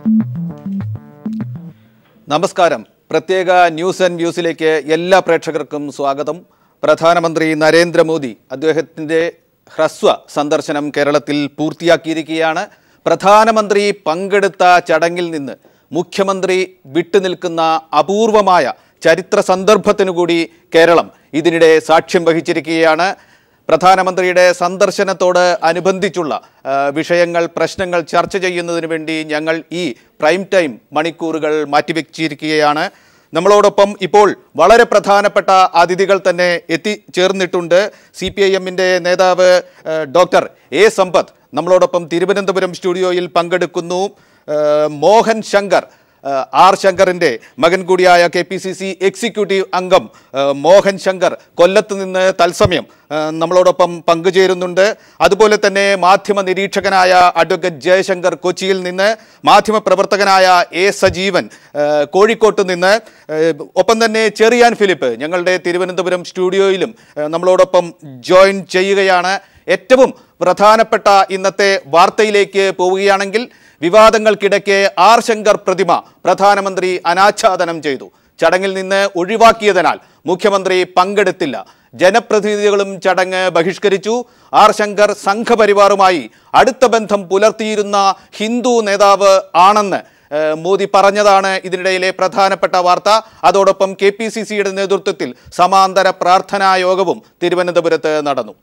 നമസ്കാരം പ്രത്യേക news and വ്യൂസിലേക്ക് എല്ലാ പ്രേക്ഷകർക്കും സ്വാഗതം പ്രധാനമന്ത്രി നരേന്ദ്രമോദി അദ്ദേഹത്തിൻ്റെ ഹ്രസ്വ സന്ദർശനം കേരളത്തിൽ പൂർത്തിയാക്കിയിരിക്കുകയാണ് പ്രധാനമന്ത്രി പങ്കെടുത്ത ചടങ്ങിൽ നിന്ന് മുഖ്യമന്ത്രി വിട്ടുനിൽക്കുന്ന അപൂർവമായ ചരിത്ര സന്ദർഭത്തിനു കൂടി കേരളം ഇതിനിടെ സാക്ഷ്യം വഹിച്ചിരിക്കുകയാണ് പ്രധാനമന്ത്രിയുടെ സന്ദർശനത്തോട് അനുബന്ധിച്ചുള്ള ആ, വിഷയങ്ങൾ പ്രശ്നങ്ങൾ ചർച്ച ചെയ്യുന്നതിന് വേണ്ടി ഞങ്ങൾ ഈ പ്രൈം ടൈം മണിക്കൂറുകൾ മാറ്റിവെച്ചിരിക്കുകയാണ് നമ്മളോടൊപ്പം ഇപ്പോൾ വളരെ പ്രധാനപ്പെട്ട അതിഥികൾ തന്നെ എത്തിച്ചേർന്നിട്ടുണ്ട് സി പി ഐ എമ്മിൻ്റെ നേതാവ് ആ, ഡോക്ടർ എ സമ്പത്ത് നമ്മളോടൊപ്പം തിരുവനന്തപുരം സ്റ്റുഡിയോയിൽ പങ്കെടുക്കുന്നു ആ, മോഹൻ ശങ്കർ ആ, ആർ ശങ്കറിൻ്റെ മകൻ കൂടിയായ K P C C executive അംഗം ആ, മോഹൻ ശങ്കർ കൊല്ലത്ത് നിന്ന് തത്സമയം ആ, നമ്മളോടൊപ്പം പങ്കുചേരുന്നുണ്ട് അതുപോലെ തന്നെ മാധ്യമ നിരീക്ഷകനായ അഡ്വക്കേറ്റ് ജയശങ്കർ കൊച്ചിയിൽ നിന്ന് മാധ്യമ പ്രവർത്തകനായ എ സജീവൻ ആ, കോഴിക്കോട്ട് നിന്ന് ആ, ഒപ്പം തന്നെ ചെറിയാൻ ഫിലിപ്പ് ഞങ്ങളുടെ തിരുവനന്തപുരം സ്റ്റുഡിയോയിലും ആ, നമ്മളോടൊപ്പം ജോയിൻ ചെയ്യുകയാണ് ഏറ്റവും പ്രധാനപ്പെട്ട ഇന്നത്തെ വാർത്തയിലേക്ക് പോവുകയാണെങ്കിൽ വിവാദങ്ങൾക്കിടയ്ക്ക് ആർ ശങ്കർ പ്രതിമ പ്രധാനമന്ത്രി അനാച്ഛാദനം ചെയ്തു ചടങ്ങിൽ നിന്ന് ഒഴിവാക്കിയതിനാൽ മുഖ്യമന്ത്രി പങ്കെടുത്തില്ല ജനപ്രതിനിധികളും ചടങ്ങ് ബഹിഷ്കരിച്ചു ആർ ശങ്കർ സംഘപരിവാറുമായി അടുത്ത ബന്ധം പുലർത്തിയിരുന്ന ഹിന്ദു നേതാവ് ആണെന്ന് ഏഹ്, മോദി പറഞ്ഞതാണ് ഇതിനിടയിലെ പ്രധാനപ്പെട്ട വാർത്ത അതോടൊപ്പം കെ പി സി സിയുടെ നേതൃത്വത്തിൽ സമാന്തര പ്രാർത്ഥനാ യോഗവും തിരുവനന്തപുരത്ത് നടന്നു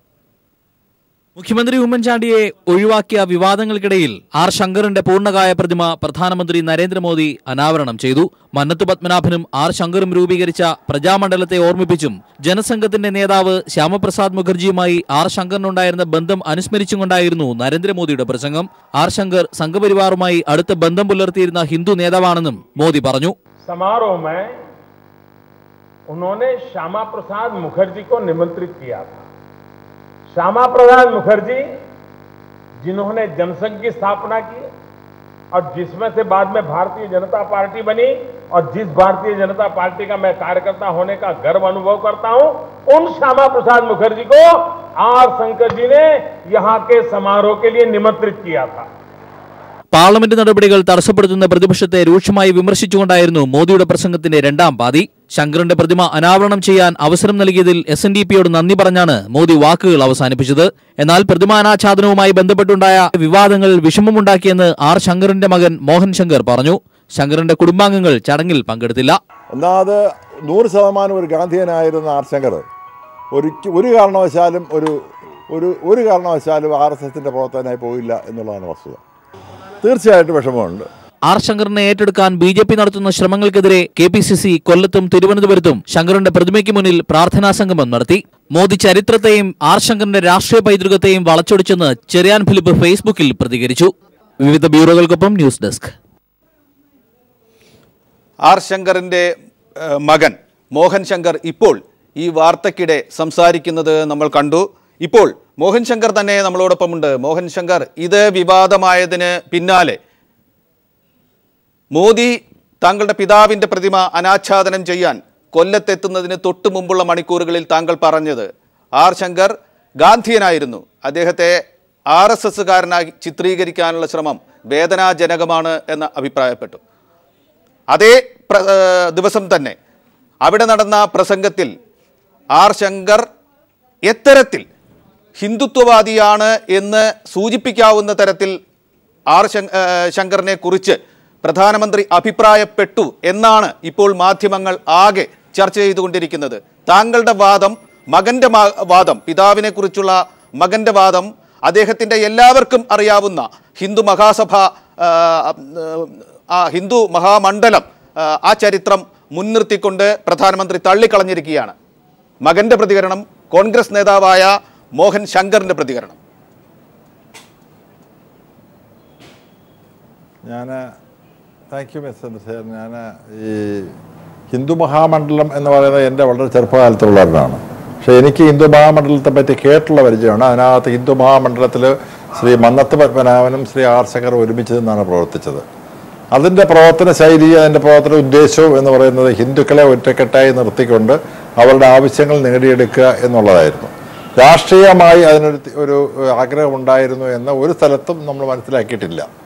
മുഖ്യമന്ത്രി ഉമ്മൻചാണ്ടിയെ ഒഴിവാക്കിയ വിവാദങ്ങൾക്കിടയിൽ ആർ ശങ്കറിന്റെ പൂർണ്ണകായ പ്രതിമ പ്രധാനമന്ത്രി നരേന്ദ്രമോദി അനാവരണം ചെയ്തു മന്നത്ത് പത്മനാഭനും ആർ ശങ്കറും രൂപീകരിച്ച പ്രജാമണ്ഡലത്തെ ഓർമ്മിപ്പിച്ചും ജനസംഘത്തിന്റെ നേതാവ് ശ്യാമപ്രസാദ് മുഖർജിയുമായി ആർ ശങ്കറിനുണ്ടായിരുന്ന ബന്ധം അനുസ്മരിച്ചും കൊണ്ടായിരുന്നു നരേന്ദ്രമോദിയുടെ പ്രസംഗം ആർ ശങ്കർ സംഘപരിവാറുമായി അടുത്ത ബന്ധം പുലർത്തിയിരുന്ന ഹിന്ദു നേതാവാണെന്നും മോദി പറഞ്ഞു समारोह में उन्होंने श्यामा प्रसाद मुखर्जी को निमंत्रित किया था श्यामा प्रसाद मुखर्जी जिन्होंने जनसंघ की स्थापना की और जिसमें से बाद में भारतीय जनता पार्टी बनी और जिस भारतीय जनता पार्टी का मैं कार्यकर्ता होने का गर्व अनुभव करता हूं उन श्यामा प्रसाद मुखर्जी को आर शंकर जी ने यहां के समारोह के लिए निमंत्रित किया था പാർലമെന്റ് നടപടികൾ തടസ്സപ്പെടുത്തുന്ന പ്രതിപക്ഷത്തെ രൂക്ഷമായി വിമർശിച്ചുകൊണ്ടായിരുന്നു മോദിയുടെ പ്രസംഗത്തിന്റെ രണ്ടാം പാതി ശങ്കറിന്റെ പ്രതിമ അനാവരണം ചെയ്യാൻ അവസരം നൽകിയതിൽ എസ് എൻ ഡി പിയോട് നന്ദി പറഞ്ഞാണ് മോദി വാക്കുകൾ അവസാനിപ്പിച്ചത് എന്നാൽ പ്രതിമാനാച്ഛാദനവുമായി ബന്ധപ്പെട്ടുണ്ടായ വിവാദങ്ങൾ വിഷമമുണ്ടാക്കിയെന്ന് ആർ ശങ്കറിന്റെ മകൻ മോഹൻ ശങ്കർ പറഞ്ഞു ശങ്കറിന്റെ കുടുംബാംഗങ്ങൾ ചടങ്ങിൽ പങ്കെടുത്തില്ല ഒന്നാമത് നൂറ് ശതമാനം ഒരു ഗാന്ധിയനായിരുന്ന ആർ ശങ്കർ ഒരു ഒരു കാരണവശാലും ഒരു ഒരു ഒരു കാരണവശാലും ആർ എസ് എസിൻ്റെ പ്രവർത്തകനായി പോയില്ല എന്നുള്ളതാണ് വസ്തുത തീർച്ചയായിട്ടും വിഷമമുണ്ട് ആർ ശങ്കറിനെ ഏറ്റെടുക്കാൻ ബി ജെ പി നടത്തുന്ന ശ്രമങ്ങൾക്കെതിരെ കെ പി സി സി കൊല്ലത്തും തിരുവനന്തപുരത്തും ശങ്കറിന്റെ പ്രതിമയ്ക്ക് മുന്നിൽ പ്രാർത്ഥനാ സംഗമം നടത്തി മോദി ചരിത്രത്തെയും ആർ ശങ്കറിന്റെ രാഷ്ട്രീയ പൈതൃകത്തെയും വളച്ചൊടിച്ചെന്ന് ചെറിയാൻ ഫിലിപ്പ് ഫേസ്ബുക്കിൽ പ്രതികരിച്ചു വിവിധ ബ്യൂറോകൾക്കൊപ്പം ന്യൂസ് ഡെസ്ക് ആർ ശങ്കറിൻ്റെ ഏഹ്, മകൻ മോഹൻ ശങ്കർ ഇപ്പോൾ ഈ വാർത്തക്കിടെ സംസാരിക്കുന്നത് നമ്മൾ കണ്ടു ഇപ്പോൾ മോഹൻ ശങ്കർ തന്നെ നമ്മളോടൊപ്പമുണ്ട് മോഹൻ ശങ്കർ ഇത് വിവാദമായതിന് പിന്നാലെ മോദി താങ്കളുടെ പിതാവിൻ്റെ പ്രതിമ അനാച്ഛാദനം ചെയ്യാൻ കൊല്ലത്തെത്തുന്നതിന് തൊട്ടു മുമ്പുള്ള മണിക്കൂറുകളിൽ താങ്കൾ പറഞ്ഞത് ആർ ശങ്കർ ഗാന്ധിയനായിരുന്നു അദ്ദേഹത്തെ ആർ എസ് എസ്സുകാരനായി ചിത്രീകരിക്കാനുള്ള ശ്രമം വേദനാജനകമാണ് എന്ന് അഭിപ്രായപ്പെട്ടു അതേ പ്ര- ഏർ ദിവസം തന്നെ അവിടെ നടന്ന പ്രസംഗത്തിൽ ആർ ശങ്കർ എത്തരത്തിൽ ഹിന്ദുത്വവാദിയാണ് എന്ന് സൂചിപ്പിക്കാവുന്ന തരത്തിൽ ആർ ശങ്- ഏർ ശങ്കറിനെ കുറിച്ച് പ്രധാനമന്ത്രി അഭിപ്രായപ്പെട്ടു എന്നാണ് ഇപ്പോൾ മാധ്യമങ്ങൾ ആകെ ചർച്ച ചെയ്തുകൊണ്ടിരിക്കുന്നത് താങ്കളുടെ വാദം മകന്റെ മാ- വാദം പിതാവിനെ കുറിച്ചുള്ള മകന്റെ വാദം അദ്ദേഹത്തിൻ്റെ എല്ലാവർക്കും അറിയാവുന്ന ഹിന്ദു മഹാസഭ ആ, ആ ഹിന്ദു മഹാമണ്ഡലം ആ, ആ ചരിത്രം മുൻനിർത്തിക്കൊണ്ട് പ്രധാനമന്ത്രി തള്ളിക്കളഞ്ഞിരിക്കുകയാണ് മകന്റെ പ്രതികരണം കോൺഗ്രസ് നേതാവായ മോഹൻ ശങ്കറിന്റെ പ്രതികരണം ഞാൻ താങ്ക് യു മിസ് ചന്ദ്രശേഖരൻ ഞാൻ ഈ ഹിന്ദു മഹാമണ്ഡലം എന്ന് പറയുന്നത് എൻ്റെ വളരെ ചെറുപ്പകാലത്തുള്ളവരാണ് പക്ഷേ എനിക്ക് ഹിന്ദു മഹാമണ്ഡലത്തെ പറ്റി കേട്ടുള്ള പരിചയമാണ് അതിനകത്ത് ഹിന്ദു മഹാമണ്ഡലത്തിൽ ശ്രീ മന്നത്ത് പത്മനാഭനും ശ്രീ ആർ ശങ്കർ ഒരുമിച്ച് നിന്നാണ് പ്രവർത്തിച്ചത് അതിൻ്റെ പ്രവർത്തന ശൈലി അതിൻ്റെ പ്രവർത്തന ഉദ്ദേശവും എന്ന് പറയുന്നത് ഹിന്ദുക്കളെ ഒറ്റക്കെട്ടായി നിർത്തിക്കൊണ്ട് അവരുടെ ആവശ്യങ്ങൾ നേടിയെടുക്കുക എന്നുള്ളതായിരുന്നു രാഷ്ട്രീയമായി അതിനൊരു തി- ഒരു ആഗ്രഹമുണ്ടായിരുന്നു എന്ന് ഒരു സ്ഥലത്തും നമ്മൾ മനസ്സിലാക്കിയിട്ടില്ല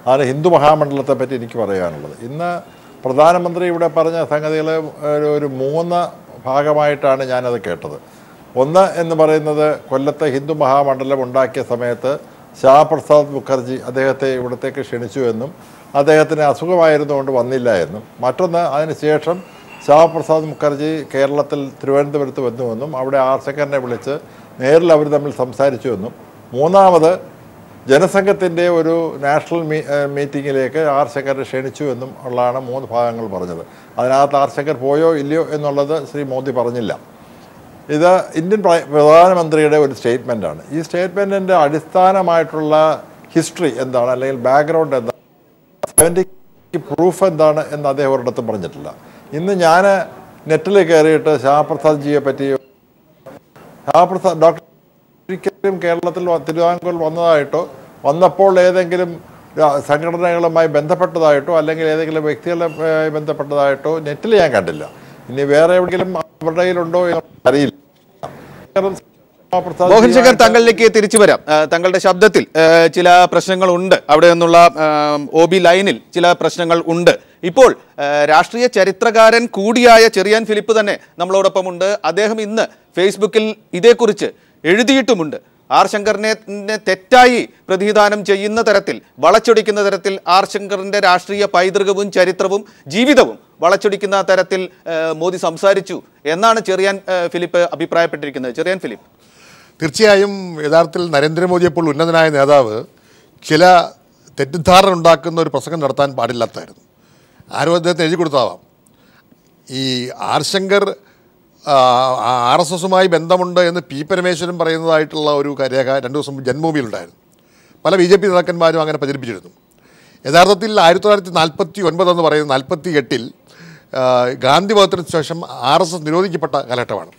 ആണ് ഹിന്ദു മഹാമണ്ഡലത്തെ പറ്റി എനിക്ക് പറയാനുള്ളത് ഇന്ന് പ്രധാനമന്ത്രി ഇവിടെ പറഞ്ഞ സംഗതികൾ ഒരു ഒരു മൂന്ന് ഭാഗമായിട്ടാണ് ഞാനത് കേട്ടത് ഒന്ന് എന്ന് പറയുന്നത് കൊല്ലത്തെ ഹിന്ദു മഹാമണ്ഡലം ഉണ്ടാക്കിയ സമയത്ത് ശ്യാമപ്രസാദ് മുഖർജി അദ്ദേഹത്തെ ഇവിടത്തേക്ക് ക്ഷണിച്ചു എന്നും അദ്ദേഹത്തിന് അസുഖമായിരുന്നുകൊണ്ട് വന്നില്ല എന്നും മറ്റൊന്ന് അതിനുശേഷം ശ്യാമപ്രസാദ് മുഖർജി കേരളത്തിൽ തിരുവനന്തപുരത്ത് വന്നുവെന്നും അവിടെ ആർ ശങ്കറിനെ വിളിച്ച് നേരിൽ അവർ തമ്മിൽ സംസാരിച്ചു എന്നും മൂന്നാമത് ജനസംഘത്തിൻ്റെ ഒരു നാഷണൽ മീ ഏഹ് മീറ്റിങ്ങിലേക്ക് ആർ ശങ്കറിനെ ക്ഷണിച്ചു എന്നും ഉള്ളതാണ് മൂന്ന് ഭാഗങ്ങൾ പറഞ്ഞത് അതിനകത്ത് ആർ ശങ്കർ പോയോ ഇല്ലയോ എന്നുള്ളത് ശ്രീ മോദി പറഞ്ഞില്ല ഇത് ഇന്ത്യൻ പ്ര- പ്രധാനമന്ത്രിയുടെ ഒരു സ്റ്റേറ്റ്മെൻറ്റാണ് ഈ സ്റ്റേറ്റ്മെൻറ്റിൻ്റെ അടിസ്ഥാനമായിട്ടുള്ള ഹിസ്റ്ററി എന്താണ് അല്ലെങ്കിൽ ബാക്ക്ഗ്രൗണ്ട് എന്താണ് സെവൻറ്റിക്ക് പ്രൂഫ് എന്താണ് എന്ന് അദ്ദേഹം ഒരിടത്തും പറഞ്ഞിട്ടില്ല ഇന്ന് ഞാൻ നെറ്റിൽ കയറിയിട്ട് ശ്യാമപ്രസാദ് ജിയെ പറ്റി ശ്യാമപ്രസാദ് ഡോക്ടർ ഒരിക്കലും കേരളത്തിൽ വ- തിരുവിതാംകൂറിൽ വന്നതായിട്ടോ വന്നപ്പോൾ ഏതെങ്കിലും രാ- സംഘടനകളുമായി ബന്ധപ്പെട്ടതായിട്ടോ അല്ലെങ്കിൽ ഏതെങ്കിലും വ്യക്തികളുമായി ബന്ധപ്പെട്ടതായിട്ടോ നെറ്റിൽ ഞാൻ കണ്ടില്ല ഇനി വേറെ എവിടെയെങ്കിലും അവരുടെ കയ്യിലുണ്ടോ എന്ന് അറിയില്ല കാരണം ശ്യാമപ്രസാദ് മോഹൻ ശങ്കർ ജിയുമായിട്ട് താങ്കളിലേക്ക് തിരിച്ചു വരാം ആ, താങ്കളുടെ ശബ്ദത്തിൽ ആ, ചില പ്രശ്നങ്ങളുണ്ട് അവിടെ നിന്നുള്ള ഒ ബി ലൈനിൽ ചില പ്രശ്നങ്ങൾ ഉണ്ട് ഇപ്പോൾ ആ, രാഷ്ട്രീയ ചരിത്രകാരൻ കൂടിയായ ചെറിയാൻ ഫിലിപ്പ് തന്നെ നമ്മളോടൊപ്പം ഉണ്ട് അദ്ദേഹം ഇന്ന് ഫേസ്ബുക്കിൽ ഇതേക്കുറിച്ച് എഴുതിയിട്ടുമുണ്ട് ആർ ശങ്കറിനെ നെ തെറ്റായി പ്രതിനിധാനം ചെയ്യുന്ന തരത്തിൽ വളച്ചൊടിക്കുന്ന തരത്തിൽ ആർ ശങ്കറിന്റെ രാഷ്ട്രീയ പൈതൃകവും ചരിത്രവും ജീവിതവും വളച്ചൊടിക്കുന്ന തരത്തിൽ ആ, മോദി സംസാരിച്ചു എന്നാണ് ചെറിയാൻ ആ, ഫിലിപ്പ് അഭിപ്രായപ്പെട്ടിരിക്കുന്നത് ചെറിയാൻ ഫിലിപ്പ് തീർച്ചയായും യഥാർത്ഥത്തിൽ നരേന്ദ്രമോദിയെ പോലുള്ള ഉന്നതനായ നേതാവ് ചില തെറ്റിദ്ധാരണ ഉണ്ടാക്കുന്ന ഒരു പ്രസംഗം നടത്താൻ പാടില്ലാത്തായിരുന്നു ആരോ അദ്ദേഹത്തിന് എഴുതി കൊടുത്താവാം ഈ ആർ ശങ്കർ ആർ എസ് എസുമായി ബന്ധമുണ്ട് എന്ന് പി പരമേശ്വരൻ പറയുന്നതായിട്ടുള്ള ഒരു ക- രേഖ രണ്ട് ദിവസം മുമ്പ് ജന്മഭൂമിയിലുണ്ടായിരുന്നു പല ബി ജെ പി നേതാക്കന്മാരും അങ്ങനെ പ്രചരിപ്പിച്ചിരുന്നു യഥാർത്ഥത്തിൽ ആയിരത്തി തൊള്ളായിരത്തി നാൽപ്പത്തി ഒൻപത് എന്ന് പറയുന്നത് നാൽപ്പത്തി എട്ടിൽ ഗാന്ധി വധത്തിന് ശേഷം ആർ എസ് എസ് നിരോധിക്കപ്പെട്ട കാലഘട്ടമാണ്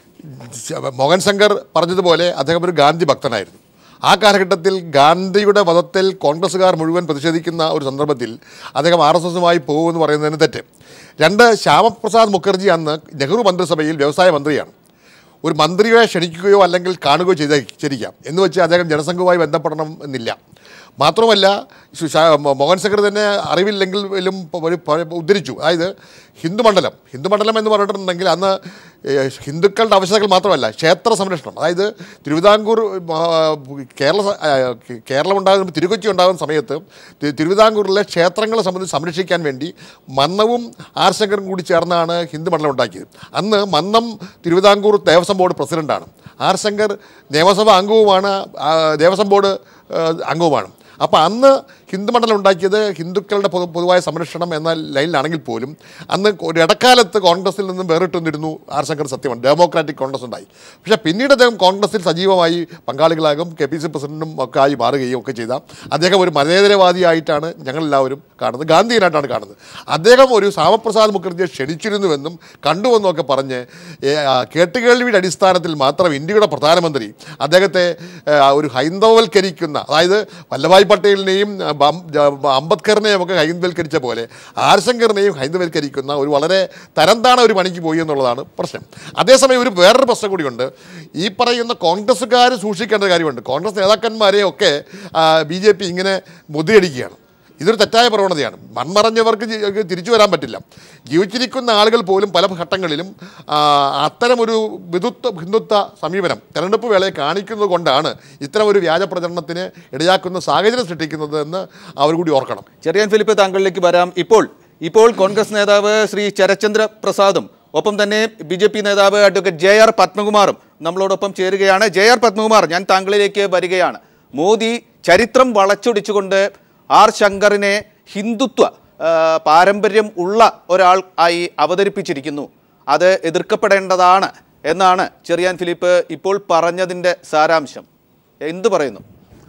മോഹൻ ശങ്കർ പറഞ്ഞതുപോലെ അദ്ദേഹം ഒരു ഗാന്ധി ഭക്തനായിരുന്നു ആ കാലഘട്ടത്തിൽ ഗാന്ധിയുടെ വധത്തിൽ കോൺഗ്രസ്സുകാർ മുഴുവൻ പ്രതിഷേധിക്കുന്ന ഒരു സന്ദർഭത്തിൽ അദ്ദേഹം ആർ എസ് എസുമായി പോകുമെന്ന് പറയുന്നതിന് തെറ്റ് രണ്ട് ശ്യാമപ്രസാദ് മുഖർജി അന്ന് നെഹ്റു മന്ത്രിസഭയിൽ വ്യവസായ മന്ത്രിയാണ് ഒരു മന്ത്രിയെ ക്ഷണിക്കുകയോ അല്ലെങ്കിൽ കാണുകയോ ചെയ്തിരിക്കാം എന്ന് വെച്ച് അദ്ദേഹം ജനസംഘവുമായി ബന്ധപ്പെടണം എന്നില്ല മാത്രമല്ല ശു- ശാ- മോ- മോഹൻ ശങ്കർ തന്നെ അറിവില്ലെങ്കിലും പ- ഒരു പ- ഉദ്ധരിച്ചു അതായത് ഹിന്ദുമണ്ഡലം ഹിന്ദുമണ്ഡലം എന്ന് പറഞ്ഞിട്ടുണ്ടെങ്കിൽ അന്ന് ഏഹ്, ഹിന്ദുക്കളുടെ ആവശ്യതകൾ മാത്രമല്ല ക്ഷേത്ര സംരക്ഷണം അതായത് തിരുവിതാംകൂർ ആ, കേരള സ- ആ, കേരളം ഉണ്ടാകുന്ന തിരുക്കൊച്ചി ഉണ്ടാകുന്ന സമയത്ത് തി- തിരുവിതാംകൂറിലെ ക്ഷേത്രങ്ങളെ സംബന്ധിച്ച് സംരക്ഷിക്കാൻ വേണ്ടി മന്നവും ആർ ശങ്കറും കൂടി ചേർന്നാണ് ഹിന്ദുമണ്ഡലം ഉണ്ടാക്കിയത് അന്ന് മന്നം തിരുവിതാംകൂർ ദേവസ്വം ബോർഡ് പ്രസിഡന്റാണ് ആർ ശങ്കർ നിയമസഭാ അംഗവുമാണ് ആ, ദേവസ്വം ബോർഡ് ആ, അംഗവുമാണ് അപ്പോൾ അന്ന് ഹിന്ദുമണ്ഡലം ഉണ്ടാക്കിയത് ഹിന്ദുക്കളുടെ പൊതു പൊതുവായ സംരക്ഷണം എന്ന ലൈനിലാണെങ്കിൽ പോലും അന്ന് ഒരു ഇടക്കാലത്ത് കോൺഗ്രസിൽ നിന്നും വേറിട്ട് നിന്നിരുന്നു ആർ ശങ്കർ സത്യമാണ് ഡെമോക്രാറ്റിക് കോൺഗ്രസ് ഉണ്ടായി പക്ഷേ പിന്നീട് അദ്ദേഹം കോൺഗ്രസിൽ സജീവമായി പങ്കാളികളാകും കെ പി സി പ്രസിഡന്റും ഒക്കെ ആയി മാറുകയും ഒക്കെ ചെയ്ത അദ്ദേഹം ഒരു മതേതരവാദിയായിട്ടാണ് ഞങ്ങളെല്ലാവരും കാണുന്നത് ഗാന്ധിയനായിട്ടാണ് കാണുന്നത് അദ്ദേഹം ഒരു ശ്യാമപ്രസാദ് മുഖർജിയെ ക്ഷണിച്ചിരുന്നുവെന്നും കണ്ടുവെന്നും ഒക്കെ പറഞ്ഞ് ഏ, ആ, കേട്ടുകേൾവിയുടെ അടിസ്ഥാനത്തിൽ മാത്രം ഇന്ത്യയുടെ പ്രധാനമന്ത്രി അദ്ദേഹത്തെ ഏ, ഒരു ഹൈന്ദവവൽക്കരിക്കുന്ന അതായത് വല്ലഭായ് പട്ടേലിനെയും ആ, ബം- ജ- അംബേദ്കറിനെയും ഒക്കെ ഹൈന്ദവൽക്കരിച്ച പോലെ ആർശങ്കറിനെയും ഹൈന്ദവൽക്കരിക്കുന്ന ഒരു വളരെ തരംതാണ ഒരു പണിക്ക് പോയി എന്നുള്ളതാണ് പ്രശ്നം അതേസമയം ഒരു വേറൊരു പ്രശ്നം കൂടിയുണ്ട് ഈ പറയുന്ന കോൺഗ്രസ്സുകാർ സൂക്ഷിക്കേണ്ട ഒരു കാര്യമുണ്ട് കോൺഗ്രസ് നേതാക്കന്മാരെയൊക്കെ ബി ജെ പി ഇങ്ങനെ മുതിയടിക്കുകയാണ് ഇതൊരു തെറ്റായ പ്രവണതയാണ് മൺമറഞ്ഞവർക്ക് ജി- തിരിച്ചു വരാൻ പറ്റില്ല ജീവിച്ചിരിക്കുന്ന ആളുകൾ പോലും പല ഘട്ടങ്ങളിലും ആ, അത്തരമൊരു വിധുത്വ ഹിന്ദുത്വ സമീപനം തെരഞ്ഞെടുപ്പ് വേളയെ കാണിക്കുന്നത് കൊണ്ടാണ് ഇത്തരം ഒരു വ്യാജ പ്രചരണത്തിന് ഇടയാക്കുന്ന സാഹചര്യം സൃഷ്ടിക്കുന്നത് എന്ന് അവർ കൂടി ഓർക്കണം ചെറിയാൻ ഫിലിപ്പ് താങ്കളിലേക്ക് വരാം ഇപ്പോൾ ഇപ്പോൾ കോൺഗ്രസ് നേതാവ് ശ്രീ ശരത്ചന്ദ്ര പ്രസാദും ഒപ്പം തന്നെ ബി ജെ പി നേതാവ് അഡ്വക്കേറ്റ് ജെ ആർ പത്മകുമാറും നമ്മളോടൊപ്പം ചേരുകയാണ് ജെ ആർ പത്മകുമാർ ഞാൻ താങ്കളിലേക്ക് വരികയാണ് മോദി ചരിത്രം വളച്ചൊടിച്ചുകൊണ്ട് ആർ ശങ്കറിനെ ഹിന്ദുത്വ ആ, പാരമ്പര്യം ഉള്ള ഒരാൾ ആയി അവതരിപ്പിച്ചിരിക്കുന്നു അത് എതിർക്കപ്പെടേണ്ടതാണ് എന്നാണ് ചെറിയാൻ ഫിലിപ്പ് ഇപ്പോൾ പറഞ്ഞതിൻ്റെ സാരാംശം എന്തു പറയുന്നു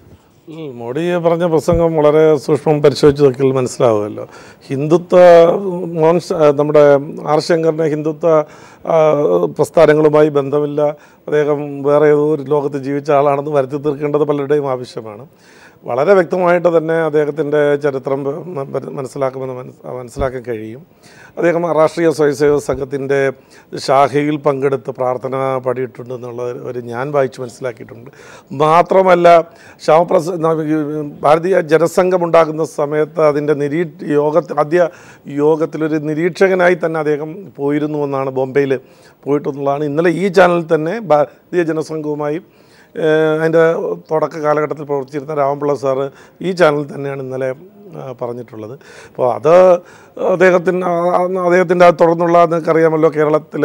ഉം, മോഡി പറഞ്ഞ പ്രസംഗം വളരെ സൂക്ഷ്മം പരിശോധിച്ച് നോക്കിയാൽ മനസ്സിലാവുമല്ലോ ഹിന്ദുത്വ മോൻ ശ- നമ്മുടെ ആർ ശങ്കറിനെ ഹിന്ദുത്വ ആ, പ്രസ്ഥാനങ്ങളുമായി ബന്ധമില്ല അദ്ദേഹം വേറെ ഏതോ ഒരു ലോകത്ത് ജീവിച്ച ആളാണെന്ന് വരുത്തി തീർക്കേണ്ടത് പലരുടെയും ആവശ്യമാണ് വളരെ വ്യക്തമായിട്ട് തന്നെ അദ്ദേഹത്തിൻ്റെ ചരിത്രം മ- മ- മനസ്സിലാക്കുമെന്ന് മനസ് മനസ്സിലാക്കാൻ കഴിയും അദ്ദേഹം രാഷ്ട്രീയ സ്വയംസേവക സംഘത്തിൻ്റെ ശാഖയിൽ പങ്കെടുത്ത് പ്രാർത്ഥന പാടിയിട്ടുണ്ട് എന്നുള്ള ഒരു- ഒരു ഞാൻ വായിച്ച് മനസ്സിലാക്കിയിട്ടുണ്ട് മാത്രമല്ല ശ്യാമപ്രസ ഭാരതീയ ജനസംഘം ഉണ്ടാകുന്ന സമയത്ത് അതിൻ്റെ നിരീ യോഗ ആദ്യ യോഗത്തിലൊരു നിരീക്ഷകനായി തന്നെ അദ്ദേഹം പോയിരുന്നു എന്നാണ് ബോംബെയിൽ പോയിട്ടുള്ളതാണ് ഇന്നലെ ഈ ചാനലിൽ തന്നെ ഭാരതീയ ജനസംഘവുമായി ഏഹ് അതിൻ്റെ തുടക്ക കാലഘട്ടത്തിൽ പ്രവർത്തിച്ചിരുന്ന രാമപിള്ള സാറ് ഈ ചാനലിൽ തന്നെയാണ് ഇന്നലെ ആ, പറഞ്ഞിട്ടുള്ളത് അപ്പോൾ അത് അദ്ദേഹത്തിന് ആ- ആ- അദ്ദേഹത്തിൻ്റെ ആ തുടർന്നുള്ള നിങ്ങൾക്കറിയാമല്ലോ കേരളത്തിൽ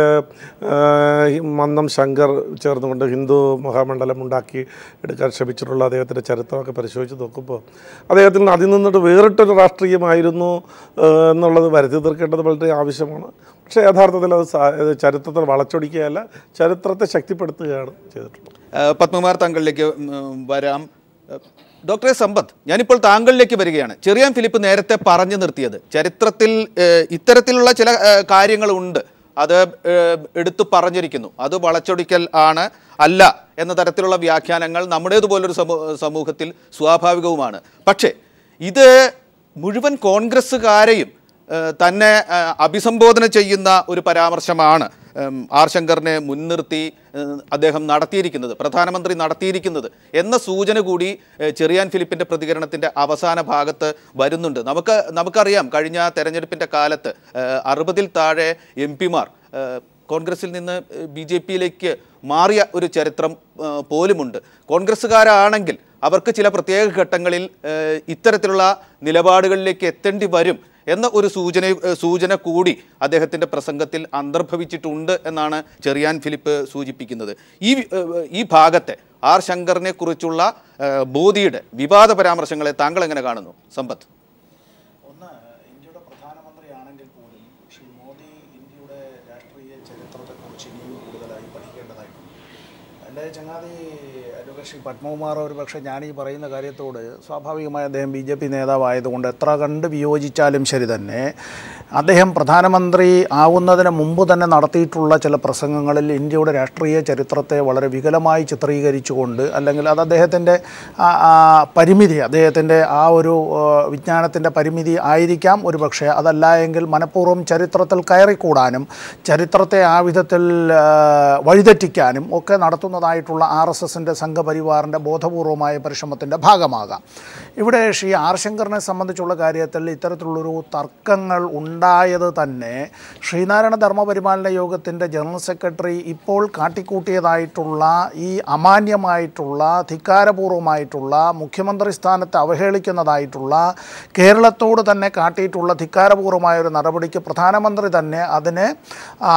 മന്നം ശങ്കർ ചേർന്നുകൊണ്ട് ഹിന്ദു മഹാമണ്ഡലം ഉണ്ടാക്കി എടുക്കാൻ ശ്രമിച്ചിട്ടുള്ള അദ്ദേഹത്തിൻ്റെ ചരിത്രമൊക്കെ പരിശോധിച്ച് നോക്കുമ്പോൾ അദ്ദേഹത്തിന് അതിൽ നിന്നിട്ട് വേറിട്ടൊരു രാഷ്ട്രീയമായിരുന്നു ഏഹ് എന്നുള്ളത് വരുത്തി തീർക്കേണ്ടത് വളരെ ആവശ്യമാണ് പക്ഷേ യഥാർത്ഥത്തിൽ അത് സാ- ഇത് ചരിത്രത്തിൽ വളച്ചൊടിക്കുകയല്ല ചരിത്രത്തെ ശക്തിപ്പെടുത്തുകയാണ് ചെയ്തിട്ടുള്ളത് ഏഹ് പത്മകുമാർ താങ്കളിലേക്ക് ഉം, വരാം ഏഹ് ഡോക്ടറെ സമ്പത്ത് ഞാനിപ്പോൾ താങ്കളിലേക്ക് വരികയാണ് ചെറിയാൻ ഫിലിപ്പ് നേരത്തെ പറഞ്ഞു നിർത്തിയത് ചരിത്രത്തിൽ ഏഹ് ഇത്തരത്തിലുള്ള ചില ഏഹ് കാര്യങ്ങളുണ്ട് അത് ഏഹ് എടുത്തു പറഞ്ഞിരിക്കുന്നു അത് വളച്ചൊടിക്കൽ ആണ് അല്ല എന്ന തരത്തിലുള്ള വ്യാഖ്യാനങ്ങൾ നമ്മുടേതുപോലൊരു സമൂ സമൂഹത്തിൽ സ്വാഭാവികവുമാണ് പക്ഷേ ഇത് മുഴുവൻ കോൺഗ്രസ്സുകാരെയും ഏഹ് തന്നെ ഏഹ് അഭിസംബോധന ചെയ്യുന്ന ഒരു പരാമർശമാണ് ഉം, ആർ ശങ്കറിനെ മുൻനിർത്തി ഏഹ് അദ്ദേഹം നടത്തിയിരിക്കുന്നത് പ്രധാനമന്ത്രി നടത്തിയിരിക്കുന്നത് എന്ന സൂചന കൂടി ഏഹ് ചെറിയാൻ ഫിലിപ്പിൻ്റെ പ്രതികരണത്തിൻ്റെ അവസാന ഭാഗത്ത് വരുന്നുണ്ട് നമുക്ക് നമുക്കറിയാം കഴിഞ്ഞ തെരഞ്ഞെടുപ്പിൻ്റെ കാലത്ത് ഏഹ് അറുപതിൽ താഴെ എം പിമാർ കോൺഗ്രസിൽ നിന്ന് ബി ജെ പിയിലേക്ക് മാറിയ ഒരു ചരിത്രം ഏഹ് പോലുമുണ്ട് കോൺഗ്രസ്സുകാരാണെങ്കിൽ അവർക്ക് ചില പ്രത്യേക ഘട്ടങ്ങളിൽ ഏഹ് ഇത്തരത്തിലുള്ള നിലപാടുകളിലേക്ക് എത്തേണ്ടി വരും എന്ന ഒരു സൂചന ഏഹ് സൂചന കൂടി അദ്ദേഹത്തിൻ്റെ പ്രസംഗത്തിൽ അന്തർഭവിച്ചിട്ടുണ്ട് എന്നാണ് ചെറിയാൻ ഫിലിപ്പ് സൂചിപ്പിക്കുന്നത് ഈ ഏഹ് ഈ ഭാഗത്തെ ആർ ശങ്കറിനെ കുറിച്ചുള്ള ഏഹ് മോദിയുടെ വിവാദ പരാമർശങ്ങളെ താങ്കൾ എങ്ങനെ കാണുന്നു സമ്പത്ത് ഒന്ന് ഇന്ത്യയുടെ പ്രധാനമന്ത്രിയാണെങ്കിൽ പോലും ശ്രീ മോദി ഇന്ത്യയുടെ രാഷ്ട്രീയ ചരിത്രത്തെക്കുറിച്ച് ഇനിയും കൂടുതലായി പഠിക്കേണ്ടതായിട്ടുണ്ട് എൻ്റെ ചങ്ങാതി അഡ്വക്കേറ്റ് ശ്രീ പത്മകുമാർ ഒരു പക്ഷേ ഞാൻ ഈ പറയുന്ന കാര്യത്തോട് സ്വാഭാവികമായി അദ്ദേഹം ബി ജെ പി നേതാവായതുകൊണ്ട് എത്ര കണ്ട് വിയോജിച്ചാലും ശരി തന്നെ അദ്ദേഹം പ്രധാനമന്ത്രി ആവുന്നതിന് മുമ്പ് തന്നെ നടത്തിയിട്ടുള്ള ചില പ്രസംഗങ്ങളിൽ ഇന്ത്യയുടെ രാഷ്ട്രീയ ചരിത്രത്തെ വളരെ വികലമായി ചിത്രീകരിച്ചുകൊണ്ട് അല്ലെങ്കിൽ അത് അദ്ദേഹത്തിൻ്റെ ആ- ആ പരിമിതി അദ്ദേഹത്തിൻ്റെ ആ ഒരു വിജ്ഞാനത്തിൻ്റെ പരിമിതി ആയിരിക്കാം ഒരു പക്ഷേ അതല്ല എങ്കിൽ മനഃപൂർവ്വം ചരിത്രത്തിൽ കയറിക്കൂടാനും ചരിത്രത്തെ ആ വിധത്തിൽ ആ, വഴിതെറ്റിക്കാനും ഒക്കെ നടത്തുന്നതായിട്ടുള്ള ആർ എസ് എസിൻ്റെ സംഘപരിവാറിൻ്റെ ബോധപൂർവമായ പരിശ്രമത്തിൻ്റെ ഭാഗമാകാം ഇവിടെ ശ്രീ ആർ ശങ്കറിനെ സംബന്ധിച്ചുള്ള കാര്യത്തിൽ ഇത്തരത്തിലുള്ളൊരു തർക്കങ്ങൾ ഉണ്ടായത് തന്നെ ശ്രീനാരായണ ധർമ്മപരിപാലന യോഗത്തിൻ്റെ ജനറൽ സെക്രട്ടറി ഇപ്പോൾ കാട്ടിക്കൂട്ടിയതായിട്ടുള്ള ഈ അമാന്യമായിട്ടുള്ള ധിക്കാരപൂർവമായിട്ടുള്ള മുഖ്യമന്ത്രി സ്ഥാനത്ത് അവഹേളിക്കുന്നതായിട്ടുള്ള കേരളത്തോട് തന്നെ കാട്ടിയിട്ടുള്ള ധിക്കാരപൂർവമായ ഒരു നടപടിക്ക് പ്രധാനമന്ത്രി തന്നെ അതിന് ആ,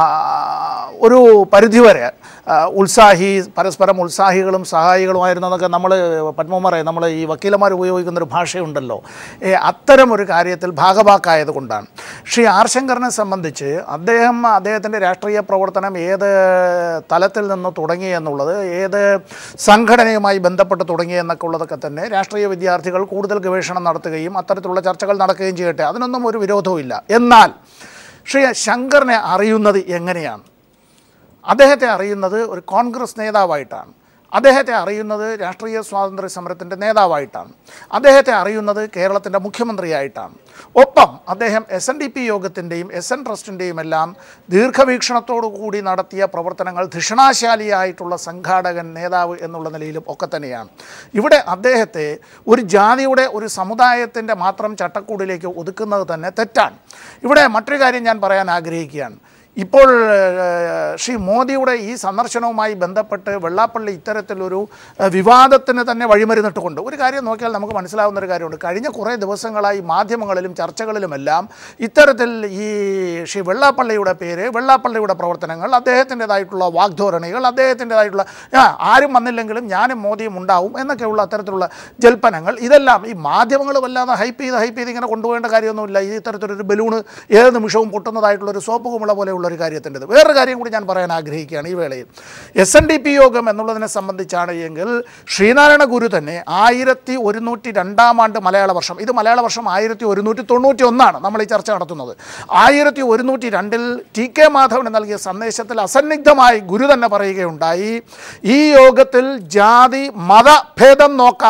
ഒരു പരിധിവരെ ആ, ഉത്സാഹി പരസ്പരം ഉത്സാഹികളും സഹായികളുമായിരുന്നതൊക്കെ നമ്മൾ പത്മകുമാറെ നമ്മൾ ഈ വക്കീലന്മാർ ഉപയോഗിക്കുന്ന ഒരു ഭാഷയുണ്ടല്ലോ ഏ, അത്തരം ഒരു കാര്യത്തിൽ ഭാഗവാക്കായത് കൊണ്ടാണ് ശ്രീ ആർ ശങ്കറിനെ സംബന്ധിച്ച് അദ്ദേഹം അദ്ദേഹത്തിൻ്റെ രാഷ്ട്രീയ പ്രവർത്തനം ഏത് തലത്തിൽ നിന്ന് തുടങ്ങി എന്നുള്ളത് ഏത് സംഘടനയുമായി ബന്ധപ്പെട്ട് തുടങ്ങി എന്നൊക്കെ ഉള്ളതൊക്കെ തന്നെ രാഷ്ട്രീയ വിദ്യാർത്ഥികൾ കൂടുതൽ ഗവേഷണം നടത്തുകയും അത്തരത്തിലുള്ള ചർച്ചകൾ നടക്കുകയും ചെയ്യട്ടെ അതിനൊന്നും ഒരു വിരോധവും ഇല്ല എന്നാൽ ശ്രീ ശങ്കറിനെ അറിയുന്നത് എങ്ങനെയാണ് അദ്ദേഹത്തെ അറിയുന്നത് ഒരു കോൺഗ്രസ് നേതാവായിട്ടാണ് അദ്ദേഹത്തെ അറിയുന്നത് രാഷ്ട്രീയ സ്വാതന്ത്ര്യ സമരത്തിൻ്റെ നേതാവായിട്ടാണ് അദ്ദേഹത്തെ അറിയുന്നത് കേരളത്തിൻ്റെ മുഖ്യമന്ത്രിയായിട്ടാണ് ഒപ്പം അദ്ദേഹം എസ് എൻ ഡി പി യോഗത്തിൻ്റെയും എസ് എൻ ട്രസ്റ്റിൻ്റെയും എല്ലാം ദീർഘവീക്ഷണത്തോടു കൂടി നടത്തിയ പ്രവർത്തനങ്ങൾ ധിഷണാശാലിയായിട്ടുള്ള സംഘാടകൻ നേതാവ് എന്നുള്ള നിലയിലും ഒക്കെ തന്നെയാണ് ഇവിടെ അദ്ദേഹത്തെ ഒരു ജാതിയുടെ ഒരു സമുദായത്തിൻ്റെ മാത്രം ചട്ടക്കൂടിലേക്ക് ഒതുക്കുന്നത് തന്നെ തെറ്റാണ് ഇവിടെ മറ്റൊരു കാര്യം ഞാൻ പറയാൻ ആഗ്രഹിക്കുകയാണ് ഇപ്പോൾ ഏഹ്, ശ്രീ മോദിയുടെ ഈ സന്ദർശനവുമായി ബന്ധപ്പെട്ട് വെള്ളാപ്പള്ളി ഇത്തരത്തിലൊരു ഏഹ്, വിവാദത്തിന് തന്നെ വഴിമരുന്നിട്ടുകൊണ്ട് ഒരു കാര്യം നോക്കിയാൽ നമുക്ക് മനസ്സിലാവുന്ന ഒരു കാര്യമുണ്ട് കഴിഞ്ഞ കുറേ ദിവസങ്ങളായി മാധ്യമങ്ങളിലും ചർച്ചകളിലുമെല്ലാം ഇത്തരത്തിൽ ഈ ശ്രീ വെള്ളാപ്പള്ളിയുടെ പേര് വെള്ളാപ്പള്ളിയുടെ പ്രവർത്തനങ്ങൾ അദ്ദേഹത്തിൻ്റെതായിട്ടുള്ള വാഗ്ധോരണികൾ അദ്ദേഹത്തിൻ്റെതായിട്ടുള്ള ആ, ആരും വന്നില്ലെങ്കിലും ഞാനും മോദിയും ഉണ്ടാവും എന്നൊക്കെയുള്ള അത്തരത്തിലുള്ള ജൽപ്പനങ്ങൾ ഇതെല്ലാം ഈ മാധ്യമങ്ങൾ വല്ലാതെ ഹൈപ്പ് ചെയ്ത് ഹൈപ്പ് ചെയ്ത് ഇങ്ങനെ കൊണ്ടുപോകേണ്ട കാര്യമൊന്നുമില്ല ഈ ഇത്തരത്തിലൊരു ബലൂണ് ഏത് നിമിഷവും പൊട്ടുന്നതായിട്ടുള്ള ഒരു സോപ്പ് കുമിള പോലെയുള്ള ഒരു കാര്യത്തിൻ്റെത് വേറൊരു കാര്യം കൂടി ഞാൻ പറയാൻ ആഗ്രഹിക്കുകയാണ് ഈ വേളയിൽ എസ് എൻ ഡി പി യോഗം എന്നുള്ളതിനെ സംബന്ധിച്ചാണ് എങ്കിൽ ശ്രീനാരായണ ഗുരു തന്നെ ആയിരത്തി ഒരുന്നൂറ്റി രണ്ടാം ആണ്ട് മലയാള വർഷം ഇത് മലയാള വർഷം ആയിരത്തി ഒരുന്നൂറ്റി തൊണ്ണൂറ്റി ഒന്നാണ് നമ്മൾ ഈ ചർച്ച നടത്തുന്നത് ആയിരത്തി ഒരുന്നൂറ്റി രണ്ടിൽ ടി കെ മാധവന് നൽകിയ സന്ദേശത്തിൽ അസന്നിഗ്ധമായി ഗുരു തന്നെ പറയുകയുണ്ടായി ഈ യോഗത്തിൽ ജാതി മതഭേദം നോക്കാതെ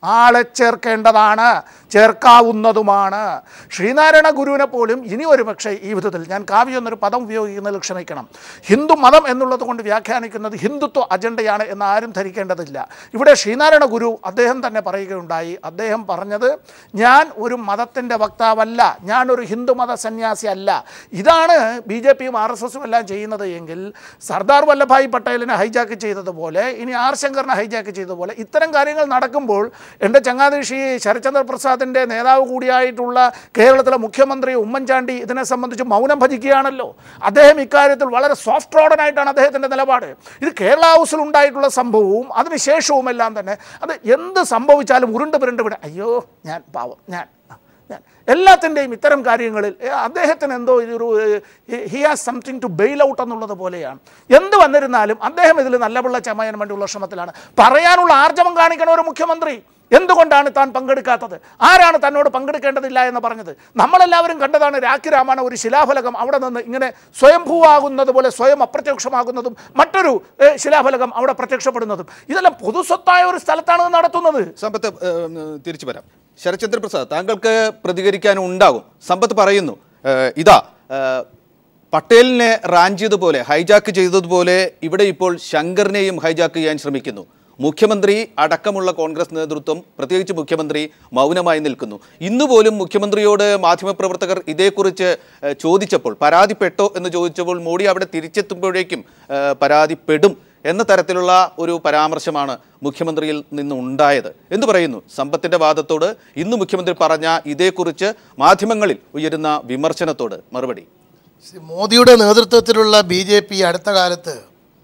ആളെ ചേർക്കേണ്ടതാണ് ചേർക്കാവുന്നതുമാണ് ശ്രീനാരായണ ഗുരുവിനെ പോലും ഇനി ഒരു പക്ഷേ ഈ വിധത്തിൽ ഞാൻ കാവ്യം എന്നൊരു പദം ഉപയോഗിക്കുന്നതിൽ ക്ഷമിക്കണം ഹിന്ദു മതം എന്നുള്ളത് കൊണ്ട് വ്യാഖ്യാനിക്കുന്നത് ഹിന്ദുത്വ അജണ്ടയാണ് എന്ന് ആരും ധരിക്കേണ്ടതില്ല ഇവിടെ ശ്രീനാരായണ ഗുരു അദ്ദേഹം തന്നെ പറയുകയുണ്ടായി അദ്ദേഹം പറഞ്ഞത് ഞാൻ ഒരു മതത്തിൻ്റെ വക്താവല്ല ഞാനൊരു ഹിന്ദുമത സന്യാസി അല്ല ഇതാണ് ബി ജെ പിയും ആർ എസ് എസും എല്ലാം ചെയ്യുന്നത് എങ്കിൽ സർദാർ വല്ലഭായ് പട്ടേലിനെ ഹൈജാക്ക് ചെയ്തതുപോലെ ഇനി ആർ ശങ്കറിനെ ഹൈജാക്ക് ചെയ്തതുപോലെ ഇത്തരം കാര്യങ്ങൾ നടക്കുമ്പോൾ എൻ്റെ ചങ്ങാതി ശ്രീ ശരത്ചന്ദ്ര പ്രസാദിൻ്റെ നേതാവ് കൂടിയായിട്ടുള്ള കേരളത്തിലെ മുഖ്യമന്ത്രി ഉമ്മൻചാണ്ടി ഇതിനെ സംബന്ധിച്ച് മൗനം ഭജിക്കുകയാണല്ലോ അദ്ദേഹം ഇക്കാര്യത്തിൽ വളരെ സോഫ്റ്റ് റോഡനായിട്ടാണ് അദ്ദേഹത്തിൻ്റെ നിലപാട് ഇത് കേരള ഹൗസിൽ ഉണ്ടായിട്ടുള്ള സംഭവവും അതിനുശേഷവും എല്ലാം തന്നെ അത് എന്ത് സംഭവിച്ചാലും ഉരുണ്ട് പുരണ്ട് വിട അയ്യോ ഞാൻ പാവം ഞാൻ ആ, ഞാൻ എല്ലാത്തിൻ്റെയും ഇത്തരം കാര്യങ്ങളിൽ ഏ, അദ്ദേഹത്തിന് എന്തോ ഇതൊരു he has something to bail out എന്നുള്ളത് പോലെയാണ് എന്ത് വന്നിരുന്നാലും അദ്ദേഹം ഇതിൽ നല്ല പിള്ള ചമയാൻ വേണ്ടിയുള്ള ശ്രമത്തിലാണ് പറയാനുള്ള ആർജവം കാണിക്കണ ഒരു മുഖ്യമന്ത്രി എന്തുകൊണ്ടാണ് താൻ പങ്കെടുക്കാത്തത് ആരാണ് തന്നോട് പങ്കെടുക്കേണ്ടതില്ല എന്ന് പറഞ്ഞത് നമ്മളെല്ലാവരും കണ്ടതാണ് രാഖി രാമായണ ഒരു ശിലാഫലകം അവിടെ നിന്ന് ഇങ്ങനെ സ്വയംഭൂവാകുന്നത് പോലെ സ്വയം അപ്രത്യക്ഷമാകുന്നതും മറ്റൊരു ഏ, ശിലാഫലകം അവിടെ പ്രത്യക്ഷപ്പെടുന്നതും ഇതെല്ലാം പൊതുസ്വത്തായ ഒരു സ്ഥലത്താണ് ഇത് നടത്തുന്നത് സമ്പത്ത് ഏഹ്, തിരിച്ചു വരാം ശരത്ചന്ദ്ര പ്രസാദ് താങ്കൾക്ക് പ്രതികരിക്കാൻ ഉണ്ടാകും സമ്പത്ത് പറയുന്നു ഏഹ്, ഇതാ ഏഹ്, പട്ടേലിനെ റാഞ്ചിയതുപോലെ ഹൈജാക്ക് ചെയ്തതുപോലെ ഇവിടെ ഇപ്പോൾ ശങ്കറിനെയും ഹൈജാക്ക് ചെയ്യാൻ ശ്രമിക്കുന്നു മുഖ്യമന്ത്രി അടക്കമുള്ള കോൺഗ്രസ് നേതൃത്വം പ്രത്യേകിച്ച് മുഖ്യമന്ത്രി മൗനമായി നിൽക്കുന്നു ഇന്ന് പോലും മുഖ്യമന്ത്രിയോട് മാധ്യമപ്രവർത്തകർ ഇതേക്കുറിച്ച് ഏഹ്, ചോദിച്ചപ്പോൾ പരാതിപ്പെട്ടോ എന്ന് ചോദിച്ചപ്പോൾ മോഡി അവിടെ തിരിച്ചെത്തുമ്പോഴേക്കും ഏഹ്, പരാതിപ്പെടും എന്ന തരത്തിലുള്ള ഒരു പരാമർശമാണ് മുഖ്യമന്ത്രിയിൽ നിന്ന് ഉണ്ടായത് എന്ന് പറയുന്നു സമ്പത്തിന്റെ വാദത്തോട് ഇന്ന് മുഖ്യമന്ത്രി പറഞ്ഞ ഇതേക്കുറിച്ച് മാധ്യമങ്ങളിൽ ഉയരുന്ന വിമർശനത്തോട് മറുപടി ശ്രീ മോദിയുടെ നേതൃത്വത്തിലുള്ള ബി ജെ പി അടുത്ത കാലത്ത്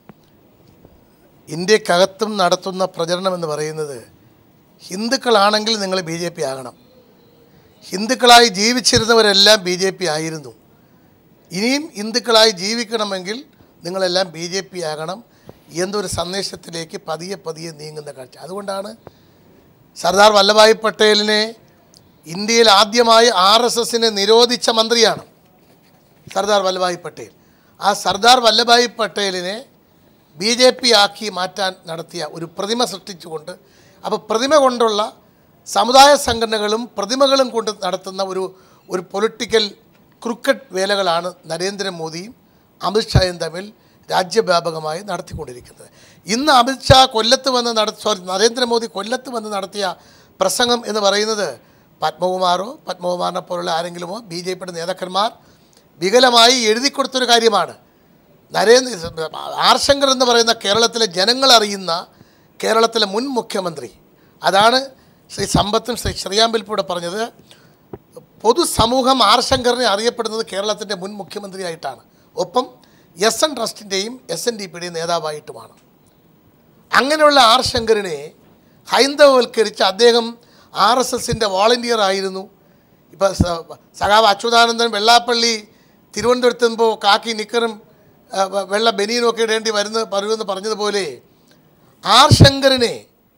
ഇന്ത്യക്കകത്തും നടത്തുന്ന പ്രചരണം എന്ന് പറയുന്നത് ഹിന്ദുക്കളാണെങ്കിൽ നിങ്ങൾ ബി ജെ പി ആകണം ഹിന്ദുക്കളായി ജീവിച്ചിരുന്നവരെല്ലാം ബി ജെ പി ആയിരുന്നു ഇനിയും ഹിന്ദുക്കളായി ജീവിക്കണമെങ്കിൽ നിങ്ങളെല്ലാം ബി ജെ പി ആകണം എന്നൊരു സന്ദേശത്തിലേക്ക് പതിയെ പതിയെ നീങ്ങുന്ന കാഴ്ച അതുകൊണ്ടാണ് സർദാർ വല്ലഭായ് പട്ടേലിനെ ഇന്ത്യയിൽ ആദ്യമായി ആർ എസ് എസിനെ നിരോധിച്ച മന്ത്രിയാണ് സർദാർ വല്ലഭായ് പട്ടേൽ ആ സർദാർ വല്ലഭായ് പട്ടേലിനെ ബി ജെ പി ആക്കി മാറ്റാൻ നടത്തിയ ഒരു പ്രതിമ സൃഷ്ടിച്ചുകൊണ്ട് അപ്പോൾ പ്രതിമ കൊണ്ടുള്ള സമുദായ സംഘടനകളും പ്രതിമകളും കൊണ്ട് നടത്തുന്ന ഒരു ഒരു പൊളിറ്റിക്കൽ ക്രിക്കറ്റ് വേലകളാണ് നരേന്ദ്രമോദിയും അമിത്ഷായും തമ്മിൽ രാജ്യവ്യാപകമായി നടത്തിക്കൊണ്ടിരിക്കുന്നത് ഇന്ന് അമിത്ഷാ കൊല്ലത്ത് വന്ന് നട സോറി നരേന്ദ്രമോദി കൊല്ലത്ത് വന്ന് നടത്തിയ പ്രസംഗം എന്ന് പറയുന്നത് പത്മകുമാറോ പത്മകുമാറിനെ പോലുള്ള ആരെങ്കിലുമോ ബി ജെ പിയുടെ നേതാക്കന്മാർ വികലമായി എഴുതി കൊടുത്തൊരു കാര്യമാണ് നരേന്ദ്ര ആർ ശങ്കർ എന്ന് പറയുന്ന കേരളത്തിലെ ജനങ്ങൾ അറിയുന്ന കേരളത്തിലെ മുൻ മുഖ്യമന്ത്രി അതാണ് ശ്രീ സമ്പത്തും ശ്രീ ശ്രീയാമ്പിൽപ്പൂടെ പറഞ്ഞത് പൊതുസമൂഹം ആർ ശങ്കറിനെ അറിയപ്പെടുന്നത് കേരളത്തിൻ്റെ മുൻ മുഖ്യമന്ത്രിയായിട്ടാണ് ഒപ്പം എസ് എൻ ട്രസ്റ്റിൻ്റെയും എസ് എൻ ഡി പിയുടെയും നേതാവായിട്ടുമാണ് അങ്ങനെയുള്ള ആർ ശങ്കറിനെ ഹൈന്ദവവൽക്കരിച്ച് അദ്ദേഹം ആർ എസ് എസിൻ്റെ വോളണ്ടിയർ ആയിരുന്നു ഇപ്പോൾ സഖാവ് അച്യുതാനന്ദൻ വെള്ളാപ്പള്ളി തിരുവനന്തപുരത്ത് നിന്നുമ്പോൾ കാക്കി നിക്കറും ആ, വെ- വെള്ള ബനിയനും ഒക്കെ ഇടേണ്ടി വരുന്ന വരുമെന്ന് പറഞ്ഞതുപോലെ ആർ ശങ്കറിനെ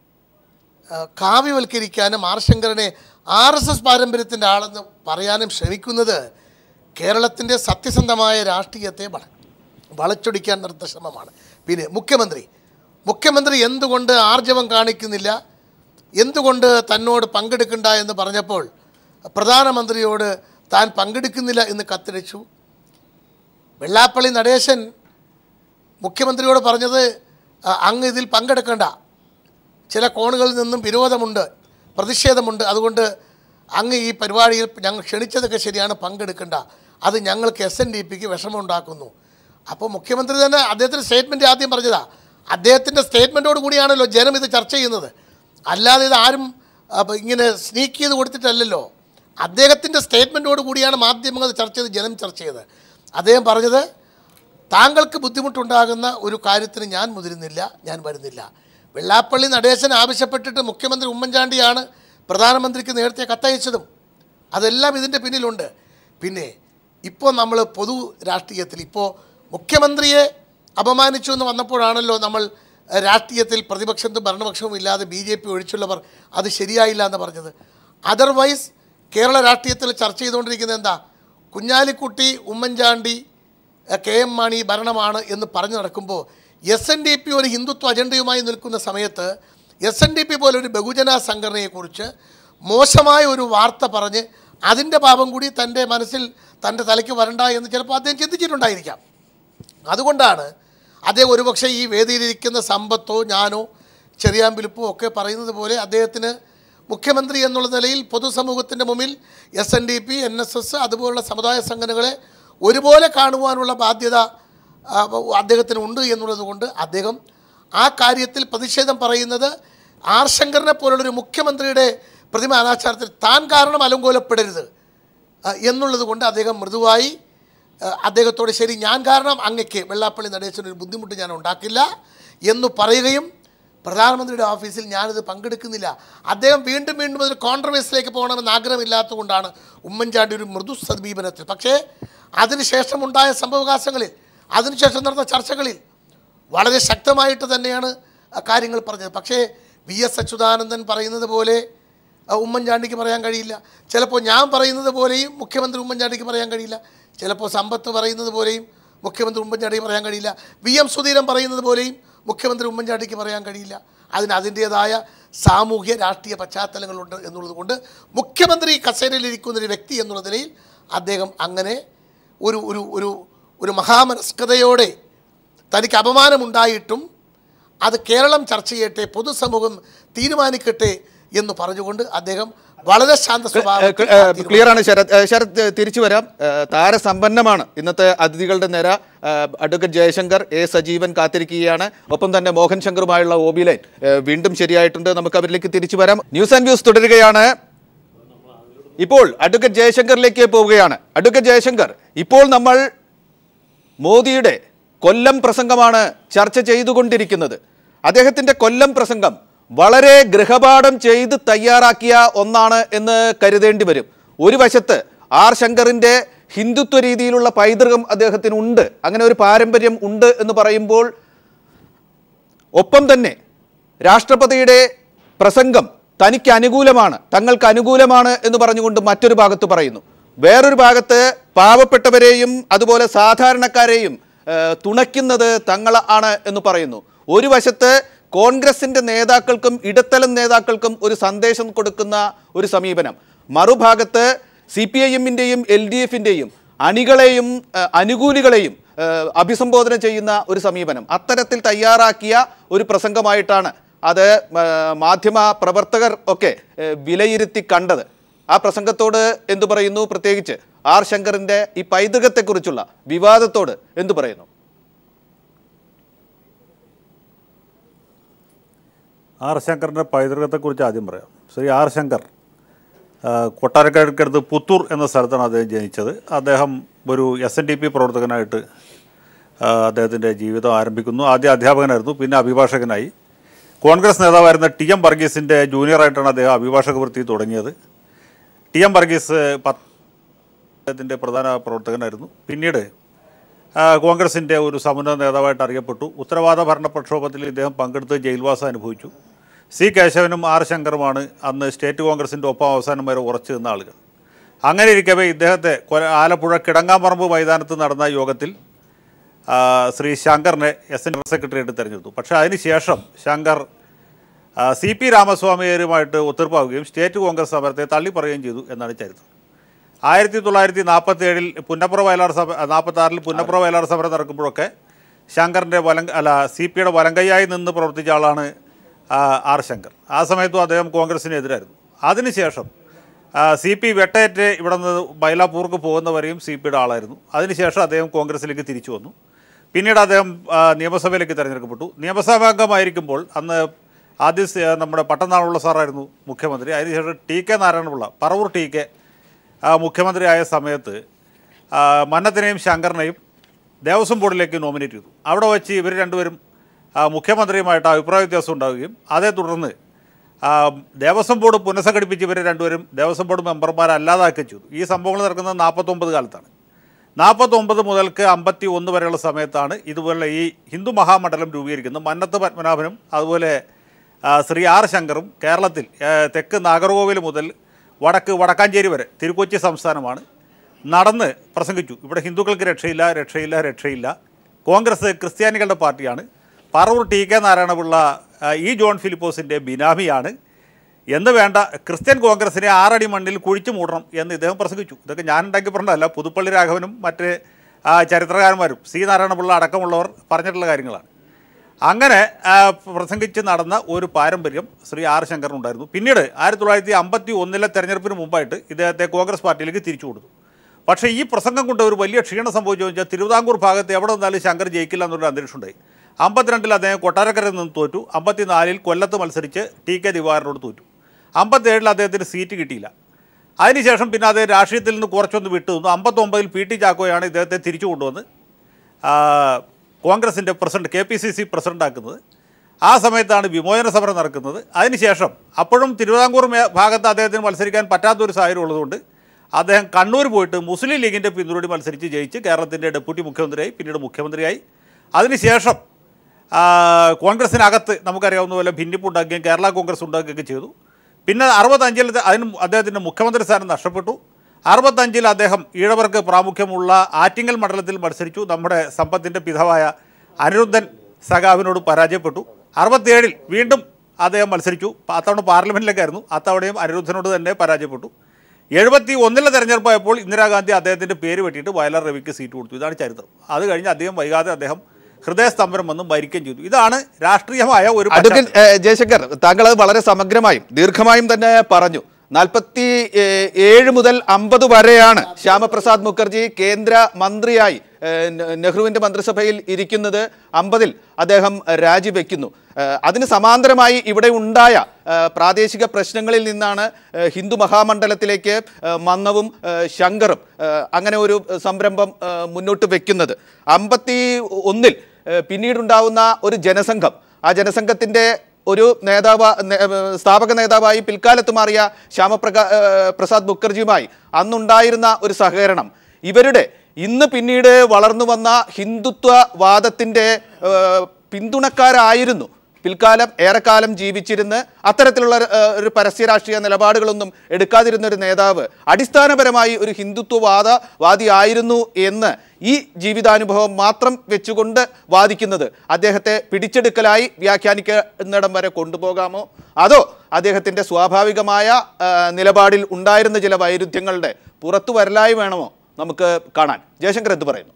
ആ, കാവ്യവൽക്കരിക്കാനും ആർ ശങ്കറിനെ ആർ എസ് എസ് പാരമ്പര്യത്തിൻ്റെ ആളെന്ന് പറയാനും ശ്രമിക്കുന്നത് കേരളത്തിൻ്റെ സത്യസന്ധമായ രാഷ്ട്രീയത്തെ വള വളച്ചൊടിക്കാൻ നടത്തുന്ന ശ്രമമാണ് പിന്നെ മുഖ്യമന്ത്രി മുഖ്യമന്ത്രി എന്തുകൊണ്ട് ആർജവം കാണിക്കുന്നില്ല എന്തുകൊണ്ട് തന്നോട് പങ്കെടുക്കണ്ട എന്ന് പറഞ്ഞപ്പോൾ പ്രധാനമന്ത്രിയോട് താൻ പങ്കെടുക്കുന്നില്ല എന്ന് കത്തടിച്ചു വെള്ളാപ്പള്ളി നടേശൻ മുഖ്യമന്ത്രിയോട് പറഞ്ഞത് "അ, അങ്ങ് ഇതിൽ പങ്കെടുക്കണ്ട ചില കോണുകളിൽ നിന്നും വിരോധമുണ്ട് പ്രതിഷേധമുണ്ട് അതുകൊണ്ട് അങ്ങ് ഈ പരിപാടിയിൽ ഞങ്ങൾ ക്ഷണിച്ചതൊക്കെ ശരിയാണ് പങ്കെടുക്കണ്ട അത് ഞങ്ങൾക്ക് എസ് എൻ ഡി പിക്ക് വിഷമമുണ്ടാക്കുന്നു അപ്പോൾ മുഖ്യമന്ത്രി തന്നെ അദ്ദേഹത്തിൻ്റെ സ്റ്റേറ്റ്മെൻറ്റ് ആദ്യം പറഞ്ഞതാ അദ്ദേഹത്തിൻ്റെ സ്റ്റേറ്റ്മെൻറ്റോട് കൂടിയാണല്ലോ ജനം ഇത് ചർച്ച ചെയ്യുന്നത് അല്ലാതെ ഇത് ആരും അപ്പോൾ ഇങ്ങനെ സ്നീക്ക് ചെയ്ത് കൊടുത്തിട്ടല്ലല്ലോ അദ്ദേഹത്തിൻ്റെ സ്റ്റേറ്റ്മെൻറ്റോട് കൂടിയാണ് മാധ്യമങ്ങൾ ചർച്ച ചെയ്ത് ജനം ചർച്ച ചെയ്തത് അദ്ദേഹം പറഞ്ഞത് താങ്കൾക്ക് ബുദ്ധിമുട്ടുണ്ടാകുന്ന ഒരു കാര്യത്തിന് ഞാൻ മുതിരുന്നില്ല ഞാൻ വരുന്നില്ല വെള്ളാപ്പള്ളി നടേശൻ ആവശ്യപ്പെട്ടിട്ട് മുഖ്യമന്ത്രി ഉമ്മൻചാണ്ടിയാണ് പ്രധാനമന്ത്രിക്ക് നേരത്തെ കത്തയച്ചതും അതെല്ലാം ഇതിൻ്റെ പിന്നിലുണ്ട് പിന്നെ ഇപ്പോൾ നമ്മൾ പൊതു രാഷ്ട്രീയത്തിൽ ഇപ്പോൾ മുഖ്യമന്ത്രിയെ അപമാനിച്ചു എന്ന് വന്നപ്പോഴാണല്ലോ നമ്മൾ ഏഹ്, രാഷ്ട്രീയത്തിൽ പ്രതിപക്ഷത്തും ഭരണപക്ഷവും ഇല്ലാതെ ബി ജെ പി ഒഴിച്ചുള്ളവർ അത് ശരിയായില്ല എന്ന് പറഞ്ഞത് അതർവൈസ് കേരള രാഷ്ട്രീയത്തിൽ ചർച്ച ചെയ്തുകൊണ്ടിരിക്കുന്നത് എന്താ കുഞ്ഞാലിക്കുട്ടി ഉമ്മൻചാണ്ടി ഏഹ്, കെ എം മാണി ഭരണമാണ് എന്ന് പറഞ്ഞു നടക്കുമ്പോൾ എസ് എൻ ഡി പി ഒരു ഹിന്ദുത്വ അജണ്ടയുമായി നിൽക്കുന്ന സമയത്ത് എസ് എൻ ഡി പി പോലൊരു ബഹുജന സംഘടനയെക്കുറിച്ച് മോശമായ ഒരു വാർത്ത പറഞ്ഞ് അതിൻ്റെ പാപം കൂടി തൻ്റെ മനസ്സിൽ തൻ്റെ തലയ്ക്ക് വരണ്ട എന്ന് ചിലപ്പോൾ അദ്ദേഹം ചിന്തിച്ചിട്ടുണ്ടായിരിക്കാം അതുകൊണ്ടാണ് അദ്ദേഹം ഒരുപക്ഷെ ഈ വേദിയിലിരിക്കുന്ന സമ്പത്തോ ഞാനോ ചെറിയാമ്പിലിപ്പോ ഒക്കെ പറയുന്നത് പോലെ അദ്ദേഹത്തിന് മുഖ്യമന്ത്രി എന്നുള്ള നിലയിൽ പൊതുസമൂഹത്തിൻ്റെ മുമ്പിൽ S N D P N S S അതുപോലുള്ള സമുദായ സംഘടനകളെ ഒരുപോലെ കാണുവാനുള്ള ബാധ്യത ആ, അദ്ദേഹത്തിന് ഉണ്ട് എന്നുള്ളത് കൊണ്ട് അദ്ദേഹം ആ കാര്യത്തിൽ പ്രതിഷേധം പറയുന്നത് ആർ ശങ്കറിനെ പോലുള്ളൊരു മുഖ്യമന്ത്രിയുടെ പ്രതിമ അനാചാരത്തിൽ താൻ കാരണം അലങ്കോലപ്പെടരുത് ആ, എന്നുള്ളത് കൊണ്ട് അദ്ദേഹം മൃദുവായി ആ, അദ്ദേഹത്തോട് ശരി ഞാൻ കാരണം അങ്ങയ്ക്ക് വെള്ളാപ്പള്ളി നടേശന് ഒരു ബുദ്ധിമുട്ട് ഞാൻ ഉണ്ടാക്കില്ല എന്ന് പറയുകയും പ്രധാനമന്ത്രിയുടെ ഓഫീസിൽ ഞാനിത് പങ്കെടുക്കുന്നില്ല അദ്ദേഹം വീണ്ടും വീണ്ടും ഒരു കോൺട്രവേഴ്സിലേക്ക് പോകണമെന്ന് ആഗ്രഹമില്ലാത്തതുകൊണ്ടാണ് ഉമ്മൻചാണ്ടി ഒരു മൃദു സമീപനത്തിൽ പക്ഷേ അതിനുശേഷമുണ്ടായ സംഭവവികാസങ്ങളിൽ അതിനുശേഷം നടന്ന ചർച്ചകളിൽ വളരെ ശക്തമായിട്ട് തന്നെയാണ് ആ കാര്യങ്ങൾ പറഞ്ഞത് പക്ഷേ വി എസ് അച്യുതാനന്ദൻ പറയുന്നത് പോലെ ആ, ഉമ്മൻചാണ്ടിക്ക് പറയാൻ കഴിയില്ല ചിലപ്പോൾ ഞാൻ പറയുന്നത് പോലെയും മുഖ്യമന്ത്രി ഉമ്മൻചാണ്ടിക്ക് പറയാൻ കഴിയില്ല ചിലപ്പോൾ സമ്പത്ത് പറയുന്നത് പോലെയും മുഖ്യമന്ത്രി ഉമ്മൻചാണ്ടിക്ക് പറയാൻ കഴിയില്ല വി എം സുധീരൻ പറയുന്നത് പോലെയും മുഖ്യമന്ത്രി ഉമ്മൻചാണ്ടിക്ക് പറയാൻ കഴിയില്ല അതിന് അതിൻ്റേതായ സാമൂഹ്യ രാഷ്ട്രീയ പശ്ചാത്തലങ്ങളുണ്ട് എന്നുള്ളത് കൊണ്ട് മുഖ്യമന്ത്രി കസേരയിലിരിക്കുന്ന ഒരു വ്യക്തി എന്നുള്ള നിലയിൽ അദ്ദേഹം അങ്ങനെ ഒരു ഒരു ഒരു ഒരു മഹാമനസ്കതയോടെ തനിക്ക് അപമാനമുണ്ടായിട്ടും അത് കേരളം ചർച്ച ചെയ്യട്ടെ പൊതുസമൂഹം തീരുമാനിക്കട്ടെ എന്ന് പറഞ്ഞുകൊണ്ട് അദ്ദേഹം വളരെ ശാന്ത സ്വഭാവത്തിൽ ആ തീരുമാനം ക്ലിയർ ആണ് ശരത് ഏഹ് ശരത് ഏഹ് തിരിച്ചു വരാം ഏഹ് താരസമ്പന്നമാണ് ഇന്നത്തെ അതിഥികളുടെ നിര ഏഹ് അഡ്വക്കേറ്റ് ജയശങ്കർ എ സജീവൻ കാത്തിരിക്കുകയാണ് ഒപ്പം തന്നെ മോഹൻ ശങ്കറുമായുള്ള ഓബി ലൈൻ ഏഹ് വീണ്ടും ശരിയായിട്ടുണ്ട് നമുക്ക് അവരിലേക്ക് തിരിച്ചു വരാം ന്യൂസ് ആൻഡ് വ്യൂസ് തുടരുകയാണ് ഇപ്പോൾ അഡ്വക്കേറ്റ് ജയശങ്കറിലേക്ക് പോവുകയാണ് അഡ്വക്കേറ്റ് ജയശങ്കർ ഇപ്പോൾ നമ്മൾ മോദിയുടെ കൊല്ലം പ്രസംഗമാണ് ചർച്ച ചെയ്തുകൊണ്ടിരിക്കുന്നത് അദ്ദേഹത്തിന്റെ കൊല്ലം പ്രസംഗം വളരെ ഗൃഹപാഠം ചെയ്ത് തയ്യാറാക്കിയ ഒന്നാണ് എന്ന് കരുതേണ്ടി വരും ഒരു വശത്ത് ആർ ശങ്കറിന്റെ ഹിന്ദുത്വ രീതിയിലുള്ള പൈതൃകം അദ്ദേഹത്തിന് ഉണ്ട് അങ്ങനെ ഒരു പാരമ്പര്യം ഉണ്ട് എന്ന് പറയുമ്പോൾ ഒപ്പം തന്നെ രാഷ്ട്രപതിയുടെ പ്രസംഗം തനിക്ക് അനുകൂലമാണ് തങ്ങൾക്ക് അനുകൂലമാണ് എന്ന് പറഞ്ഞുകൊണ്ട് മറ്റൊരു ഭാഗത്ത് പറയുന്നു വേറൊരു ഭാഗത്ത് പാവപ്പെട്ടവരെയും അതുപോലെ സാധാരണക്കാരെയും ഏഹ്, തുണയ്ക്കുന്നത് തങ്ങൾ ആണ് എന്ന് പറയുന്നു ഒരു വശത്ത് കോൺഗ്രസിന്റെ നേതാക്കൾക്കും ഇടത്തരം നേതാക്കൾക്കും ഒരു സന്ദേശം കൊടുക്കുന്ന ഒരു സമീപനം മറുഭാഗത്ത് സി പി ഐ എമ്മിൻ്റെയും എൽ ഡി എഫിൻ്റെയും അണികളെയും ഏഹ്, അനുകൂലികളെയും ഏഹ്, അഭിസംബോധന ചെയ്യുന്ന ഒരു സമീപനം അത്തരത്തിൽ തയ്യാറാക്കിയ ഒരു പ്രസംഗമായിട്ടാണ് അത് ഏഹ്, മാധ്യമ പ്രവർത്തകർ ഒക്കെ ഏഹ്, വിലയിരുത്തി കണ്ടത് ആ പ്രസംഗത്തോട് എന്തു പറയുന്നു പ്രത്യേകിച്ച് ആർ ശങ്കറിന്റെ ഈ പൈതൃകത്തെക്കുറിച്ചുള്ള വിവാദത്തോട് എന്തു പറയുന്നു ആർ ശങ്കറിൻ്റെ പൈതൃകത്തെക്കുറിച്ച് ആദ്യം പറയാം ശ്രീ ആർ ശങ്കർ ആ, കൊട്ടാരക്കരക്കടുത്ത് പുത്തൂർ എന്ന സ്ഥലത്താണ് അദ്ദേഹം ജനിച്ചത് അദ്ദേഹം ഒരു എസ് എൻ ഡി പി പ്രവർത്തകനായിട്ട് ആ, അദ്ദേഹത്തിൻ്റെ ജീവിതം ആരംഭിക്കുന്നു ആദ്യം അധ്യാപകനായിരുന്നു പിന്നെ അഭിഭാഷകനായി കോൺഗ്രസ് നേതാവായിരുന്ന ടി എം വർഗീസിൻ്റെ ജൂനിയറായിട്ടാണ് അദ്ദേഹം അഭിഭാഷക വൃത്തി തുടങ്ങിയത് ടി എം വർഗീസ് പത്ത് അദ്ദേഹത്തിൻ്റെ പ്രധാന പ്രവർത്തകനായിരുന്നു പിന്നീട് ആ, കോൺഗ്രസിൻ്റെ ഒരു സമുന്നത നേതാവായിട്ട് അറിയപ്പെട്ടു ഉത്തരവാദ ഭരണ പ്രക്ഷോഭത്തിൽ ഇദ്ദേഹം പങ്കെടുത്ത് ജയിൽവാസം അനുഭവിച്ചു സി കേശവനും ആർ ശങ്കറുമാണ് അന്ന് സ്റ്റേറ്റ് കോൺഗ്രസിൻ്റെ ഒപ്പം അവസാനം വരെ ഉറച്ചു നിന്ന ആളുകൾ അങ്ങനെ ഇരിക്കവേ ഇദ്ദേഹത്തെ കൊല ആലപ്പുഴ കിടങ്ങാമ്പറമ്പ് മൈതാനത്ത് നടന്ന യോഗത്തിൽ ആ, ശ്രീ ശങ്കറിനെ എസ് എൻ സെക്രട്ടറിയായിട്ട് തിരഞ്ഞെടുത്തു പക്ഷേ അതിനുശേഷം ശങ്കർ ആ, സി പി രാമസ്വാമിയരുമായിട്ട് ഒത്തീർപ്പാവുകയും സ്റ്റേറ്റ് കോൺഗ്രസ് സമരത്തെ തള്ളിപ്പറയുകയും ചെയ്തു എന്നാണ് ചരിത്രം ആയിരത്തി തൊള്ളായിരത്തി നാൽപ്പത്തി ഏഴിൽ പുന്നപ്പുറ വയലാർ സഭ നാൽപ്പത്തി ആറിൽ പുന്നപ്പുറ വയലാർ സമരം നടക്കുമ്പോഴൊക്കെ ശങ്കറിൻ്റെ വലം അല്ല സി പിയുടെ വലങ്കൈയായി നിന്ന് പ്രവർത്തിച്ച ആളാണ് ആ, ആർ ശങ്കർ ആ സമയത്തും അദ്ദേഹം കോൺഗ്രസിനെതിരായിരുന്നു അതിനുശേഷം സി പി വെട്ടേറ്റ് ഇവിടെ നിന്ന് ബൈലാപ്പൂർക്ക് പോകുന്നവരെയും സി പിയുടെ ആളായിരുന്നു അതിനുശേഷം അദ്ദേഹം കോൺഗ്രസിലേക്ക് തിരിച്ചു വന്നു പിന്നീട് അദ്ദേഹം ആ, നിയമസഭയിലേക്ക് തിരഞ്ഞെടുക്കപ്പെട്ടു നിയമസഭാംഗമായിരിക്കുമ്പോൾ അന്ന് ആദ്യം സ- നമ്മുടെ പട്ടനാളുള്ള സാറായിരുന്നു മുഖ്യമന്ത്രി അതിനുശേഷം T K Narayana Pillai Paravur T K ആ, മുഖ്യമന്ത്രിയായ സമയത്ത് ആ, മന്നത്തിനെയും ശങ്കറിനെയും ദേവസ്വം ബോർഡിലേക്ക് നോമിനേറ്റ് ചെയ്തു അവിടെ വെച്ച് ഇവർ രണ്ടുപേരും ആ, മുഖ്യമന്ത്രിയുമായിട്ട് അഭിപ്രായ വ്യത്യാസം ഉണ്ടാവുകയും അതേ തുടർന്ന് ആ, ദേവസ്വം ബോർഡ് പുനഃസംഘടിപ്പിച്ച് ഇവർ രണ്ടുപേരും ദേവസ്വം ബോർഡ് മെമ്പർമാരല്ലാതാക്കുകയും ചെയ്തു ഈ സംഭവങ്ങൾ നടക്കുന്നത് നാൽപ്പത്തൊമ്പത് കാലത്താണ് നാൽപ്പത്തൊമ്പത് മുതൽക്ക് അമ്പത്തി ഒന്ന് വരെയുള്ള സമയത്താണ് ഇതുപോലെ ഈ ഹിന്ദു മഹാമണ്ഡലം രൂപീകരിക്കുന്നത് മന്നത്ത് പത്മനാഭനും അതുപോലെ ആ, ശ്രീ ആർ ശങ്കറും കേരളത്തിൽ ആ, തെക്ക് നാഗർകോവിൽ മുതൽ വടക്ക് വടക്കാഞ്ചേരി വരെ തിരുക്കൊച്ചി സംസ്ഥാനമാണ് നടന്ന് പ്രസംഗിച്ചു ഇവിടെ ഹിന്ദുക്കൾക്ക് രക്ഷയില്ല രക്ഷയില്ല രക്ഷയില്ല കോൺഗ്രസ് ക്രിസ്ത്യാനികളുടെ പാർട്ടിയാണ് പറവൂർ ടി കെ നാരായണപിള്ള ആ, ഈ ജോൺ ഫിലിപ്പോസിൻ്റെ ബിനാമിയാണ് എന്ന് വേണ്ട ക്രിസ്ത്യൻ കോൺഗ്രസിനെ ആറടി മണ്ണിൽ കുഴിച്ചു മൂടണം എന്ന് ഇദ്ദേഹം പ്രസംഗിച്ചു ഇതൊക്കെ ഞാൻ ഉണ്ടാക്കി പറഞ്ഞതല്ല പുതുപ്പള്ളി രാഘവനും മറ്റ് ആ, ചരിത്രകാരന്മാരും സി നാരായണപിള്ള അടക്കമുള്ളവർ പറഞ്ഞിട്ടുള്ള കാര്യങ്ങളാണ് അങ്ങനെ ആ, പ്രസംഗിച്ച് നടന്ന ഒരു പാരമ്പര്യം ശ്രീ ആർ ശങ്കറിനുണ്ടായിരുന്നു പിന്നീട് ആയിരത്തി തൊള്ളായിരത്തി അമ്പത്തി ഒന്നിലെ തെരഞ്ഞെടുപ്പിന് മുമ്പായിട്ട് ഇദ്ദേഹത്തെ കോൺഗ്രസ് പാർട്ടിയിലേക്ക് തിരിച്ചു കൊടുത്തു പക്ഷേ ഈ പ്രസംഗം കൊണ്ട് ഒരു വലിയ ക്ഷീണം സംഭവിച്ചു വെച്ചാൽ തിരുവിതാംകൂർ ഭാഗത്ത് എവിടെ നിന്നാലും ശങ്കർ ജയിക്കില്ല എന്നൊരു അന്തരീക്ഷം ഉണ്ടായി അമ്പത്തിരണ്ടിൽ അദ്ദേഹം കൊട്ടാരക്കരയിൽ നിന്ന് തോറ്റു അമ്പത്തിനാലിൽ കൊല്ലത്ത് മത്സരിച്ച് ടി കെ ദിവാകരനോട് തോറ്റു അമ്പത്തേഴിൽ അദ്ദേഹത്തിന് സീറ്റ് കിട്ടിയില്ല അതിനുശേഷം പിന്നെ അദ്ദേഹം രാഷ്ട്രീയത്തിൽ നിന്ന് കുറച്ചൊന്ന് വിട്ടു നിന്നു അമ്പത്തൊമ്പതിൽ പി ടി ചാക്കോയാണ് ഇദ്ദേഹത്തെ തിരിച്ചു കൊണ്ടുവന്ന് ആ, കോൺഗ്രസിൻ്റെ president K P C C പ്രസിഡൻ്റാക്കുന്നത് ആ സമയത്താണ് വിമോചന സമരം നടക്കുന്നത് അതിനുശേഷം അപ്പോഴും തിരുവിതാംകൂർ മേ- ഭാഗത്ത് അദ്ദേഹത്തിന് മത്സരിക്കാൻ പറ്റാത്തൊരു സാഹചര്യം ഉള്ളതുകൊണ്ട് അദ്ദേഹം കണ്ണൂർ പോയിട്ട് മുസ്ലിം ലീഗിൻ്റെ പിന്തുണയോടെ മത്സരിച്ച് ജയിച്ച് കേരളത്തിൻ്റെ ഡെപ്യൂട്ടി മുഖ്യമന്ത്രിയായി പിന്നീട് മുഖ്യമന്ത്രിയായി അതിനുശേഷം ആ, കോൺഗ്രസിനകത്ത് നമുക്കറിയാവുന്ന പോലെ ഭിന്നിപ്പുണ്ടാക്കുകയും കേരള കോൺഗ്രസ് ഉണ്ടാക്കുകയൊക്കെ ചെയ്തു പിന്നെ അറുപത്തഞ്ചിൽ അതിന് അദ്ദേഹത്തിൻ്റെ മുഖ്യമന്ത്രി സ്ഥാനം നഷ്ടപ്പെട്ടു അറുപത്തഞ്ചിൽ അദ്ദേഹം ഈഴവർക്ക് പ്രാമുഖ്യമുള്ള ആറ്റിങ്ങൽ മണ്ഡലത്തിൽ മത്സരിച്ചു നമ്മുടെ സമ്പത്തിൻ്റെ പിതാവായ അനിരുദ്ധൻ സഖാവിനോട് പരാജയപ്പെട്ടു അറുപത്തിയേഴിൽ വീണ്ടും അദ്ദേഹം മത്സരിച്ചു അത്തവണ പാർലമെൻറ്റിലേക്കായിരുന്നു അത്തവണയും അനിരുദ്ധനോട് തന്നെ പരാജയപ്പെട്ടു എഴുപത്തി ഒന്നിലെ തെരഞ്ഞെടുപ്പായപ്പോൾ ഇന്ദിരാഗാന്ധി അദ്ദേഹത്തിൻ്റെ പേര് വെട്ടിയിട്ട് വയലാർ രവിക്ക് സീറ്റ് കൊടുത്തു ഇതാണ് ചരിത്രം അത് കഴിഞ്ഞ് അദ്ദേഹം വൈകാതെ അദ്ദേഹം ഹൃദയസ്തംഭനം വന്നും മരിക്കുകയും ചെയ്തു ഇതാണ് രാഷ്ട്രീയമായ ഒരു പശ്ചാത്തലം. അഡ്വക്കേറ്റ് ഏ, ജയശങ്കർ താങ്കൾ അത് വളരെ സമഗ്രമായും ദീർഘമായും തന്നെ പറഞ്ഞു നാൽപ്പത്തി ഏ, ഏഴ് മുതൽ അമ്പത് വരെയാണ് ശ്യാമപ്രസാദ് മുഖർജി കേന്ദ്ര മന്ത്രിയായി ഏ, നെ- നെഹ്റുവിന്റെ മന്ത്രിസഭയിൽ ഇരിക്കുന്നത് അമ്പതിൽ അദ്ദേഹം രാജിവെക്കുന്നു ഏ, അതിന് സമാന്തരമായി ഇവിടെ ഉണ്ടായ ഏ, പ്രാദേശിക പ്രശ്നങ്ങളിൽ നിന്നാണ് ഏ, ഹിന്ദു മഹാമണ്ഡലത്തിലേക്ക് ഏ, മന്നവും ഏ, ശങ്കറും ഏ, അങ്ങനെ ഒരു സംരംഭം ഏ, മുന്നോട്ട് വെക്കുന്നത് അമ്പത്തി ഒന്നിൽ ഏഹ് പിന്നീടുണ്ടാവുന്ന ഒരു ജനസംഘം ആ ജനസംഘത്തിൻ്റെ ഒരു നേതാവ് നേ- ഏഹ് സ്ഥാപക നേതാവായി പിൽക്കാലത്ത് മാറിയ ശ്യാമപ്രകാ ഏഹ് പ്രസാദ് മുഖർജിയുമായി അന്നുണ്ടായിരുന്ന ഒരു സഹകരണം ഇവരുടെ ഇന്ന് പിന്നീട് വളർന്നു വന്ന ഹിന്ദുത്വവാദത്തിൻ്റെ ഏഹ് പിന്തുണക്കാരായിരുന്നു പിൽക്കാലം ഏറെക്കാലം ജീവിച്ചിരുന്ന് അത്തരത്തിലുള്ള ഏഹ്, ഒരു പരസ്യ രാഷ്ട്രീയ നിലപാടുകളൊന്നും എടുക്കാതിരുന്ന ഒരു നേതാവ് അടിസ്ഥാനപരമായി ഒരു ഹിന്ദുത്വവാദ വാദിയായിരുന്നു എന്ന് ഈ ജീവിതാനുഭവം മാത്രം വെച്ചുകൊണ്ട് വാദിക്കുന്നത് അദ്ദേഹത്തെ പിടിച്ചെടുക്കലായി വ്യാഖ്യാനിക്കുന്നിടം വരെ കൊണ്ടുപോകാമോ അതോ അദ്ദേഹത്തിൻ്റെ സ്വാഭാവികമായ ആ, നിലപാടിൽ ഉണ്ടായിരുന്ന ചില വൈരുദ്ധ്യങ്ങളുടെ പുറത്തു വരലായി വേണമോ നമുക്ക് കാണാൻ ജയശങ്കർ എന്ത് പറയുന്നു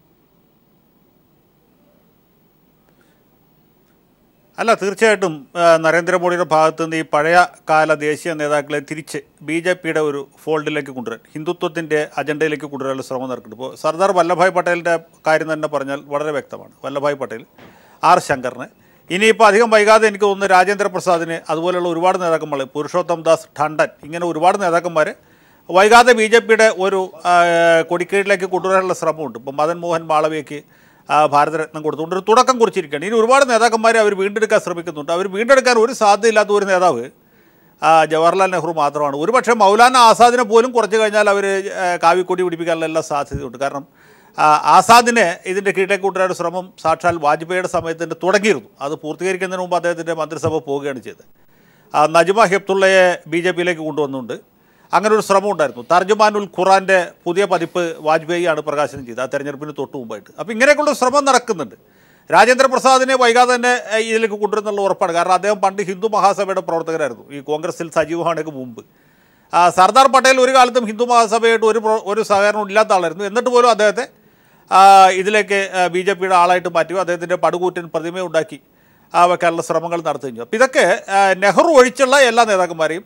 അല്ല തീർച്ചയായിട്ടും ആ, നരേന്ദ്രമോദിയുടെ ഭാഗത്തു നിന്ന് ഈ പഴയ കാല ദേശീയ നേതാക്കളെ തിരിച്ച് ബി ജെ പിയുടെ ഒരു ഫോൾഡിലേക്ക് കൊണ്ടുവരാൻ ഹിന്ദുത്വത്തിൻ്റെ അജണ്ടയിലേക്ക് കൊണ്ടുവരാനുള്ള ശ്രമം നടക്കുന്നുണ്ട് ഇപ്പോൾ സർദാർ വല്ലഭായ് പട്ടേലിൻ്റെ കാര്യം തന്നെ പറഞ്ഞാൽ വളരെ വ്യക്തമാണ് വല്ലഭായ് പട്ടേൽ ആർ ശങ്കറിന് ഇനിയിപ്പോൾ അധികം വൈകാതെ എനിക്ക് തോന്നുന്നു രാജേന്ദ്ര പ്രസാദിന് അതുപോലെയുള്ള ഒരുപാട് നേതാക്കന്മാർ പുരുഷോത്തം ദാസ് ടണ്ടൻ ഇങ്ങനെ ഒരുപാട് നേതാക്കന്മാർ വൈകാതെ ബി ജെ പിയുടെ ഒരു ആ, കൊടിക്കീഴിലേക്ക് കൊണ്ടുവരാനുള്ള ശ്രമമുണ്ട് ഇപ്പോൾ മദൻ മോഹൻ മാളവിയയ്ക്ക് ആ, ഭാരതരത്നം കൊടുത്തുകൊണ്ട് ഒരു തുടക്കം കുറിച്ചിരിക്കുകയാണ് ഇനി ഒരുപാട് നേതാക്കന്മാരെ അവർ വീണ്ടെടുക്കാൻ ശ്രമിക്കുന്നുണ്ട് അവർ വീണ്ടെടുക്കാൻ ഒരു സാധ്യതയില്ലാത്ത ഒരു നേതാവ് ആ, ജവഹർലാൽ നെഹ്റു മാത്രമാണ് ഒരുപക്ഷെ മൗലാന ആസാദിനെ പോലും കുറച്ച് കഴിഞ്ഞാൽ അവർ കാവിക്കൊടി പിടിപ്പിക്കാനുള്ള എല്ലാ സാധ്യതയുണ്ട് കാരണം ആ, ആസാദിനെ ഇതിൻ്റെ കീഴിലേക്ക് കൊണ്ടുവരാൻ ഒരു ശ്രമം സാക്ഷാൽ വാജ്പേയിയുടെ സമയത്ത് തന്നെ തുടങ്ങിയിരുന്നു അത് പൂർത്തീകരിക്കുന്നതിന് മുമ്പ് അദ്ദേഹത്തിൻ്റെ മന്ത്രിസഭ പോവുകയാണ് ചെയ്തത് ആ, നജ്മ ഹെപ്തുള്ളയെ ബി ജെ പിയിലേക്ക് കൊണ്ടുവന്നുകൊണ്ട് അങ്ങനെ ഒരു ശ്രമം ഉണ്ടായിരുന്നു തർജുമാനുൽ ഖുറാൻ്റെ പുതിയ പതിപ്പ് വാജ്പേയിയാണ് പ്രകാശനം ചെയ്തത് ആ തെരഞ്ഞെടുപ്പിന് തൊട്ട് മുമ്പായിട്ട് അപ്പോൾ ഇങ്ങനെയൊക്കെയുള്ള ശ്രമം നടക്കുന്നുണ്ട് രാജേന്ദ്ര പ്രസാദിനെ വൈകാതെ തന്നെ ഏഹ്, ഇതിലേക്ക് കൊണ്ടുവരുന്നുള്ള ഉറപ്പാണ് കാരണം അദ്ദേഹം പണ്ട് ഹിന്ദു മഹാസഭയുടെ പ്രവർത്തകരായിരുന്നു ഈ കോൺഗ്രസിൽ സജീവമാണെങ്കിൽ മുമ്പ് ആ, സർദാർ പട്ടേൽ ഒരു കാലത്തും ഹിന്ദു മഹാസഭയായിട്ട് ഒരു പ്രോ- ഒരു സഹകരണം ഇല്ലാത്ത ആളായിരുന്നു എന്നിട്ട് പോലും അദ്ദേഹത്തെ ആ, ഇതിലേക്ക് ബി ജെ പിയുടെ ആളായിട്ട് മാറ്റി അദ്ദേഹത്തിൻ്റെ പടുകൂറ്റൻ പ്രതിമ ഉണ്ടാക്കി ആ, വെക്കാനുള്ള ശ്രമങ്ങൾ നടത്തി കഴിഞ്ഞു അപ്പോൾ ഇതൊക്കെ ആ, നെഹ്റു ഒഴിച്ചുള്ള എല്ലാ നേതാക്കന്മാരെയും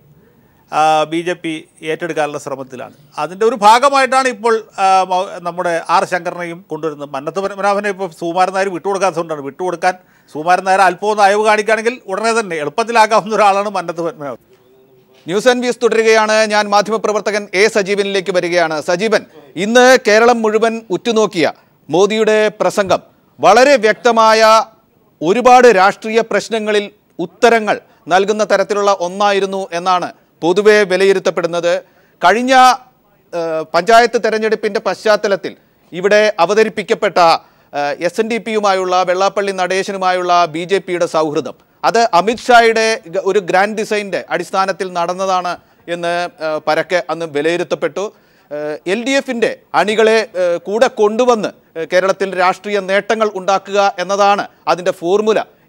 ബി ജെ പി ഏറ്റെടുക്കാനുള്ള ശ്രമത്തിലാണ് അതിൻ്റെ ഒരു ഭാഗമായിട്ടാണ് ഇപ്പോൾ ആ, മൗ- നമ്മുടെ ആർ ശങ്കറിനെയും കൊണ്ടുവരുന്നത് മന്നത്ത് പത്മനാഭനെ ഇപ്പോൾ സുകുമാരൻ നായർ വിട്ടുകൊടുക്കാത്തതുകൊണ്ടാണ് വിട്ടുകൊടുക്കാൻ സുകുമാരൻ നായർ അല്പം ഒന്ന് അയവ് കാണിക്കുകയാണെങ്കിൽ ഉടനെ തന്നെ എളുപ്പത്തിലാക്കാവുന്ന ഒരാളാണ് Mannath Padmanabhan news and views തുടരുകയാണ് ഞാൻ മാധ്യമപ്രവർത്തകൻ എ സജീവനിലേക്ക് വരികയാണ് സജീവൻ ഇന്ന് കേരളം മുഴുവൻ ഉറ്റുനോക്കിയ മോദിയുടെ പ്രസംഗം വളരെ വ്യക്തമായ ഒരുപാട് രാഷ്ട്രീയ പ്രശ്നങ്ങളിൽ ഉത്തരങ്ങൾ നൽകുന്ന തരത്തിലുള്ള ഒന്നായിരുന്നു എന്നാണ് പൊതുവെ വിലയിരുത്തപ്പെടുന്നത് കഴിഞ്ഞ ഏഹ്, പഞ്ചായത്ത് തെരഞ്ഞെടുപ്പിൻ്റെ പശ്ചാത്തലത്തിൽ ഇവിടെ അവതരിപ്പിക്കപ്പെട്ട എസ് എൻ ഡി പിയുമായുള്ള വെള്ളാപ്പള്ളി നടേശനുമായുള്ള ബി ജെ പിയുടെ സൗഹൃദം അത് അമിത്ഷായുടെ ഗ- ഒരു ഗ്രാൻഡ് ഡിസൈൻ്റെ അടിസ്ഥാനത്തിൽ നടന്നതാണ് എന്ന് ഏഹ്, പരക്കെ അന്ന് വിലയിരുത്തപ്പെട്ടു എൽ ഡി എഫിൻ്റെ അണികളെ ഏഹ്, കൂടെ കൊണ്ടുവന്ന് ഏഹ്, കേരളത്തിൽ രാഷ്ട്രീയ നേട്ടങ്ങൾ ഉണ്ടാക്കുക എന്നതാണ് അതിൻ്റെ ഫോർമുല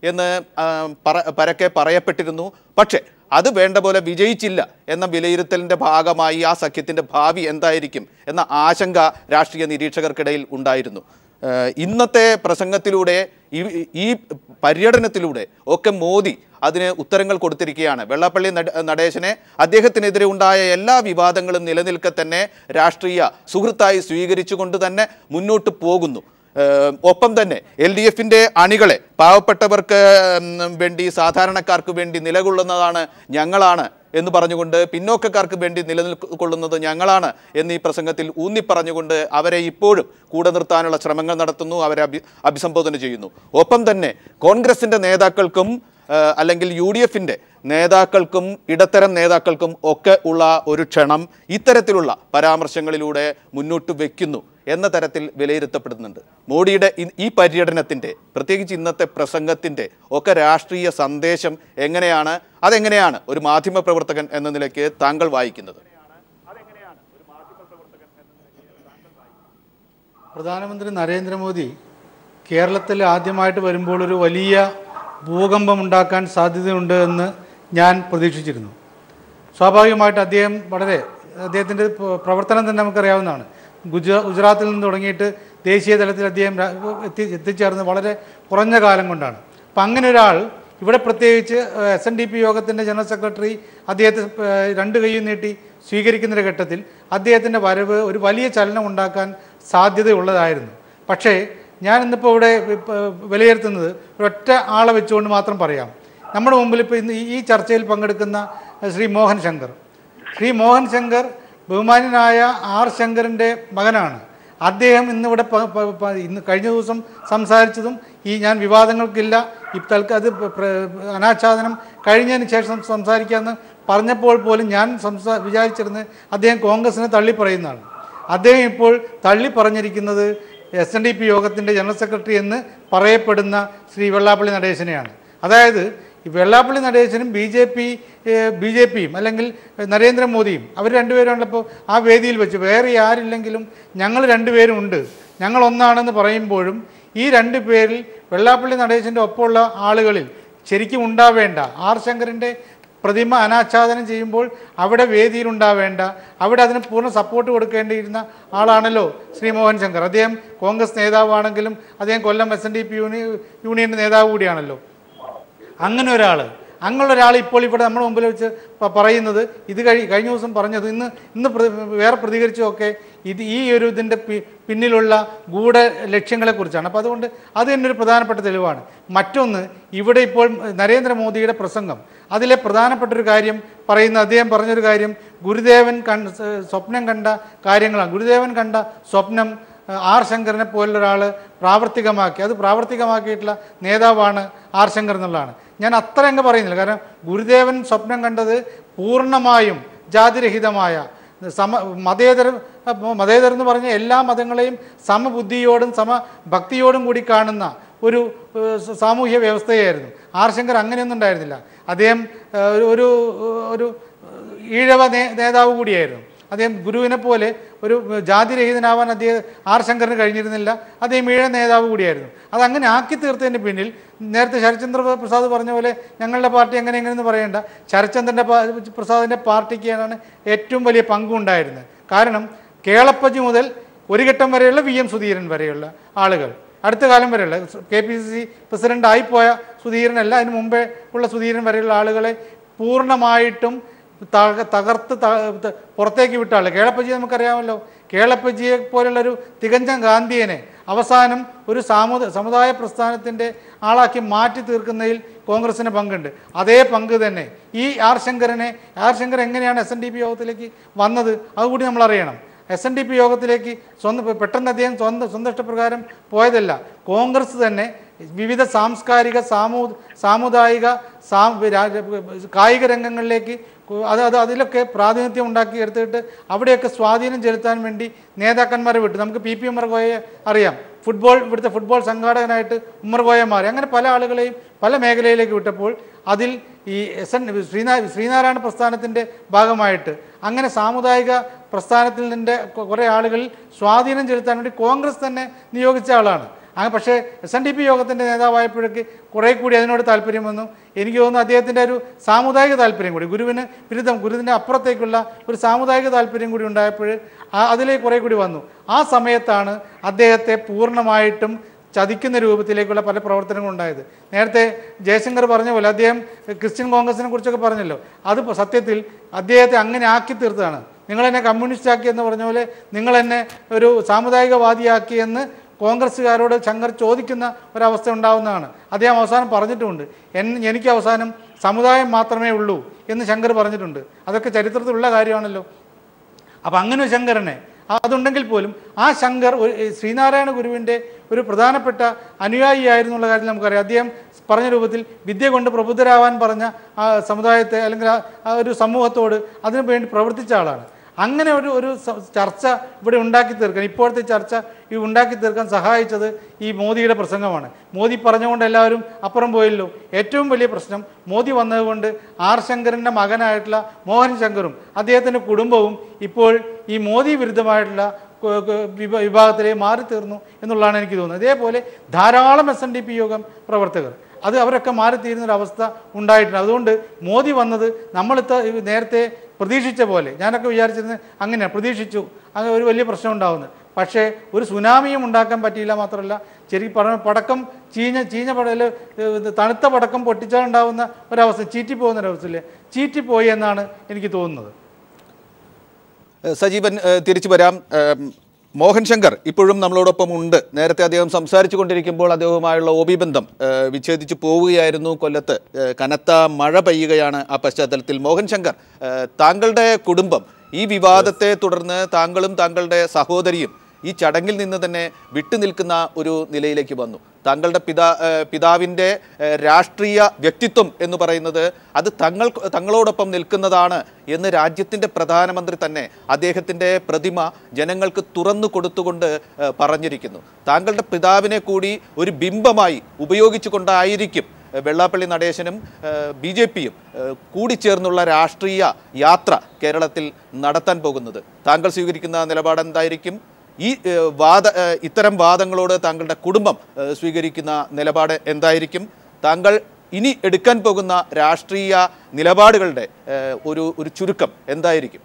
എന്ന് ആ, പറ- പരക്കെ പറയപ്പെട്ടിരുന്നു പക്ഷേ അത് വേണ്ട പോലെ വിജയിച്ചില്ല എന്ന വിലയിരുത്തലിൻ്റെ ഭാഗമായി ആ സഖ്യത്തിൻ്റെ ഭാവി എന്തായിരിക്കും എന്ന ആശങ്ക രാഷ്ട്രീയ നിരീക്ഷകർക്കിടയിൽ ഉണ്ടായിരുന്നു ഏഹ് ഇന്നത്തെ പ്രസംഗത്തിലൂടെ ഈ ഈ പര്യടനത്തിലൂടെ ഒക്കെ മോദി അതിന് ഉത്തരങ്ങൾ കൊടുത്തിരിക്കുകയാണ് വെള്ളാപ്പള്ളി നട- നടേശനെ അദ്ദേഹത്തിനെതിരെ ഉണ്ടായ എല്ലാ വിവാദങ്ങളും നിലനിൽക്കെ തന്നെ രാഷ്ട്രീയ സുഹൃത്തായി സ്വീകരിച്ചുകൊണ്ട് തന്നെ മുന്നോട്ട് പോകുന്നു ഏഹ് ഒപ്പം തന്നെ എൽ ഡി എഫിൻ്റെ അണികളെ പാവപ്പെട്ടവർക്ക് ഉം, വേണ്ടി സാധാരണക്കാർക്ക് വേണ്ടി നിലകൊള്ളുന്നതാണ് ഞങ്ങളാണ് എന്ന് പറഞ്ഞുകൊണ്ട് പിന്നോക്കക്കാർക്ക് വേണ്ടി നിലനിൽക്കൊള്ളുന്നത് ഞങ്ങളാണ് എന്ന് ഈ പ്രസംഗത്തിൽ ഊന്നി പറഞ്ഞുകൊണ്ട് അവരെ ഇപ്പോഴും കൂടെ നിർത്താനുള്ള ശ്രമങ്ങൾ നടത്തുന്നു അവരെ അഭി അഭിസംബോധന ചെയ്യുന്നു ഒപ്പം തന്നെ കോൺഗ്രസിൻ്റെ നേതാക്കൾക്കും ഏഹ് അല്ലെങ്കിൽ യു ഡി എഫിൻ്റെ നേതാക്കൾക്കും ഇടത്തരം നേതാക്കൾക്കും ഒക്കെ ഉള്ള ഒരു ക്ഷണം ഇത്തരത്തിലുള്ള പരാമർശങ്ങളിലൂടെ മുന്നോട്ട് വയ്ക്കുന്നു എന്ന തരത്തിൽ വിലയിരുത്തപ്പെടുന്നുണ്ട് മോഡിയുടെ ഇ- ഈ പര്യടനത്തിൻ്റെ പ്രത്യേകിച്ച് ഇന്നത്തെ പ്രസംഗത്തിൻ്റെ ഒക്കെ രാഷ്ട്രീയ സന്ദേശം എങ്ങനെയാണ് അതെങ്ങനെയാണ് ഒരു മാധ്യമ പ്രവർത്തകൻ എന്ന നിലയ്ക്ക് താങ്കൾ വായിക്കുന്നത് പ്രധാനമന്ത്രി നരേന്ദ്രമോദി കേരളത്തിൽ ആദ്യമായിട്ട് വരുമ്പോൾ ഒരു വലിയ ഭൂകമ്പം ഉണ്ടാക്കാൻ സാധ്യതയുണ്ട് എന്ന് ഞാൻ പ്രതീക്ഷിച്ചിരുന്നു സ്വാഭാവികമായിട്ട് അദ്ദേഹം വളരെ അദ്ദേഹത്തിൻ്റെ പ്ര- പ്രവർത്തനം തന്നെ നമുക്കറിയാവുന്നതാണ് ഗുജ ഗുജറാത്തിൽ നിന്ന് തുടങ്ങിയിട്ട് ദേശീയ തലത്തിൽ അദ്ദേഹം ര- എത്തി എത്തിച്ചേർന്ന് വളരെ കുറഞ്ഞ കാലം കൊണ്ടാണ് അപ്പം അങ്ങനെ ഒരാൾ ഇവിടെ പ്രത്യേകിച്ച് എസ് എൻ ഡി പി യോഗത്തിൻ്റെ ജനറൽ സെക്രട്ടറി അദ്ദേഹത്തെ ഏഹ്, രണ്ട് കൈയും നീട്ടി സ്വീകരിക്കുന്ന ഒരു ഘട്ടത്തിൽ അദ്ദേഹത്തിൻ്റെ വരവ് ഒരു വലിയ ചലനം ഉണ്ടാക്കാൻ സാധ്യതയുള്ളതായിരുന്നു പക്ഷേ ഞാൻ ഇന്നിപ്പോൾ ഇവിടെ ഇപ്പ- വിലയിരുത്തുന്നത് ഒരൊറ്റ ആളെ വെച്ചുകൊണ്ട് മാത്രം പറയാം നമ്മുടെ മുമ്പിൽ ഇപ്പോൾ ഇന്ന് ഈ- ഈ ചർച്ചയിൽ പങ്കെടുക്കുന്ന ശ്രീ മോഹൻ ശങ്കർ ശ്രീ മോഹൻ ശങ്കർ ബഹുമാന്യനായ ആർ ശങ്കറിൻ്റെ മകനാണ് അദ്ദേഹം ഇന്നിവിടെ പ- പ- പ- ഇന്ന് കഴിഞ്ഞ ദിവസം സംസാരിച്ചതും ഈ ഞാൻ വിവാദങ്ങൾക്കില്ല ഈ തൽക്ക അത് പ്ര- പ്ര- അനാച്ഛാദനം കഴിഞ്ഞതിന് ശേഷം സംസാരിക്കാമെന്ന് പറഞ്ഞപ്പോൾ പോലും ഞാൻ സംസാ വിചാരിച്ചിരുന്നത് അദ്ദേഹം കോൺഗ്രസിനെ തള്ളി പറയുന്നതാണ് അദ്ദേഹം ഇപ്പോൾ തള്ളി പറഞ്ഞിരിക്കുന്നത് എസ് എൻ ഡി പി യോഗത്തിൻ്റെ ജനറൽ സെക്രട്ടറി എന്ന് പറയപ്പെടുന്ന ശ്രീ വെള്ളാപ്പള്ളി നടേശനെയാണ് അതായത് ഈ വെള്ളാപ്പള്ളി നടേശനും B J P B J പിയും അല്ലെങ്കിൽ നരേന്ദ്രമോദിയും അവർ രണ്ടുപേരാണല്ലോ ഇപ്പോൾ ആ വേദിയിൽ വെച്ച് വേറെ ആരില്ലെങ്കിലും ഞങ്ങൾ രണ്ടുപേരും ഉണ്ട് ഞങ്ങൾ ഒന്നാണെന്ന് പറയുമ്പോഴും ഈ രണ്ട് പേരിൽ വെള്ളാപ്പള്ളി നടേശൻ്റെ ഒപ്പമുള്ള ആളുകളിൽ ശരിക്കും ഉണ്ടാവേണ്ട ആർ ശങ്കറിൻ്റെ പ്രതിമ അനാച്ഛാദനം ചെയ്യുമ്പോൾ അവിടെ വേദിയിലുണ്ടാവേണ്ട അവിടെ അതിന് പൂർണ്ണ സപ്പോർട്ട് കൊടുക്കേണ്ടിയിരുന്ന ആളാണല്ലോ ശ്രീ മോഹൻ ശങ്കർ അദ്ദേഹം കോൺഗ്രസ് നേതാവാണെങ്കിലും അദ്ദേഹം Kollam S N D P യൂണി യൂണിയൻ്റെ നേതാവ് കൂടിയാണല്ലോ അങ്ങനെ ഒരാൾ അങ്ങനെ ഒരാൾ ഇപ്പോൾ ഇവിടെ നമ്മുടെ മുമ്പിൽ വെച്ച് പ- പറയുന്നത് ഇത് കഴി കഴിഞ്ഞ ദിവസം പറഞ്ഞത് ഇന്ന് ഇന്ന് പ്ര- വേറെ പ്രതികരിച്ചതൊക്കെ ഇത് ഈ ഒരു ഇതിൻ്റെ പി- പിന്നിലുള്ള ഗൂഢ ലക്ഷ്യങ്ങളെക്കുറിച്ചാണ് അപ്പോൾ അതുകൊണ്ട് അത് തന്നെ ഒരു പ്രധാനപ്പെട്ട തെളിവാണ് മറ്റൊന്ന് ഇവിടെ ഇപ്പോൾ നരേന്ദ്രമോദിയുടെ പ്രസംഗം അതിലെ പ്രധാനപ്പെട്ട ഒരു കാര്യം പറയുന്ന അദ്ദേഹം പറഞ്ഞൊരു കാര്യം ഗുരുദേവൻ കണ്ട സ്വപ്നം കണ്ട കാര്യങ്ങളാണ് ഗുരുദേവൻ കണ്ട സ്വപ്നം ആർ ശങ്കറിനെ പോലുള്ള ഒരാൾ പ്രാവർത്തികമാക്കി അത് പ്രാവർത്തികമാക്കിയിട്ടുള്ള നേതാവാണ് ആർ ശങ്കർ എന്നുള്ളതാണ് ഞാൻ അത്ര അങ്ങ് പറയുന്നില്ല കാരണം ഗുരുദേവൻ സ്വപ്നം കണ്ടത് പൂർണ്ണമായും ജാതിരഹിതമായ സമ മതേതര മതേതരം എന്ന് പറഞ്ഞ എല്ലാ മതങ്ങളെയും സമബുദ്ധിയോടും സമഭക്തിയോടും കൂടി കാണുന്ന ഒരു ഏഹ്, സ- സാമൂഹ്യ വ്യവസ്ഥയായിരുന്നു ആർ ശങ്കർ അങ്ങനെയൊന്നും ഉണ്ടായിരുന്നില്ല അദ്ദേഹം ഏഹ്, ഒരു ഒരു ഒരു ഈഴവ നേ നേതാവ് കൂടിയായിരുന്നു അദ്ദേഹം ഗുരുവിനെ പോലെ ഒരു ജാതിരഹിതനാവാൻ അദ്ദേഹം ആർ ശങ്കറിന് കഴിഞ്ഞിരുന്നില്ല അദ്ദേഹം ഈഴ നേതാവ് കൂടിയായിരുന്നു അതങ്ങനെ ആക്കി തീർത്തതിന് പിന്നിൽ നേരത്തെ ശരത്ചന്ദ്ര പ്രസാദ് പറഞ്ഞ പോലെ ഞങ്ങളുടെ പാർട്ടി അങ്ങനെ എങ്ങനെയെന്ന് പറയേണ്ട ശരത്ചന്ദ്രൻ്റെ പാ- പ്രസാദിൻ്റെ പാർട്ടിക്കാണ് ഏറ്റവും വലിയ പങ്കുണ്ടായിരുന്നത് കാരണം കേളപ്പജി മുതൽ ഒരു ഘട്ടം വരെയുള്ള വി എം സുധീരൻ വരെയുള്ള ആളുകൾ അടുത്ത കാലം വരെയുള്ള K P C C president ആയിപ്പോയ സുധീരനല്ല അതിന് മുമ്പേ ഉള്ള സുധീരൻ വരെയുള്ള ആളുകളെ പൂർണ്ണമായിട്ടും തക- തകർത്ത് ത- ത- പുറത്തേക്ക് വിട്ട ആൾ കേളപ്പജി നമുക്കറിയാമല്ലോ കേളപ്പജിയെ പോലുള്ളൊരു തികഞ്ഞ ഗാന്ധിയനെ അവസാനം ഒരു സാമുദ സമുദായ പ്രസ്ഥാനത്തിൻ്റെ ആളാക്കി മാറ്റി തീർക്കുന്നതിൽ കോൺഗ്രസിന് പങ്കുണ്ട് അതേ പങ്ക് തന്നെ ഈ ആർ ശങ്കരനെ ആർ ശങ്കർ എങ്ങനെയാണ് എസ് എൻ ഡി പി യോഗത്തിലേക്ക് വന്നത് അതുകൂടി നമ്മൾ അറിയണം എസ് എൻ ഡി പി യോഗത്തിലേക്ക് സ്വന്തം പെട്ടെന്ന് അദ്ദേഹം സ്വന്തം സ്വന്തം ഇഷ്ടപ്രകാരം പോയതല്ല കോൺഗ്രസ് തന്നെ വിവിധ സാംസ്കാരിക സാമൂ സാമുദായിക സാ രാ- കായിക രംഗങ്ങളിലേക്ക് കു- അത് അത് അതിലൊക്കെ പ്രാതിനിധ്യം ഉണ്ടാക്കി എടുത്തിട്ട് അവിടെയൊക്കെ സ്വാധീനം ചെലുത്താൻ വേണ്ടി നേതാക്കന്മാരെ വിട്ടു നമുക്ക് പി പി ഉമ്മർ കോയയെ അറിയാം ഫുട്ബോൾ ഇവിടുത്തെ ഫുട്ബോൾ സംഘാടകനായിട്ട് ഉമ്മർ കോയ മാറി അങ്ങനെ പല ആളുകളെയും പല മേഖലയിലേക്ക് വിട്ടപ്പോൾ അതിൽ ഈ എസ് എൻ ശ്രീനാ ശ്രീനാരായണ പ്രസ്ഥാനത്തിൻ്റെ ഭാഗമായിട്ട് അങ്ങനെ സാമുദായിക പ്രസ്ഥാനത്തിൽ നിൻ്റെ കുറേ ആളുകളിൽ സ്വാധീനം ചെലുത്താൻ വേണ്ടി കോൺഗ്രസ് തന്നെ നിയോഗിച്ച ആളാണ് ആ പക്ഷേ എസ് എൻ ഡി പി യോഗത്തിൻ്റെ നേതാവായപ്പോഴേക്ക് കുറേ കൂടി അതിനോട് താല്പര്യം വന്നു എനിക്ക് തോന്നുന്നു അദ്ദേഹത്തിൻ്റെ ഒരു സാമുദായിക താല്പര്യം കൂടി ഗുരുവിന് വിരുദ്ധം ഗുരുവിൻ്റെ അപ്പുറത്തേക്കുള്ള ഒരു സാമുദായിക താല്പര്യം കൂടി ഉണ്ടായപ്പോൾ ആ അതിലേക്ക് കുറേ കൂടി വന്നു ആ സമയത്താണ് അദ്ദേഹത്തെ പൂർണ്ണമായിട്ടും ചതിക്കുന്ന രൂപത്തിലേക്കുള്ള പല പ്രവർത്തനങ്ങളും ഉണ്ടായത് നേരത്തെ ജയശങ്കർ പറഞ്ഞ പോലെ അദ്ദേഹം ക്രിസ്ത്യൻ കോൺഗ്രസിനെ കുറിച്ചൊക്കെ പറഞ്ഞല്ലോ അത് ഇപ്പൊ സത്യത്തിൽ അദ്ദേഹത്തെ അങ്ങനെ ആക്കി തീർത്തതാണ് നിങ്ങൾ എന്നെ കമ്മ്യൂണിസ്റ്റ് ആക്കി എന്ന് പറഞ്ഞ പോലെ നിങ്ങൾ എന്നെ ഒരു സാമുദായികവാദിയാക്കി എന്ന് കോൺഗ്രസ്സുകാരോട് ശങ്കർ ചോദിക്കുന്ന ഒരവസ്ഥ ഉണ്ടാവുന്നതാണ് അദ്ദേഹം അവസാനം പറഞ്ഞിട്ടുമുണ്ട് എൻ എനിക്ക് അവസാനം സമുദായം മാത്രമേ ഉള്ളൂ എന്ന് ശങ്കർ പറഞ്ഞിട്ടുണ്ട് അതൊക്കെ ചരിത്രത്തിലുള്ള കാര്യമാണല്ലോ അപ്പം അങ്ങനെ ഒരു ശങ്കരനെ അതുണ്ടെങ്കിൽ പോലും ആ ശങ്കർ ഒരു ശ്രീനാരായണ ഗുരുവിൻ്റെ ഒരു പ്രധാനപ്പെട്ട അനുയായിയായിരുന്നു ഉള്ള കാര്യത്തിൽ നമുക്കറിയാം അദ്ദേഹം പറഞ്ഞ രൂപത്തിൽ വിദ്യ കൊണ്ട് പ്രബുദ്ധരാവാൻ പറഞ്ഞ ആ സമുദായത്തെ അല്ലെങ്കിൽ ആ- ആ ഒരു സമൂഹത്തോട് അതിനു വേണ്ടി പ്രവർത്തിച്ച ആളാണ് അങ്ങനെ ഒരു ഒരു സ- ചർച്ച ഇവിടെ ഉണ്ടാക്കി തീർക്കാൻ ഇപ്പോഴത്തെ ചർച്ച ഈ ഉണ്ടാക്കി തീർക്കാൻ സഹായിച്ചത് ഈ മോദിയുടെ പ്രസംഗമാണ് മോദി പറഞ്ഞുകൊണ്ട് എല്ലാവരും അപ്പുറം പോയല്ലോ ഏറ്റവും വലിയ പ്രശ്നം മോദി വന്നതുകൊണ്ട് ആർ ശങ്കറിൻ്റെ മകനായിട്ടുള്ള മോഹൻ ശങ്കറും അദ്ദേഹത്തിൻ്റെ കുടുംബവും ഇപ്പോൾ ഈ മോദി വിരുദ്ധമായിട്ടുള്ള കു- കു- വിഭ- വിഭാഗത്തിലേക്ക് മാറി തീർന്നു എന്നുള്ളതാണ് എനിക്ക് തോന്നുന്നത് ഇതേപോലെ ധാരാളം എസ് എൻ ഡി പി യോഗം പ്രവർത്തകർ അത് അവരൊക്കെ മാറിത്തീരുന്ന ഒരു അവസ്ഥ ഉണ്ടായിട്ടുണ്ട് അതുകൊണ്ട് മോദി വന്നത് നമ്മളിത്ത നേരത്തെ പ്രതീക്ഷിച്ച പോലെ ഞാനൊക്കെ വിചാരിച്ചിരുന്നത് അങ്ങനെയാണ് പ്രതീക്ഷിച്ചു അങ്ങനെ ഒരു വലിയ പ്രശ്നം ഉണ്ടാകുന്നത് പക്ഷേ ഒരു സുനാമിയും ഉണ്ടാക്കാൻ പറ്റിയില്ല മാത്രമല്ല ശരി പറഞ്ഞ പടക്കം ചീഞ്ഞ ചീഞ്ഞ പടയിൽ തണുത്ത പടക്കം പൊട്ടിച്ചാൽ ഉണ്ടാകുന്ന ഒരവസ്ഥ ചീറ്റിപ്പോകുന്ന ഒരവസ്ഥയില്ലേ ചീറ്റിപ്പോയി എന്നാണ് എനിക്ക് തോന്നുന്നത് ഏഹ് സജീവൻ ഏഹ് തിരിച്ചു വരാം ഏഹ് മോഹൻ ശങ്കർ ഇപ്പോഴും നമ്മളോടൊപ്പം ഉണ്ട് നേരത്തെ അദ്ദേഹം സംസാരിച്ചു കൊണ്ടിരിക്കുമ്പോൾ അദ്ദേഹവുമായുള്ള ഓബി ബന്ധം ഏഹ് വിച്ഛേദിച്ചു പോവുകയായിരുന്നു കൊല്ലത്ത് ഏഹ് കനത്ത മഴ പെയ്യുകയാണ് ആ പശ്ചാത്തലത്തിൽ മോഹൻ ശങ്കർ ഏഹ് താങ്കളുടെ കുടുംബം ഈ വിവാദത്തെ തുടർന്ന് താങ്കളും താങ്കളുടെ സഹോദരിയും ഈ ചടങ്ങിൽ നിന്ന് തന്നെ വിട്ടുനിൽക്കുന്ന ഒരു നിലയിലേക്ക് വന്നു താങ്കളുടെ പിതാ ഏഹ് പിതാവിൻ്റെ ഏഹ് രാഷ്ട്രീയ വ്യക്തിത്വം എന്ന് പറയുന്നത് അത് തങ്ങൾ തങ്ങളോടൊപ്പം നിൽക്കുന്നതാണ് എന്ന് രാജ്യത്തിൻ്റെ പ്രധാനമന്ത്രി തന്നെ അദ്ദേഹത്തിൻ്റെ പ്രതിമ ജനങ്ങൾക്ക് തുറന്നു കൊടുത്തുകൊണ്ട് ഏഹ് പറഞ്ഞിരിക്കുന്നു താങ്കളുടെ പിതാവിനെ കൂടി ഒരു ബിംബമായി ഉപയോഗിച്ചുകൊണ്ടായിരിക്കും ഏഹ് വെള്ളാപ്പള്ളി നടേശനും ബി ജെ പിയും കൂടിച്ചേർന്നുള്ള രാഷ്ട്രീയ യാത്ര കേരളത്തിൽ നടത്താൻ പോകുന്നത് താങ്കൾ സ്വീകരിക്കുന്ന നിലപാട് എന്തായിരിക്കും ഈ ഏഹ്, വാദ ഏഹ്, ഇത്തരം വാദങ്ങളോട് താങ്കളുടെ കുടുംബം ഏഹ്, സ്വീകരിക്കുന്ന നിലപാട് എന്തായിരിക്കും താങ്കൾ ഇനി എടുക്കാൻ പോകുന്ന രാഷ്ട്രീയ നിലപാടുകളുടെ ഏഹ്, ഒരു ഒരു ചുരുക്കം എന്തായിരിക്കും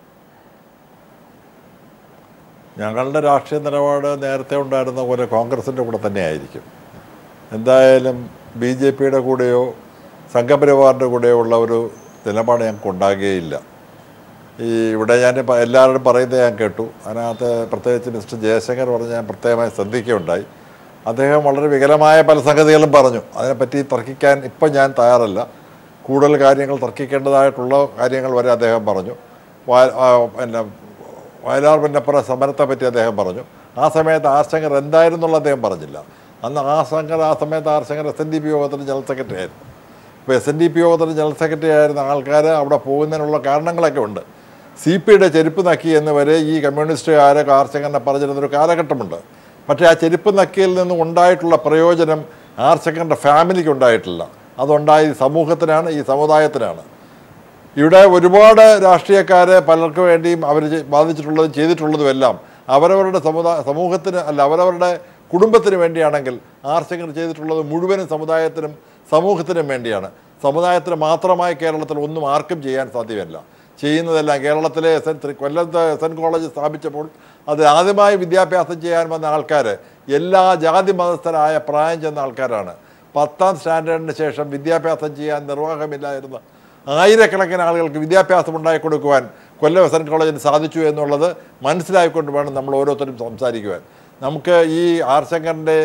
ഞങ്ങളുടെ രാഷ്ട്രീയ നിലപാട് നേരത്തെ ഉണ്ടായിരുന്ന പോലെ കോൺഗ്രസിൻ്റെ കൂടെ തന്നെയായിരിക്കും എന്തായാലും ബി ജെ പിയുടെ കൂടെയോ സംഘപരിവാറിൻ്റെ കൂടെയോ ഉള്ള ഒരു നിലപാട് ഞങ്ങൾക്ക് ഉണ്ടാകുകയില്ല ഈ ഇവിടെ ഞാൻ ഇപ്പം എല്ലാവരും പറയുന്നത് ഞാൻ കേട്ടു അതിനകത്ത് പ്രത്യേകിച്ച് മിസ്റ്റർ ജയശങ്കർ പറഞ്ഞ് ഞാൻ പ്രത്യേകമായി ശ്രദ്ധിക്കുകയുണ്ടായി അദ്ദേഹം വളരെ വികലമായ പല സംഗതികളും പറഞ്ഞു അതിനെപ്പറ്റി തർക്കിക്കാൻ ഇപ്പം ഞാൻ തയ്യാറല്ല കൂടുതൽ കാര്യങ്ങൾ തർക്കിക്കേണ്ടതായിട്ടുള്ള കാര്യങ്ങൾ വരെ അദ്ദേഹം പറഞ്ഞു വയ- ആ, പിന്നെ വയലാർ പിന്നപ്പുറ സമരത്തെ പറ്റി അദ്ദേഹം പറഞ്ഞു ആ സമയത്ത് ആർ ശങ്കർ എന്തായിരുന്നുള്ള അദ്ദേഹം പറഞ്ഞില്ല അന്ന് ആ ശങ്കർ ആ സമയത്ത് R Shankar S N D P യോഗത്തിന് ജനറൽ സെക്രട്ടറി ആയിരുന്നു ഇപ്പോൾ എസ് എൻ ഡി പി യോഗത്തിന് ജനറൽ സെക്രട്ടറി ആയിരുന്ന ആൾക്കാർ അവിടെ പോകുന്നതിനുള്ള കാരണങ്ങളൊക്കെ ഉണ്ട് സി പിയുടെ ചെരുപ്പ് നക്കി എന്ന് വരെ ഈ കമ്മ്യൂണിസ്റ്റുകാരെ ആർശങ്കറിനെ പറഞ്ഞിരുന്നൊരു കാലഘട്ടമുണ്ട് പക്ഷേ ആ ചെരുപ്പ് നക്കിയിൽ നിന്ന് ഉണ്ടായിട്ടുള്ള പ്രയോജനം ആർശങ്കറിൻ്റെ ഫാമിലിക്ക് ഉണ്ടായിട്ടില്ല അതുണ്ടായി സമൂഹത്തിനാണ് ഈ സമുദായത്തിനാണ് ഇവിടെ ഒരുപാട് രാഷ്ട്രീയക്കാരെ പലർക്ക് വേണ്ടിയും അവർ ബാധിച്ചിട്ടുള്ളതും ചെയ്തിട്ടുള്ളതുമെല്ലാം അവരവരുടെ സമുദായ സമൂഹത്തിന് അല്ല അവരവരുടെ കുടുംബത്തിന് വേണ്ടിയാണെങ്കിൽ ആർശങ്കർ ചെയ്തിട്ടുള്ളത് മുഴുവനും സമുദായത്തിനും സമൂഹത്തിനും വേണ്ടിയാണ് സമുദായത്തിന് മാത്രമായി കേരളത്തിൽ ഒന്നും ആർക്കും ചെയ്യാൻ സാധ്യമല്ല ചെയ്യുന്നതെല്ലാം കേരളത്തിലെ എസ് എൻ കൊല്ലത്ത് എസ് എൻ കോളേജ് സ്ഥാപിച്ചപ്പോൾ അത് ആദ്യമായി വിദ്യാഭ്യാസം ചെയ്യാൻ വന്ന ആൾക്കാർ എല്ലാ ജാതി മതസ്ഥരായ പ്രായം ചെന്ന ആൾക്കാരാണ് പത്താം സ്റ്റാൻഡേർഡിന് ശേഷം വിദ്യാഭ്യാസം ചെയ്യാൻ നിർവാഹമില്ലായിരുന്ന ആയിരക്കണക്കിന് ആളുകൾക്ക് വിദ്യാഭ്യാസം ഉണ്ടാക്കി കൊടുക്കുവാൻ കൊല്ലം എസ് എൻ കോളേജിന് സാധിച്ചു എന്നുള്ളത് മനസ്സിലായിക്കൊണ്ട് വേണം നമ്മൾ ഓരോരുത്തരും സംസാരിക്കുവാൻ നമുക്ക് ഈ ആർ ശങ്കറിൻ്റെ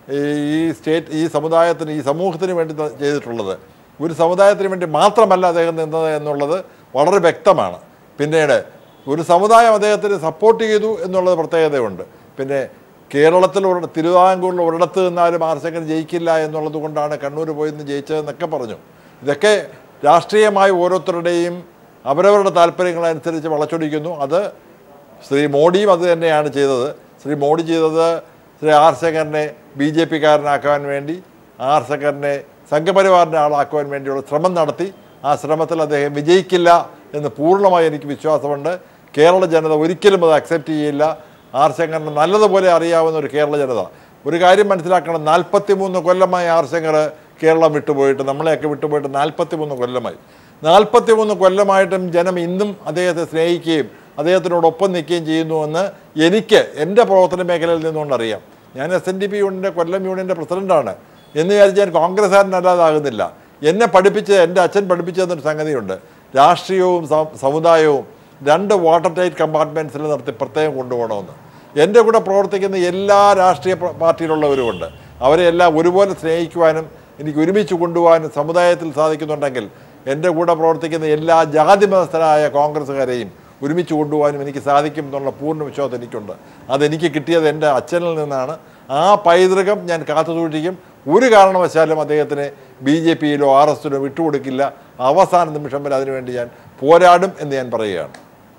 ഈ സ്റ്റേറ്റ് ഈ സമുദായത്തിന് ഈ സമൂഹത്തിന് വേണ്ടി ത- ചെയ്തിട്ടുള്ളത് ഒരു സമുദായത്തിന് വേണ്ടി മാത്രമല്ല അദ്ദേഹം നിന്നത് എന്നുള്ളത് വളരെ വ്യക്തമാണ് പിന്നീട് ഒരു സമുദായം അദ്ദേഹത്തിന് സപ്പോർട്ട് ചെയ്തു എന്നുള്ളത് പ്രത്യേകതയുണ്ട് പിന്നെ കേരളത്തിൽ ഒരു തിരുവിതാംകൂറിൽ ഒരിടത്ത് നിന്നാലും ആർശങ്കർ ജയിക്കില്ല എന്നുള്ളത് കൊണ്ടാണ് കണ്ണൂർ പോയി നിന്ന് ജയിച്ചതെന്നൊക്കെ പറഞ്ഞു ഇതൊക്കെ രാഷ്ട്രീയമായി ഓരോരുത്തരുടെയും അവരവരുടെ താല്പര്യങ്ങളനുസരിച്ച് വളച്ചൊടിക്കുന്നു അത് ശ്രീ മോഡിയും അത് തന്നെയാണ് ചെയ്തത് ശ്രീ മോഡി ചെയ്തത് ശ്രീ ആർ ശങ്കറിനെ ബി ജെ പിക്കാരനാക്കാൻ വേണ്ടി ആർ ശങ്കറിനെ സംഘപരിവാറിൻ്റെ ആളാക്കുവാൻ വേണ്ടിയുള്ള ശ്രമം നടത്തി ആ ശ്രമത്തിൽ അദ്ദേഹം വിജയിക്കില്ല എന്ന് പൂർണ്ണമായി എനിക്ക് വിശ്വാസമുണ്ട് കേരള ജനത ഒരിക്കലും അത് അക്സെപ്റ്റ് ചെയ്യില്ല ആർ ശങ്കറിന് നല്ലതുപോലെ അറിയാവുന്ന ഒരു കേരള ജനത ഒരു കാര്യം മനസ്സിലാക്കണം നാൽപ്പത്തി മൂന്ന് കൊല്ലമായി ആർ ശങ്കർ കേരളം വിട്ടുപോയിട്ട് നമ്മളെയൊക്കെ വിട്ടുപോയിട്ട് നാൽപ്പത്തി മൂന്ന് കൊല്ലമായി നാൽപ്പത്തി മൂന്ന് കൊല്ലമായിട്ടും ജനം ഇന്നും അദ്ദേഹത്തെ സ്നേഹിക്കുകയും അദ്ദേഹത്തിനോടൊപ്പം നിൽക്കുകയും ചെയ്യുന്നുവെന്ന് എനിക്ക് എൻ്റെ പ്രവർത്തന മേഖലയിൽ നിന്നുകൊണ്ട് അറിയാം ഞാൻ എസ് എൻ ഡി പി യൂണിയൻ്റെ കൊല്ലം യൂണിയൻ്റെ പ്രസിഡൻ്റാണ് എന്ന് വിചാരിച്ച് ഞാൻ കോൺഗ്രസ്സുകാരനല്ലാതാകുന്നില്ല എന്നെ പഠിപ്പിച്ച് എൻ്റെ അച്ഛൻ പഠിപ്പിച്ചതെന്നൊരു സംഗതിയുണ്ട് രാഷ്ട്രീയവും സ- സമുദായവും രണ്ട് വാട്ടർ ടൈറ്റ് കമ്പാർട്ട്മെൻറ്റ്സിൽ നിർത്തി പ്രത്യേകം കൊണ്ടുപോകണമെന്ന് എൻ്റെ കൂടെ പ്രവർത്തിക്കുന്ന എല്ലാ രാഷ്ട്രീയ പ- പാർട്ടിയിലുള്ളവരുമുണ്ട് അവരെ എല്ലാം ഒരുപോലെ സ്നേഹിക്കുവാനും എനിക്ക് ഒരുമിച്ച് കൊണ്ടുപോകാനും സമുദായത്തിൽ സാധിക്കുന്നുണ്ടെങ്കിൽ എൻ്റെ കൂടെ പ്രവർത്തിക്കുന്ന എല്ലാ ജാതി മതസ്ഥരായ കോൺഗ്രസ്സുകാരെയും ഒരുമിച്ച് കൊണ്ടുപോകാനും എനിക്ക് സാധിക്കും എന്നുള്ള പൂർണ്ണ വിശ്വാസം എനിക്കുണ്ട് അതെനിക്ക് കിട്ടിയത് എൻ്റെ അച്ഛനിൽ നിന്നാണ് ആ പൈതൃകം ഞാൻ കാത്തുസൂക്ഷിക്കും ഒരു കാരണവശാലും അദ്ദേഹത്തിന് ബി ജെ പിയിലോ ആർ എസിലോ വിട്ടുകൊടുക്കില്ല അവസാന നിമിഷം വരെ അതിനുവേണ്ടി ഞാൻ പോരാടും എന്ന് ഞാൻ പറയുകയാണ്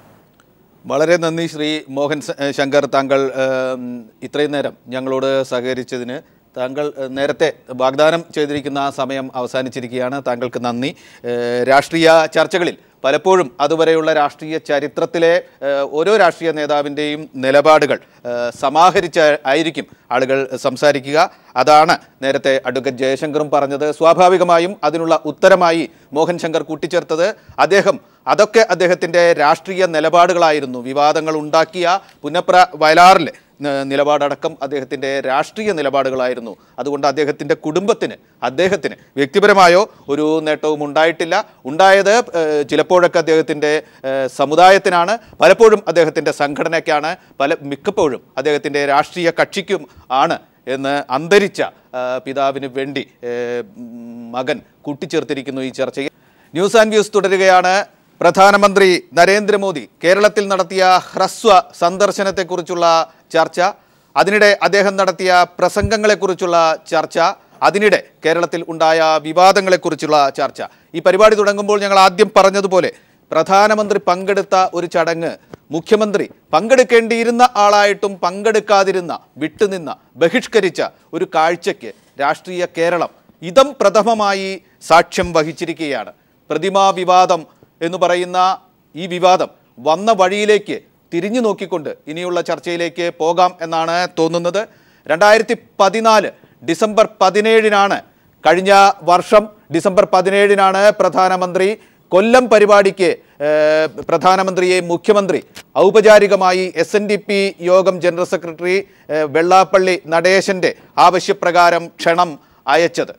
വളരെ നന്ദി ശ്രീ മോഹൻ സ- ഏഹ് ശങ്കർ താങ്കൾ ഏം, ഇത്രയും നേരം ഞങ്ങളോട് സഹകരിച്ചതിന് താങ്കൾ ഏഹ്, നേരത്തെ വാഗ്ദാനം ചെയ്തിരിക്കുന്ന ആ സമയം അവസാനിച്ചിരിക്കുകയാണ് താങ്കൾക്ക് നന്ദി ഏഹ്, രാഷ്ട്രീയ ചർച്ചകളിൽ പലപ്പോഴും അതുവരെയുള്ള രാഷ്ട്രീയ ചരിത്രത്തിലെ ഏഹ്, ഓരോ രാഷ്ട്രീയ നേതാവിൻ്റെയും നിലപാടുകൾ ഏഹ്, സമാഹരിച്ച ആയിരിക്കും ആളുകൾ സംസാരിക്കുക അതാണ് നേരത്തെ അഡ്വക്കേറ്റ് ജയശങ്കറും പറഞ്ഞത് സ്വാഭാവികമായും അതിനുള്ള ഉത്തരമായി മോഹൻ ശങ്കർ കൂട്ടിച്ചേർത്തത് അദ്ദേഹം അതൊക്കെ അദ്ദേഹത്തിൻ്റെ രാഷ്ട്രീയ നിലപാടുകളായിരുന്നു വിവാദങ്ങൾ ഉണ്ടാക്കിയ പുന്നപ്ര വയലാറിലെ ന- നിലപാടടക്കം അദ്ദേഹത്തിൻ്റെ രാഷ്ട്രീയ നിലപാടുകളായിരുന്നു അതുകൊണ്ട് അദ്ദേഹത്തിൻ്റെ കുടുംബത്തിന് അദ്ദേഹത്തിന് വ്യക്തിപരമായോ ഒരു നേട്ടവും ഉണ്ടായിട്ടില്ല ഉണ്ടായത് ഏഹ്, ചിലപ്പോഴൊക്കെ അദ്ദേഹത്തിൻ്റെ ഏഹ്, സമുദായത്തിനാണ് പലപ്പോഴും അദ്ദേഹത്തിൻ്റെ സംഘടനയ്ക്കാണ് പല മിക്കപ്പോഴും അദ്ദേഹത്തിൻ്റെ രാഷ്ട്രീയ കക്ഷിക്കും ആണ് എന്ന് അന്തരിച്ച ആ, പിതാവിന് വേണ്ടി ഏഹ്, മകൻ കൂട്ടിച്ചേർത്തിരിക്കുന്നു ഈ ചർച്ചയിൽ ന്യൂസ് ആൻഡ് വ്യൂസ് തുടരുകയാണ് പ്രധാനമന്ത്രി നരേന്ദ്രമോദി കേരളത്തിൽ നടത്തിയ ഹ്രസ്വ സന്ദർശനത്തെക്കുറിച്ചുള്ള ചർച്ച അതിനിടെ അദ്ദേഹം നടത്തിയ പ്രസംഗങ്ങളെക്കുറിച്ചുള്ള ചർച്ച അതിനിടെ കേരളത്തിൽ ഉണ്ടായ വിവാദങ്ങളെക്കുറിച്ചുള്ള ചർച്ച ഈ പരിപാടി തുടങ്ങുമ്പോൾ ഞങ്ങൾ ആദ്യം പറഞ്ഞതുപോലെ പ്രധാനമന്ത്രി പങ്കെടുത്ത ഒരു ചടങ്ങ് മുഖ്യമന്ത്രി പങ്കെടുക്കേണ്ടിയിരുന്ന ആളായിട്ടും പങ്കെടുക്കാതിരുന്ന വിട്ടുനിന്ന ബഹിഷ്കരിച്ച ഒരു കാഴ്ചയ്ക്ക് രാഷ്ട്രീയ കേരളം ഇതം പ്രഥമമായി സാക്ഷ്യം വഹിച്ചിരിക്കുകയാണ് പ്രതിമാ വിവാദം എന്ന് പറയുന്ന ഈ വിവാദം വന്ന വഴിയിലേക്ക് തിരിഞ്ഞു നോക്കിക്കൊണ്ട് ഇനിയുള്ള ചർച്ചയിലേക്ക് പോകാം എന്നാണ് തോന്നുന്നത് രണ്ടായിരത്തി പതിനാല് ഡിസംബർ പതിനേഴിനാണ് കഴിഞ്ഞ വർഷം ഡിസംബർ പതിനേഴിനാണ് പ്രധാനമന്ത്രി കൊല്ലം പരിപാടിക്ക് ഏഹ്, പ്രധാനമന്ത്രിയെ മുഖ്യമന്ത്രി ഔപചാരികമായി എസ് എൻ ഡി പി യോഗം ജനറൽ സെക്രട്ടറി ഏഹ്, വെള്ളാപ്പള്ളി നടേശൻ്റെ ആവശ്യപ്രകാരം ക്ഷണം അയച്ചത്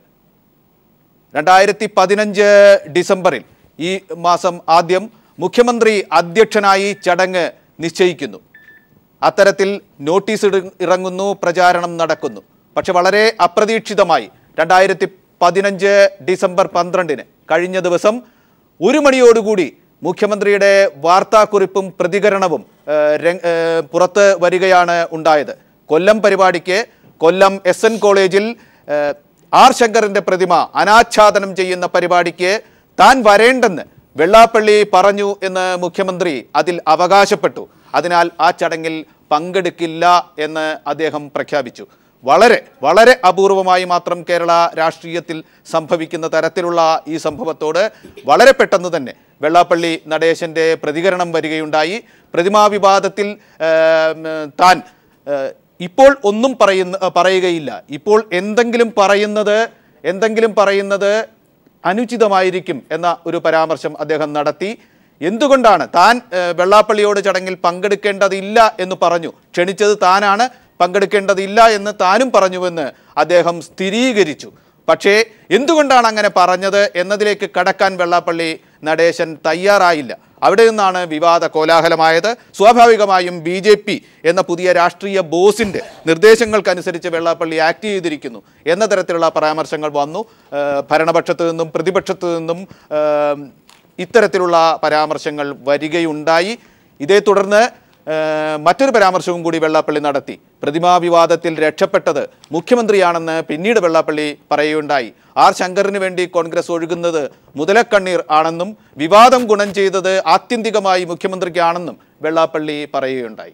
രണ്ടായിരത്തി പതിനഞ്ച് ഡിസംബറിൽ ഈ മാസം ആദ്യം മുഖ്യമന്ത്രി അധ്യക്ഷനായി ചടങ്ങ് നിശ്ചയിക്കുന്നു അത്തരത്തിൽ നോട്ടീസ് ഇട- ഇറങ്ങുന്നു പ്രചാരണം നടക്കുന്നു പക്ഷെ വളരെ അപ്രതീക്ഷിതമായി രണ്ടായിരത്തി പതിനഞ്ച് ഡിസംബർ പന്ത്രണ്ടിന് കഴിഞ്ഞ ദിവസം ഒരു മണിയോടുകൂടി മുഖ്യമന്ത്രിയുടെ വാർത്താക്കുറിപ്പും പ്രതികരണവും ഏഹ്, രംഗ്- ഏഹ്, പുറത്ത് വരികയാണ് ഉണ്ടായത് കൊല്ലം പരിപാടിക്ക് കൊല്ലം എസ് എൻ കോളേജിൽ ഏഹ്, ആർ ശങ്കറിന്റെ പ്രതിമ അനാച്ഛാദനം ചെയ്യുന്ന പരിപാടിക്ക് താൻ വരേണ്ടെന്ന് വെള്ളാപ്പള്ളി പറഞ്ഞു എന്ന് മുഖ്യമന്ത്രി അതിൽ അവകാശപ്പെട്ടു അതിനാൽ ആ ചടങ്ങിൽ പങ്കെടുക്കില്ല എന്ന് അദ്ദേഹം പ്രഖ്യാപിച്ചു വളരെ വളരെ അപൂർവമായി മാത്രം കേരള രാഷ്ട്രീയത്തിൽ സംഭവിക്കുന്ന തരത്തിലുള്ള ഈ സംഭവത്തോട് വളരെ പെട്ടെന്ന് തന്നെ വെള്ളാപ്പള്ളി നടേശൻ്റെ പ്രതികരണം വരികയുണ്ടായി പ്രതിമാ വിവാദത്തിൽ ഏം, താൻ ഏഹ്, ഇപ്പോൾ ഒന്നും പറയുന്ന പറയുകയില്ല ഇപ്പോൾ എന്തെങ്കിലും പറയുന്നത് എന്തെങ്കിലും പറയുന്നത് അനുചിതമായിരിക്കും എന്ന ഒരു പരാമർശം അദ്ദേഹം നടത്തി എന്തുകൊണ്ടാണ് താൻ ഏഹ്, വെള്ളാപ്പള്ളിയോട് ചടങ്ങിൽ പങ്കെടുക്കേണ്ടതില്ല എന്ന് പറഞ്ഞു ക്ഷണിച്ചത് താനാണ് പങ്കെടുക്കേണ്ടതില്ല എന്ന് താനും പറഞ്ഞുവെന്ന് അദ്ദേഹം സ്ഥിരീകരിച്ചു പക്ഷേ എന്തുകൊണ്ടാണ് അങ്ങനെ പറഞ്ഞത് എന്നതിലേക്ക് കടക്കാൻ വെള്ളാപ്പള്ളി നടേശൻ തയ്യാറായില്ല അവിടെ നിന്നാണ് വിവാദ കോലാഹലമായത് സ്വാഭാവികമായും ബി ജെ പി എന്ന പുതിയ രാഷ്ട്രീയ ബോസിൻ്റെ നിർദ്ദേശങ്ങൾക്കനുസരിച്ച് വെള്ളാപ്പള്ളി ആക്ട് ചെയ്തിരിക്കുന്നു എന്ന തരത്തിലുള്ള പരാമർശങ്ങൾ വന്നു ഏഹ് ഭരണപക്ഷത്തു നിന്നും പ്രതിപക്ഷത്തു നിന്നും ഏഹ് ഇത്തരത്തിലുള്ള പരാമർശങ്ങൾ വരികയുണ്ടായി ഇതേ തുടർന്ന് ഏഹ് മറ്റൊരു പരാമർശവും കൂടി വെള്ളാപ്പള്ളി നടത്തി പ്രതിമാ വിവാദത്തിൽ രക്ഷപ്പെട്ടത് മുഖ്യമന്ത്രിയാണെന്ന് പിന്നീട് വെള്ളാപ്പള്ളി പറയുകയുണ്ടായി ആർ ശങ്കറിന് വേണ്ടി കോൺഗ്രസ് ഒഴുകുന്നത് മുതലക്കണ്ണീർ ആണെന്നും വിവാദം ഗുണം ചെയ്തത് ആത്യന്തികമായി മുഖ്യമന്ത്രിക്കാണെന്നും വെള്ളാപ്പള്ളി പറയുകയുണ്ടായി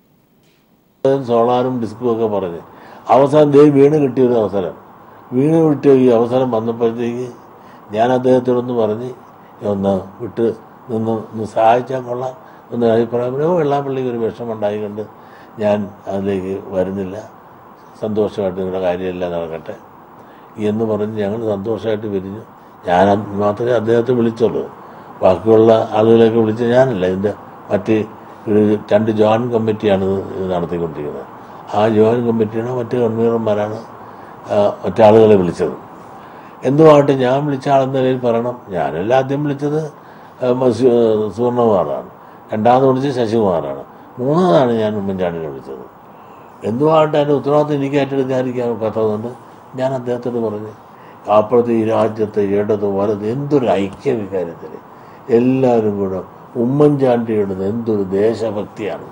സോളാറും ഡിസ്കും ഒക്കെ പറഞ്ഞ് അവസാനം ദേ വീണ് കിട്ടിയൊരു അവസരം വീണ് കിട്ടിയ ഈ അവസരം വന്നപ്പോഴത്തേക്ക് ഞാൻ അദ്ദേഹത്തോടൊന്ന് പറഞ്ഞ് ഒന്ന് വിട്ട് നിന്ന് ഒന്ന് സഹായിച്ചാൽ കൊള്ളാം ഒന്ന് അഭിപ്രായം പറഞ്ഞു വെള്ളാപ്പള്ളിക്ക് ഒരു വിഷമം ഉണ്ടായിക്കൊണ്ട് ഞാൻ അതിലേക്ക് വരുന്നില്ല സന്തോഷമായിട്ട് നിങ്ങളുടെ കാര്യമെല്ലാം നടക്കട്ടെ എന്ന് പറഞ്ഞ് ഞങ്ങൾ സന്തോഷമായിട്ട് പിരിഞ്ഞു ഞാൻ അത് മാത്രമേ അദ്ദേഹത്തെ വിളിച്ചുള്ളൂ ബാക്കിയുള്ള ആളുകളെയൊക്കെ വിളിച്ച ഞാനല്ല ഇതിൻ്റെ മറ്റ് ഒരു രണ്ട് ജോയിൻറ്റ് കമ്മിറ്റിയാണ് ഇത് ഇത് നടത്തിക്കൊണ്ടിരിക്കുന്നത് ആ ജോയിൻറ്റ് കമ്മിറ്റിയുടെ മറ്റ് കൺവീനർമാരാണ് ആ, മറ്റാളുകളെ വിളിച്ചത് എന്തുമാകട്ടെ ഞാൻ വിളിച്ച ആളെന്ന നിലയിൽ പറയണം ഞാനല്ല ആദ്യം വിളിച്ചത് ആ, മസൂ- സുവർണകുമാറാണ് രണ്ടാമത് വിളിച്ചത് ശശികുമാറാണ് മൂന്നാമതാണ് ഞാൻ ഉമ്മൻചാണ്ടിനെ വിളിച്ചത് എന്തുമാകട്ടെ അതിൻ്റെ ഉത്തരവാദിത്വം എനിക്ക് ഏറ്റെടുക്കാതിരിക്കാൻ ഒക്കാത്തതുകൊണ്ട് ഞാൻ അദ്ദേഹത്തോട് പറഞ്ഞു അപ്പോഴത്തെ ഈ രാജ്യത്തെ ഇടത് വലത് എന്തൊരു ഐക്യം ഇക്കാര്യത്തിൽ എല്ലാവരും കൂടെ ഉമ്മൻചാണ്ടിയുടെ എന്തൊരു ദേശഭക്തിയാണ്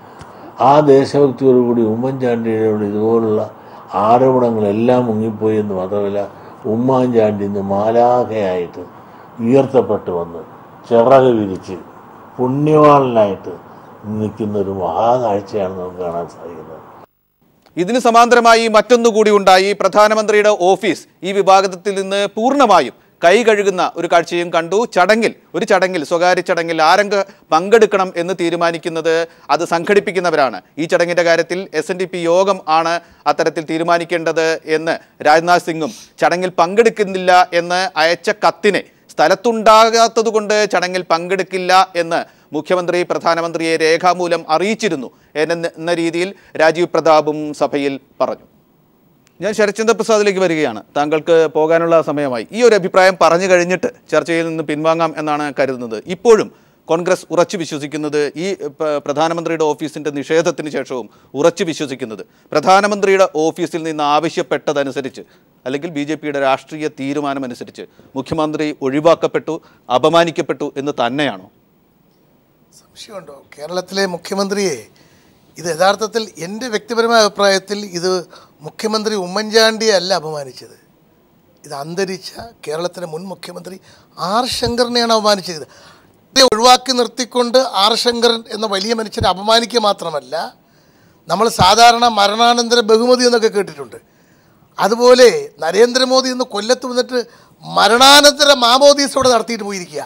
ആ ദേശഭക്തിയോടുകൂടി ഉമ്മൻചാണ്ടിയോട് ഇതുപോലുള്ള ആരോപണങ്ങളെല്ലാം മുങ്ങിപ്പോയി എന്ന് മാത്രമല്ല ഉമ്മൻചാണ്ടി ഇന്ന് മാലാഖയായിട്ട് ഉയർത്തപ്പെട്ട് വന്ന് ചിറക് വിരിച്ച് പുണ്യവാളനായിട്ട് നിൽക്കുന്ന ഒരു മഹാകാഴ്ചയാണ് നമുക്ക് കാണാൻ സാധിക്കുന്നത് ഇതിന് സമാന്തരമായി മറ്റൊന്നുകൂടി ഉണ്ടായി പ്രധാനമന്ത്രിയുടെ ഓഫീസ് ഈ വിഭാഗത്തിൽ നിന്ന് പൂർണ്ണമായും കൈ കഴുകുന്ന ഒരു കാഴ്ചയും കണ്ടു ചടങ്ങിൽ ഒരു ചടങ്ങിൽ സ്വകാര്യ ചടങ്ങിൽ ആരംഗ പങ്കെടുക്കണം എന്ന് തീരുമാനിക്കുന്നത് അത് സംഘടിപ്പിക്കുന്നവരാണ് ഈ ചടങ്ങിന്റെ കാര്യത്തിൽ എസ് എൻ ഡി പി യോഗം ആണ് അത്തരത്തിൽ തീരുമാനിക്കേണ്ടത് എന്ന് രാജ്നാഥ് സിംഗും ചടങ്ങിൽ പങ്കെടുക്കുന്നില്ല എന്ന് അയച്ച കത്തിനെ സ്ഥലത്തുണ്ടാകാത്തതുകൊണ്ട് ചടങ്ങിൽ പങ്കെടുക്കില്ല എന്ന് മുഖ്യമന്ത്രി പ്രധാനമന്ത്രിയെ രേഖാമൂലം അറിയിച്ചിരുന്നു എന്ന എന്ന രീതിയിൽ രാജീവ് പ്രതാപും സഭയിൽ പറഞ്ഞു ഞാൻ ശരത്ചന്ദ്ര പ്രസാദിലേക്ക് വരികയാണ് താങ്കൾക്ക് പോകാനുള്ള സമയമായി ഈ ഒരു അഭിപ്രായം പറഞ്ഞു കഴിഞ്ഞിട്ട് ചർച്ചയിൽ നിന്ന് പിൻവാങ്ങാം എന്നാണ് കരുതുന്നത് ഇപ്പോഴും കോൺഗ്രസ് ഉറച്ചു വിശ്വസിക്കുന്നത് ഈ പ- പ്രധാനമന്ത്രിയുടെ ഓഫീസിൻ്റെ നിഷേധത്തിന് ശേഷവും ഉറച്ചു വിശ്വസിക്കുന്നത് പ്രധാനമന്ത്രിയുടെ ഓഫീസിൽ നിന്ന് ആവശ്യപ്പെട്ടതനുസരിച്ച് അല്ലെങ്കിൽ ബി ജെ പിയുടെ രാഷ്ട്രീയ തീരുമാനമനുസരിച്ച് മുഖ്യമന്ത്രി ഒഴിവാക്കപ്പെട്ടു അപമാനിക്കപ്പെട്ടു എന്ന് തന്നെയാണോ സംശയമുണ്ടോ കേരളത്തിലെ മുഖ്യമന്ത്രിയെ ഇത് യഥാർത്ഥത്തിൽ എൻ്റെ വ്യക്തിപരമായ അഭിപ്രായത്തിൽ ഇത് മുഖ്യമന്ത്രി ഉമ്മൻചാണ്ടിയെ അല്ല അപമാനിച്ചത് ഇത് അന്തരിച്ച കേരളത്തിലെ മുൻ മുഖ്യമന്ത്രി ആർ ശങ്കറിനെയാണ് അപമാനിച്ചത് ഇത് ഒഴിവാക്കി നിർത്തിക്കൊണ്ട് ആർ ശങ്കരൻ എന്ന വലിയ മനുഷ്യനെ അപമാനിക്കുക മാത്രമല്ല നമ്മൾ സാധാരണ മരണാനന്തര ബഹുമതി എന്നൊക്കെ കേട്ടിട്ടുണ്ട് അതുപോലെ നരേന്ദ്രമോദി ഇന്ന് കൊല്ലത്ത് വന്നിട്ട് മരണാനന്തര മാമോദീസ് ഇവിടെ നടത്തിയിട്ട് പോയിരിക്കുക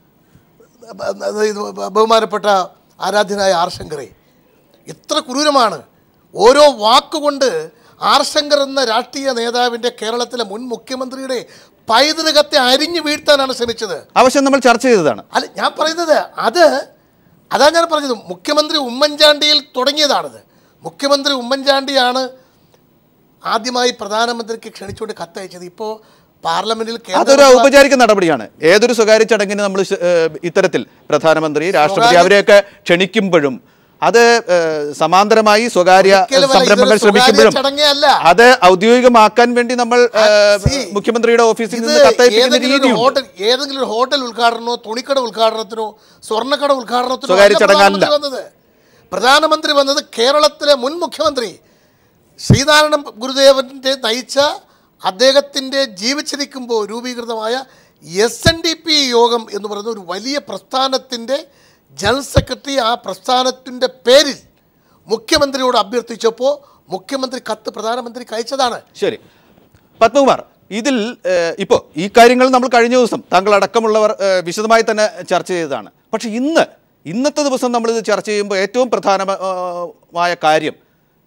ഇത് ബഹുമാനപ്പെട്ട ആരാധ്യനായ ആർ ശങ്കറെ എത്ര ക്രൂരമാണ് ഓരോ വാക്കുകൊണ്ട് ആർ ശങ്കർ എന്ന രാഷ്ട്രീയ നേതാവിൻ്റെ കേരളത്തിലെ മുൻ മുഖ്യമന്ത്രിയുടെ പൈതൃകത്തെ അരിഞ്ഞു വീഴ്ത്താനാണ് ശ്രമിച്ചത് ആവശ്യം നമ്മൾ ചർച്ച ചെയ്തതാണ് അല്ല ഞാൻ പറയുന്നത് അത് അതാ ഞാൻ പറഞ്ഞത് മുഖ്യമന്ത്രി ഉമ്മൻചാണ്ടിയിൽ തുടങ്ങിയതാണിത് മുഖ്യമന്ത്രി ഉമ്മൻചാണ്ടിയാണ് ആദ്യമായി പ്രധാനമന്ത്രിക്ക് ക്ഷണിച്ചുകൊണ്ട് കത്തയച്ചത് ഇപ്പോൾ പാർലമെന്റിൽ അതൊരു ഔപചാരിക നടപടിയാണ് ഏതൊരു സ്വകാര്യ ചടങ്ങിന് നമ്മൾ ശ- ഏഹ് ഇത്തരത്തിൽ പ്രധാനമന്ത്രി രാഷ്ട്രപതി സ്വകാര്യ- അവരെയൊക്കെ ക്ഷണിക്കുമ്പോഴും അത് ഏഹ് സമാന്തരമായി സ്വകാര്യ ഒരിക്കലുമല്ല, സംരംഭങ്ങൾ ഇതൊരു സ്വകാര്യ ശ്രമിക്കുമ്പോഴും ചടങ്ങേ അല്ല. അത് ഔദ്യോഗികമാക്കാൻ വേണ്ടി നമ്മൾ ഏഹ്, മുഖ്യമന്ത്രിയുടെ ഓഫീസിൽ ഇത് നിന്ന് കത്തയപ്പിക്കുന്ന ഏതെങ്കിലും ഒരു രീതിയുണ്ട് ഹോട്ടൽ ഏതെങ്കിലും ഒരു ഹോട്ടൽ ഉദ്ഘാടനമോ തുണിക്കട ഉദ്ഘാടനത്തിനോ സ്വർണ്ണക്കട ഉദ്ഘാടനത്തിനോ സ്വകാര്യ അല്ല ചടങ്ങല്ല. പ്രധാനമന്ത്രി വന്നത് പ്രധാനമന്ത്രി വന്നത് കേരളത്തിലെ മുൻ മുഖ്യമന്ത്രി ശ്രീനാരായണ ഗുരുദേവന്റെ നയിച്ച അദ്ദേഹത്തിൻ്റെ ജീവിച്ചിരിക്കുമ്പോൾ രൂപീകൃതമായ എസ് എൻ ഡി പി യോഗം എന്ന് പറയുന്ന ഒരു വലിയ പ്രസ്ഥാനത്തിൻ്റെ ജനറൽ സെക്രട്ടറി ആ പ്രസ്ഥാനത്തിൻ്റെ പേരിൽ മുഖ്യമന്ത്രിയോട് അഭ്യർത്ഥിച്ചപ്പോൾ മുഖ്യമന്ത്രി കത്ത് പ്രധാനമന്ത്രിക്ക് അയച്ചതാണ് ശരി പത്മകുമാർ ഇതിൽ ഏഹ്, ഇപ്പോൾ ഈ കാര്യങ്ങൾ നമ്മൾ കഴിഞ്ഞ ദിവസം താങ്കൾ അടക്കമുള്ളവർ ഏഹ്, വിശദമായി തന്നെ ചർച്ച ചെയ്തതാണ് പക്ഷേ ഇന്ന് ഇന്നത്തെ ദിവസം നമ്മളിത് ചർച്ച ചെയ്യുമ്പോൾ ഏറ്റവും പ്രധാനമായ കാര്യം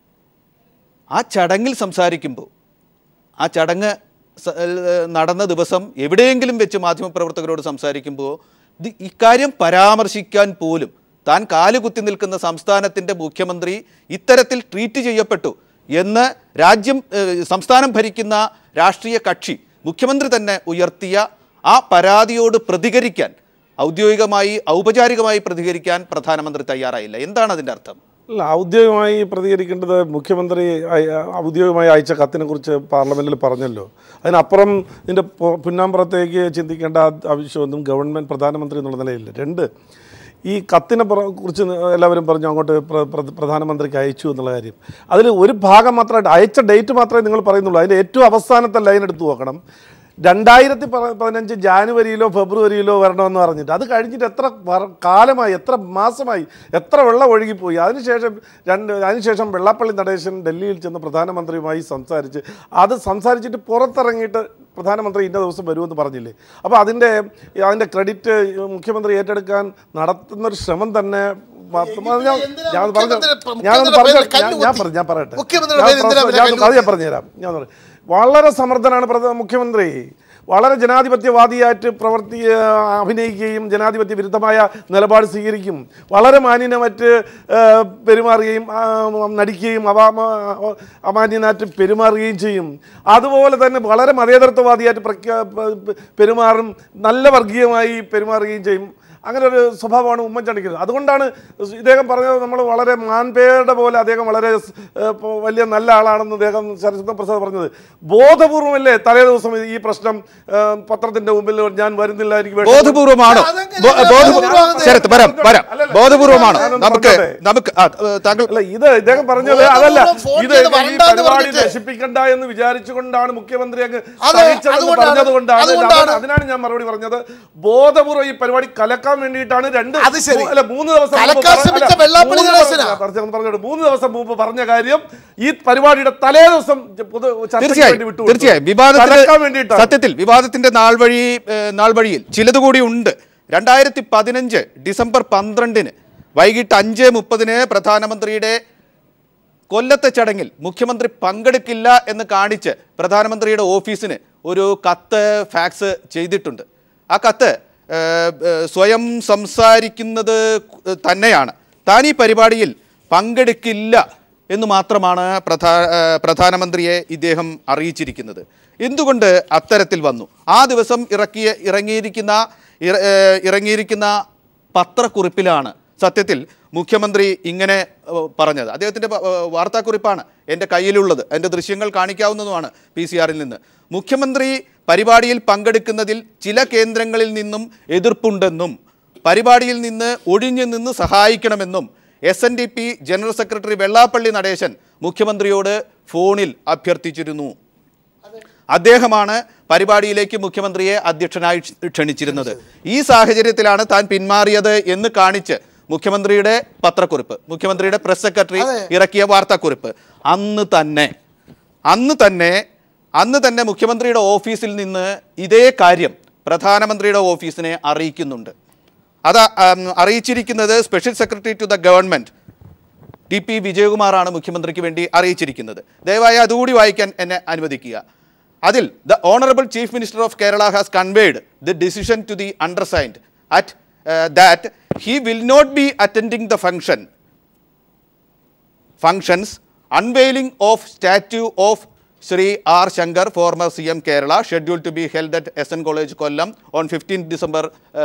ആ ചടങ്ങിൽ സംസാരിക്കുമ്പോൾ ആ ചടങ്ങ് സ- ഏഹ്, നടന്ന ദിവസം എവിടെയെങ്കിലും വെച്ച് മാധ്യമപ്രവർത്തകരോട് സംസാരിക്കുമ്പോൾ ഇത് ഇക്കാര്യം പരാമർശിക്കാൻ പോലും താൻ കാലുകുത്തി നിൽക്കുന്ന സംസ്ഥാനത്തിൻ്റെ മുഖ്യമന്ത്രി ഇത്തരത്തിൽ ട്രീറ്റ് ചെയ്യപ്പെട്ടു എന്ന് രാജ്യം ഏഹ്, സംസ്ഥാനം ഭരിക്കുന്ന രാഷ്ട്രീയ കക്ഷി മുഖ്യമന്ത്രി തന്നെ ഉയർത്തിയ ആ പരാതിയോട് പ്രതികരിക്കാൻ ഔദ്യോഗികമായി ഔപചാരികമായി പ്രതികരിക്കാൻ പ്രധാനമന്ത്രി തയ്യാറായില്ല എന്താണ് അതിൻ്റെ അർത്ഥം അല്ല ഔദ്യോഗികമായി പ്രതികരിക്കേണ്ടത് മുഖ്യമന്ത്രി അയ- ഔദ്യോഗികമായി അയച്ച കത്തിനെ കുറിച്ച് പാർലമെൻറ്റിൽ പറഞ്ഞല്ലോ അതിനപ്പുറം ഇതിൻ്റെ പൊ- പിന്നാമ്പുറത്തേക്ക് ചിന്തിക്കേണ്ട ആവശ്യമൊന്നും ഗവൺമെൻറ് പ്രധാനമന്ത്രി എന്നുള്ള നിലയില്ല രണ്ട് ഈ കത്തിനെ പുറ- കുറിച്ച് എല്ലാവരും പറഞ്ഞു അങ്ങോട്ട് പ്ര- പ്ര- പ്രധാനമന്ത്രിക്ക് അയച്ചു എന്നുള്ള കാര്യം അതിൽ ഒരു ഭാഗം മാത്രമായിട്ട് അയച്ച ഡേറ്റ് മാത്രമേ നിങ്ങൾ പറയുന്നുള്ളൂ അതിൻ്റെ ഏറ്റവും അവസാനത്തെ ലൈൻ എടുത്ത് നോക്കണം രണ്ടായിരത്തി പ- പതിനഞ്ച് ജാനുവരിയിലോ ഫെബ്രുവരിയിലോ വരണമെന്ന് പറഞ്ഞിട്ട് അത് കഴിഞ്ഞിട്ട് എത്ര വർ- കാലമായി എത്ര മാസമായി എത്ര വെള്ളം ഒഴുകിപ്പോയി അതിനുശേഷം രണ്ട് അതിനുശേഷം വെള്ളാപ്പള്ളി നടേശൻ ഡൽഹിയിൽ ചെന്ന് പ്രധാനമന്ത്രിയുമായി സംസാരിച്ച് അത് സംസാരിച്ചിട്ട് പുറത്തിറങ്ങിയിട്ട് പ്രധാനമന്ത്രി ഇന്ന ദിവസം വരുമെന്ന് പറഞ്ഞില്ലേ അപ്പോൾ അതിൻ്റെ അതിൻ്റെ ക്രെഡിറ്റ് മുഖ്യമന്ത്രി ഏറ്റെടുക്കാൻ നടത്തുന്നൊരു ശ്രമം തന്നെ പത്ത് മ- ഞാൻ എന്തിനാ ഞാൻ പറഞ്ഞു മുഖ്യമന്ത്രി- ഞാൻ മുഖ്യമന്ത്രിയുടെ പറഞ്ഞു പേരിൽ കല്ല് ഞാൻ കുത്തി? പറഞ്ഞു ഞാൻ പറയട്ടെ മുഖ്യമന്ത്രിയുടെ ഞാൻ പേരിൽ എന്തിനാ പറഞ്ഞു- പിന്നെ ഞാൻ കല്ല് അത് ഞാൻ കുത്തി? പറഞ്ഞുതരാം ഞാൻ പറഞ്ഞു വളരെ സമർത്ഥനാണ് പ്രധാന മുഖ്യമന്ത്രി വളരെ ജനാധിപത്യവാദിയായിട്ട് പ്രവർത്തി ആ, അഭിനയിക്കുകയും ജനാധിപത്യ വിരുദ്ധമായ നിലപാട് സ്വീകരിക്കും വളരെ മാന്യനമറ്റ് ആ, പെരുമാറുകയും ആ, നടിക്കുകയും അവാ അമാന്യനായിട്ട് പെരുമാറുകയും ചെയ്യും അതുപോലെ തന്നെ വളരെ മതേതരത്വവാദിയായിട്ട് പ്രഖ്യാ പ- പെരുമാറും നല്ല വർഗീയമായി പെരുമാറുകയും ചെയ്യും അങ്ങനെ ഒരു സ്വഭാവമാണ് ഉമ്മൻചാണ്ടിക്ക് അതുകൊണ്ടാണ് ഇദ്ദേഹം പറഞ്ഞത് നമ്മൾ വളരെ മാൻപേരുടെ പോലെ അദ്ദേഹം വളരെ സ്- ഏഹ് ഇപ്പൊ വലിയ നല്ല ആളാണെന്ന് അദ്ദേഹം ശരത്ചന്ദ്ര പ്രസാദ് പറഞ്ഞത് ബോധപൂർവമല്ലേ തലേ ദിവസം ഈ പ്രശ്നം ഏഹ് പത്രത്തിന്റെ മുമ്പിൽ ഞാൻ വരുന്നില്ല എനിക്ക് വേണ്ട- ബോധപൂർവമാണോ അതെങ്ങനെ ബോ- ബോധപൂ- ബോധപൂർവ്വം ശരത്ത് വരാം വരാം അല്ലല്ല, ബോധപൂർവമാണോ ഞാനൊന്ന് നമുക്ക് പറഞ്ഞോട്ടെ. നമുക്ക് ആ, ഏഹ്, താങ്കൾ അല്ല ഇത് ഇദ്ദേഹം പറഞ്ഞത് ബോധപൂർവ്വം അതല്ല ഫോൺ ഇത് ചെയ്ത് ഈ വരണ്ടാന്ന് പരിപാടി പറഞ്ഞിട്ട്. നശിപ്പിക്കണ്ട എന്ന് വിചാരിച്ചുകൊണ്ടാണ് മുഖ്യമന്ത്രി അങ്ങ് അതെ, സഹിച്ചതെന്ന് അതുകൊണ്ടാണ്. പറഞ്ഞതുകൊണ്ടാണ് അതുകൊണ്ടാണ്. അതിനാണ് ഞാൻ മറുപടി പറഞ്ഞത് ബോധപൂർവ്വം ഈ പരിപാടി കലക്കാൻ വേണ്ടിയിട്ടാണ് രണ്ട് അത് ശരി. മൂ- അല്ല മൂന്ന് ദിവസം മുമ്പ് കലക്കാൻ പറ- ശ്രമിച്ച അല്ല, വെള്ളാപ്പള്ളി മൂന്ന് ഗണേശനാ. ദിവസം- പറഞ്ഞ- പറഞ്ഞോട്ടെ. മൂന്ന് ദിവസം മുമ്പ് പറഞ്ഞ കാര്യം ഈ പരിപാടിയുടെ തലേ ദിവസം പൊതു ചർച്ചയ്ക്ക് വേണ്ടി തീർച്ചയായും വിട്ടുകൊടുത്തു. തീർച്ചയായും വിവാദത്തിന്റെ കലക്കാൻ വേണ്ടിയിട്ടാണ് സത്യത്തിൽ വിവാദത്തിന്റെ നാൾ വഴി ഏഹ്, നാൾ വഴിയിൽ ചിലത് കൂടി ഉണ്ട് രണ്ടായിരത്തി പതിനഞ്ച് ഡിസംബർ പന്ത്രണ്ടിന് വൈകിട്ട് അഞ്ച് മുപ്പതിന് പ്രധാനമന്ത്രിയുടെ കൊല്ലത്തെ ചടങ്ങിൽ മുഖ്യമന്ത്രി പങ്കെടുക്കില്ല എന്ന് കാണിച്ച് പ്രധാനമന്ത്രിയുടെ ഓഫീസിന് ഒരു കത്ത് ഫാക്സ് ചെയ്തിട്ടുണ്ട് ആ കത്ത് ഏഹ്, ഏഹ്, സ്വയം സംസാരിക്കുന്നത് തന്നെയാണ് താൻ ഈ പരിപാടിയിൽ പങ്കെടുക്കില്ല എന്ന് മാത്രമാണ് പ്രധാ ഏഹ്, പ്രധാനമന്ത്രിയെ ഇദ്ദേഹം അറിയിച്ചിരിക്കുന്നത് എന്തുകൊണ്ട് അത്തരത്തിൽ വന്നു ആ ദിവസം ഇറക്കിയ ഇറങ്ങിയിരിക്കുന്ന ഇറ- ഏഹ്, ഇറങ്ങിയിരിക്കുന്ന പത്രക്കുറിപ്പിലാണ് സത്യത്തിൽ മുഖ്യമന്ത്രി ഇങ്ങനെ ഏഹ്, പറഞ്ഞത് അദ്ദേഹത്തിൻ്റെ പ- ഏഹ്, വാർത്താക്കുറിപ്പാണ് എൻ്റെ കയ്യിലുള്ളത് എൻ്റെ ദൃശ്യങ്ങൾ കാണിക്കാവുന്നതുമാണ് പി സി ആറിൽ നിന്ന് മുഖ്യമന്ത്രി പരിപാടിയിൽ പങ്കെടുക്കുന്നതിൽ ചില കേന്ദ്രങ്ങളിൽ നിന്നും എതിർപ്പുണ്ടെന്നും പരിപാടിയിൽ നിന്ന് ഒഴിഞ്ഞു നിന്ന് സഹായിക്കണമെന്നും S N D P general secretary Vellappally Natesan മുഖ്യമന്ത്രിയോട് ഫോണിൽ അഭ്യർത്ഥിച്ചിരുന്നു അദ്ദേഹമാണ് പരിപാടിയിലേക്ക് മുഖ്യമന്ത്രിയെ അധ്യക്ഷനായി ക്ഷ- ക്ഷണിച്ചിരുന്നത് ഈ സാഹചര്യത്തിലാണ് താൻ പിന്മാറിയത് എന്ന് കാണിച്ച് മുഖ്യമന്ത്രിയുടെ പത്രക്കുറിപ്പ് മുഖ്യമന്ത്രിയുടെ പ്രസ് സെക്രട്ടറി ഇറക്കിയ വാർത്താക്കുറിപ്പ് അന്ന് തന്നെ അന്ന് തന്നെ അന്ന് തന്നെ മുഖ്യമന്ത്രിയുടെ ഓഫീസിൽ നിന്ന് ഇതേ കാര്യം പ്രധാനമന്ത്രിയുടെ ഓഫീസിനെ അറിയിക്കുന്നുണ്ട് അത് ഉം, അറിയിച്ചിരിക്കുന്നത് special secretary to the government T P വിജയകുമാറാണ് മുഖ്യമന്ത്രിക്ക് വേണ്ടി അറിയിച്ചിരിക്കുന്നത് ദയവായി അതുകൂടി വായിക്കാൻ എന്നെ അനുവദിക്കുക അതിൽ the honourable chief minister of Kerala has conveyed the decision to the undersigned at that he will not be attending the function functions unveiling of statue of Sri R. Shankar, former CM Kerala, scheduled to be held at SN College, Kollam on 15 December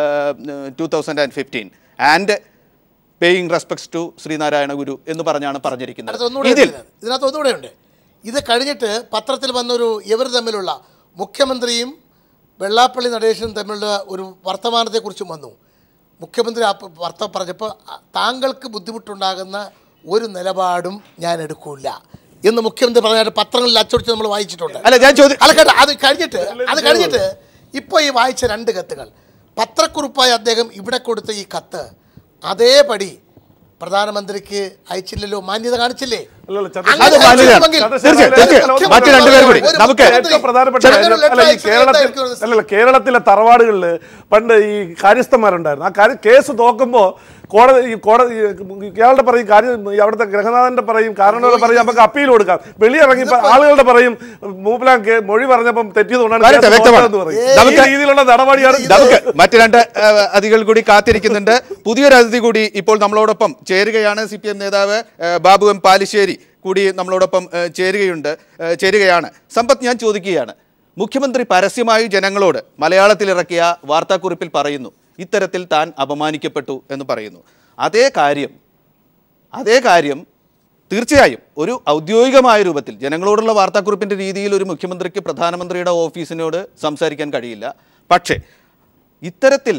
uh, 2015 and paying respects to Sreenarayana Guru എന്ന് പറഞ്ഞാണ് പറഞ്ഞിരിക്കുന്നത് അടുത്തൊന്നുകൂടെ ഇതിൽ ഉണ്ട് ഇതിനകത്ത്. ഇതിനകത്ത് ഒന്നുകൂടെ ഉണ്ട് ഇത് കഴിഞ്ഞിട്ട് പത്രത്തിൽ വന്നൊരു ഇവർ തമ്മിലുള്ള മുഖ്യമന്ത്രിയും വെള്ളാപ്പള്ളി നടേശനും തമ്മിലുള്ള ഒരു വർത്തമാനത്തെക്കുറിച്ചും വന്നു മുഖ്യമന്ത്രി ആ പ- വാർത്ത പറഞ്ഞപ്പോൾ അ- താങ്കൾക്ക് ബുദ്ധിമുട്ടുണ്ടാകുന്ന ഒരു നിലപാടും ഞാൻ എടുക്കൂല എന്ന് മുഖ്യമന്ത്രി പറഞ്ഞായിട്ട് പത്രങ്ങളിൽ അച്ചടിച്ച് നമ്മൾ വായിച്ചിട്ടുണ്ട് അല്ല ഞാൻ ചോദി അല്ല കേട്ടോ അത് കഴിഞ്ഞിട്ട് അത് കഴിഞ്ഞിട്ട് ഇപ്പോൾ ഈ വായിച്ച രണ്ട് കത്തുകൾ പത്രക്കുറിപ്പായി അദ്ദേഹം ഇവിടെ കൊടുത്ത ഈ കത്ത് അതേപടി പ്രധാനമന്ത്രിക്ക് അയച്ചില്ലല്ലോ മാന്യത കാണിച്ചില്ലേ അല്ലല്ല, അങ്ങനെ ചന്ദ്രശേഖരൻ- അത് മാന്യതയാണ്. അയച്ചിരുന്നെങ്കിൽ തീർച്ചയായും, തീർച്ചയായും. മറ്റ് രണ്ടുപേരും കൂടി. ഒരു നമുക്ക് മുഖ്യമന്ത്രി ഏറ്റവും പ്രധാനപ്പെട്ട ഒരു കാര്യം letter അല്ല ഈ അയച്ചത് കേരളത്തിൽ എന്തായിരിക്കും ഒരു അല്ലല്ല കേരളത്തിലെ തറവാടുകളിൽ പണ്ട് ഈ കാര്യസ്ഥന്മാരുണ്ടായിരുന്നു ആ കാര്യം കേസ് തോക്കുമ്പോൾ കോടതി ഈ കോടതി ഈ ഇയാളുടെ പറയും കാര്യം ഈ അവിടുത്തെ ഗ്രഹനാഥന്റെ പറയും കാരണവരുടെ പറയും നമുക്ക് അപ്പീൽ കൊടുക്കാം വെളിയിറങ്ങി ഇപ്പൊ ആളുകളുടെ പറയും മൂപ്പിലാൻ കേ- മൊഴി പറഞ്ഞപ്പം തെറ്റിയതുകൊണ്ടാണ് വരട്ടെ, കേസ് വ്യക്തമാണ്. തോറ്റതെന്ന് പറയും. ഈ നമുക്ക് രീതിയിലുള്ള നടപടിയാണ് നമുക്ക് മറ്റ് രണ്ട് ഏഹ്, അതിഥികൾ കൂടി കാത്തിരിക്കുന്നുണ്ട് പുതിയൊരു അതിഥി കൂടി ഇപ്പോൾ നമ്മളോടൊപ്പം ചേരുകയാണ് സി പി എം നേതാവ് ഏഹ്, ബാബു എം പാലിശ്ശേരി കൂടി നമ്മളോടൊപ്പം ഏഹ്, ചേരുകയുണ്ട് ഏഹ്, ചേരുകയാണ് സമ്പത്ത് ഞാൻ ചോദിക്കുകയാണ് മുഖ്യമന്ത്രി പരസ്യമായി ജനങ്ങളോട് മലയാളത്തിൽ ഇറക്കിയ വാർത്താക്കുറിപ്പിൽ പറയുന്നു ഇത്തരത്തിൽ താൻ അപമാനിക്കപ്പെട്ടു എന്ന് പറയുന്നു അതേ കാര്യം അതേ കാര്യം തീർച്ചയായും ഒരു ഔദ്യോഗികമായ രൂപത്തിൽ ജനങ്ങളോടുള്ള വാർത്താക്കുറിപ്പിൻ്റെ രീതിയിൽ ഒരു മുഖ്യമന്ത്രിക്ക് പ്രധാനമന്ത്രിയുടെ ഓഫീസിനോട് സംസാരിക്കാൻ കഴിയില്ല പക്ഷേ ഇത്തരത്തിൽ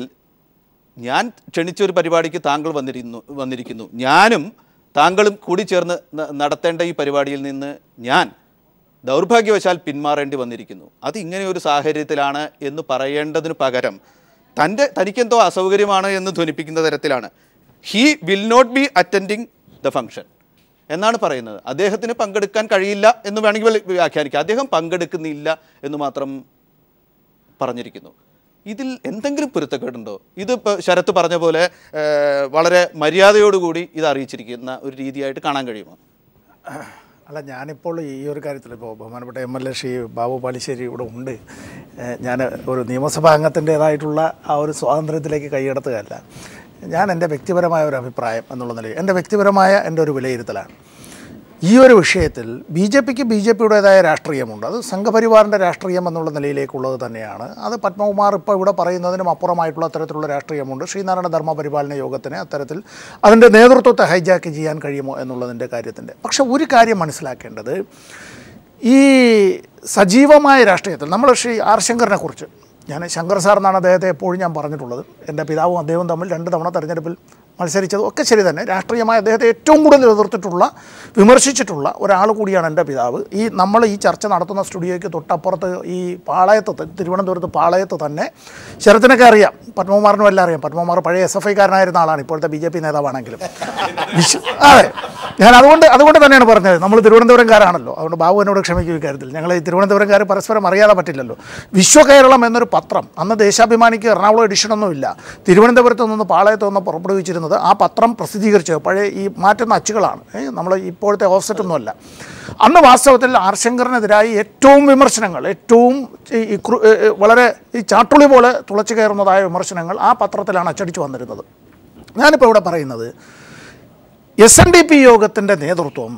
ഞാൻ ക്ഷണിച്ച ഒരു പരിപാടിക്ക് താങ്കൾ വന്നിരുന്നു വന്നിരിക്കുന്നു ഞാനും താങ്കളും കൂടി ചേർന്ന് ന- നടത്തേണ്ട ഈ പരിപാടിയിൽ നിന്ന് ഞാൻ ദൗർഭാഗ്യവശാൽ പിന്മാറേണ്ടി വന്നിരിക്കുന്നു അത് ഇങ്ങനെ ഒരു സാഹചര്യത്തിലാണ് എന്ന് പറയേണ്ടതിന് പകരം തൻ്റെ തനിക്കെന്തോ അസൗകര്യമാണ് എന്ന് ധ്വനിപ്പിക്കുന്ന തരത്തിലാണ് he will not be attending the function എന്നാണ് പറയുന്നത് അദ്ദേഹത്തിന് പങ്കെടുക്കാൻ കഴിയില്ല എന്ന് വേണമെങ്കിൽ വ്യാഖ്യാനിക്കാം അദ്ദേഹം പങ്കെടുക്കുന്നില്ല എന്ന് മാത്രം പറഞ്ഞിരിക്കുന്നു ഇതിൽ എന്തെങ്കിലും പൊരുത്തക്കേടുണ്ടോ ഇതിപ്പോൾ ശരത്ത് പറഞ്ഞ പോലെ ഏഹ്, വളരെ മര്യാദയോടുകൂടി ഇത് അറിയിച്ചിരിക്കുന്ന ഒരു രീതിയായിട്ട് കാണാൻ കഴിയുമോ അല്ല ഞാനിപ്പോൾ ഈ ഒരു കാര്യത്തിൽ ഇപ്പോൾ ബഹുമാനപ്പെട്ട M L A Shri Babu Palissery ഇവിടെ ഉണ്ട് ഏഹ് ഞാൻ ഒരു നിയമസഭാ അംഗത്തിൻ്റേതായിട്ടുള്ള ആ ഒരു സ്വാതന്ത്ര്യത്തിലേക്ക് കൈയെടുത്തുകയല്ല ഞാൻ എൻ്റെ വ്യക്തിപരമായ ഒരു അഭിപ്രായം എന്നുള്ള നിലയിൽ എൻ്റെ വ്യക്തിപരമായ എൻ്റെ ഒരു വിലയിരുത്തലാണ് ഈ ഒരു വിഷയത്തിൽ ബി ജെ പിക്ക് ബി ജെ പിയുടേതായ രാഷ്ട്രീയമുണ്ട് അത് സംഘപരിവാറിൻ്റെ രാഷ്ട്രീയം എന്നുള്ള നിലയിലേക്കുള്ളത് തന്നെയാണ് അത് പത്മകുമാർ ഇപ്പോൾ ഇവിടെ പറയുന്നതിനും അപ്പുറമായിട്ടുള്ള അത്തരത്തിലുള്ള രാഷ്ട്രീയമുണ്ട് ശ്രീനാരായണ ധർമ്മ പരിപാലന യോഗത്തിന് അത്തരത്തിൽ അതിൻ്റെ നേതൃത്വത്തെ ഹൈജാക്ക് ചെയ്യാൻ കഴിയുമോ എന്നുള്ളതിൻ്റെ കാര്യത്തിൻ്റെ പക്ഷേ ഒരു കാര്യം മനസ്സിലാക്കേണ്ടത് ഈ സജീവമായ രാഷ്ട്രീയത്തിൽ നമ്മൾ ശ്രീ ആർ ശങ്കറിനെ കുറിച്ച് ഞാൻ ശങ്കർ സാർ എന്നാണ് അദ്ദേഹത്തെ എപ്പോഴും ഞാൻ പറഞ്ഞിട്ടുള്ളത് എൻ്റെ പിതാവും അദ്ദേഹവും തമ്മിൽ രണ്ട് തവണ തെരഞ്ഞെടുപ്പിൽ മത്സരിച്ചത് ഒക്കെ ശരി തന്നെ രാഷ്ട്രീയമായി അദ്ദേഹത്തെ ഏറ്റവും കൂടുതൽ എതിർത്തിട്ടുള്ള വിമർശിച്ചിട്ടുള്ള ഒരാൾ കൂടിയാണ് എൻ്റെ പിതാവ് ഈ നമ്മൾ ഈ ചർച്ച നടത്തുന്ന സ്റ്റുഡിയോയ്ക്ക് തൊട്ടപ്പുറത്ത് ഈ പാളയത്ത് ത- തിരുവനന്തപുരത്ത് പാളയത്ത് തന്നെ ശരത്തിനൊക്കെ അറിയാം പത്മകുമാറിനും എല്ലാം അറിയാം പത്മകുമാർ പഴയ എസ് എഫ് ഐക്കാരനായിരുന്ന ആളാണ് ഇപ്പോഴത്തെ ബി ജെ പി നേതാവാണെങ്കിലും വിശ്വ അതെ ഞാൻ അതുകൊണ്ട് അതുകൊണ്ട് തന്നെയാണ് പറഞ്ഞത് നമ്മൾ തിരുവനന്തപുരംകാരാണല്ലോ അതുകൊണ്ട് ബാബു എന്നോട് ക്ഷമിക്കും ഇക്കാര്യത്തിൽ ഞങ്ങൾ ഈ തിരുവനന്തപുരംകാർ പരസ്പരം അറിയാതെ പറ്റില്ലല്ലോ വിശ്വകേരളം എന്നൊരു പത്രം അന്ന് ദേശാഭിമാനിക്ക് എറണാകുളം എഡിഷനൊന്നുമില്ല തിരുവനന്തപുരത്ത് നിന്ന് പാളയത്ത് നിന്ന് പുറപ്പെടുവിച്ചിരുന്നത് ആ പത്രം പ്രസിദ്ധീകരിച്ചത് പഴയ ഈ മാറ്റുന്ന അച്ചുകളാണ് നമ്മൾ ഇപ്പോഴത്തെ ഓഫ്സെറ്റ് ഒന്നുമല്ല അന്ന് വാസ്തവത്തിൽ ആർ ശങ്കറിനെതിരായി ഏറ്റവും വിമർശനങ്ങൾ ഏറ്റവും ഈ- ഈ ക്രു- ഏ, ഏ, വളരെ ഈ ചാട്ടുളി പോലെ തുളച്ചു കയറുന്നതായ വിമർശനങ്ങൾ ആ പത്രത്തിലാണ് അച്ചടിച്ചു വന്നിരുന്നത് ഞാനിപ്പോൾ ഇവിടെ പറയുന്നത് എസ് എൻ ഡി പി യോഗത്തിൻ്റെ നേതൃത്വം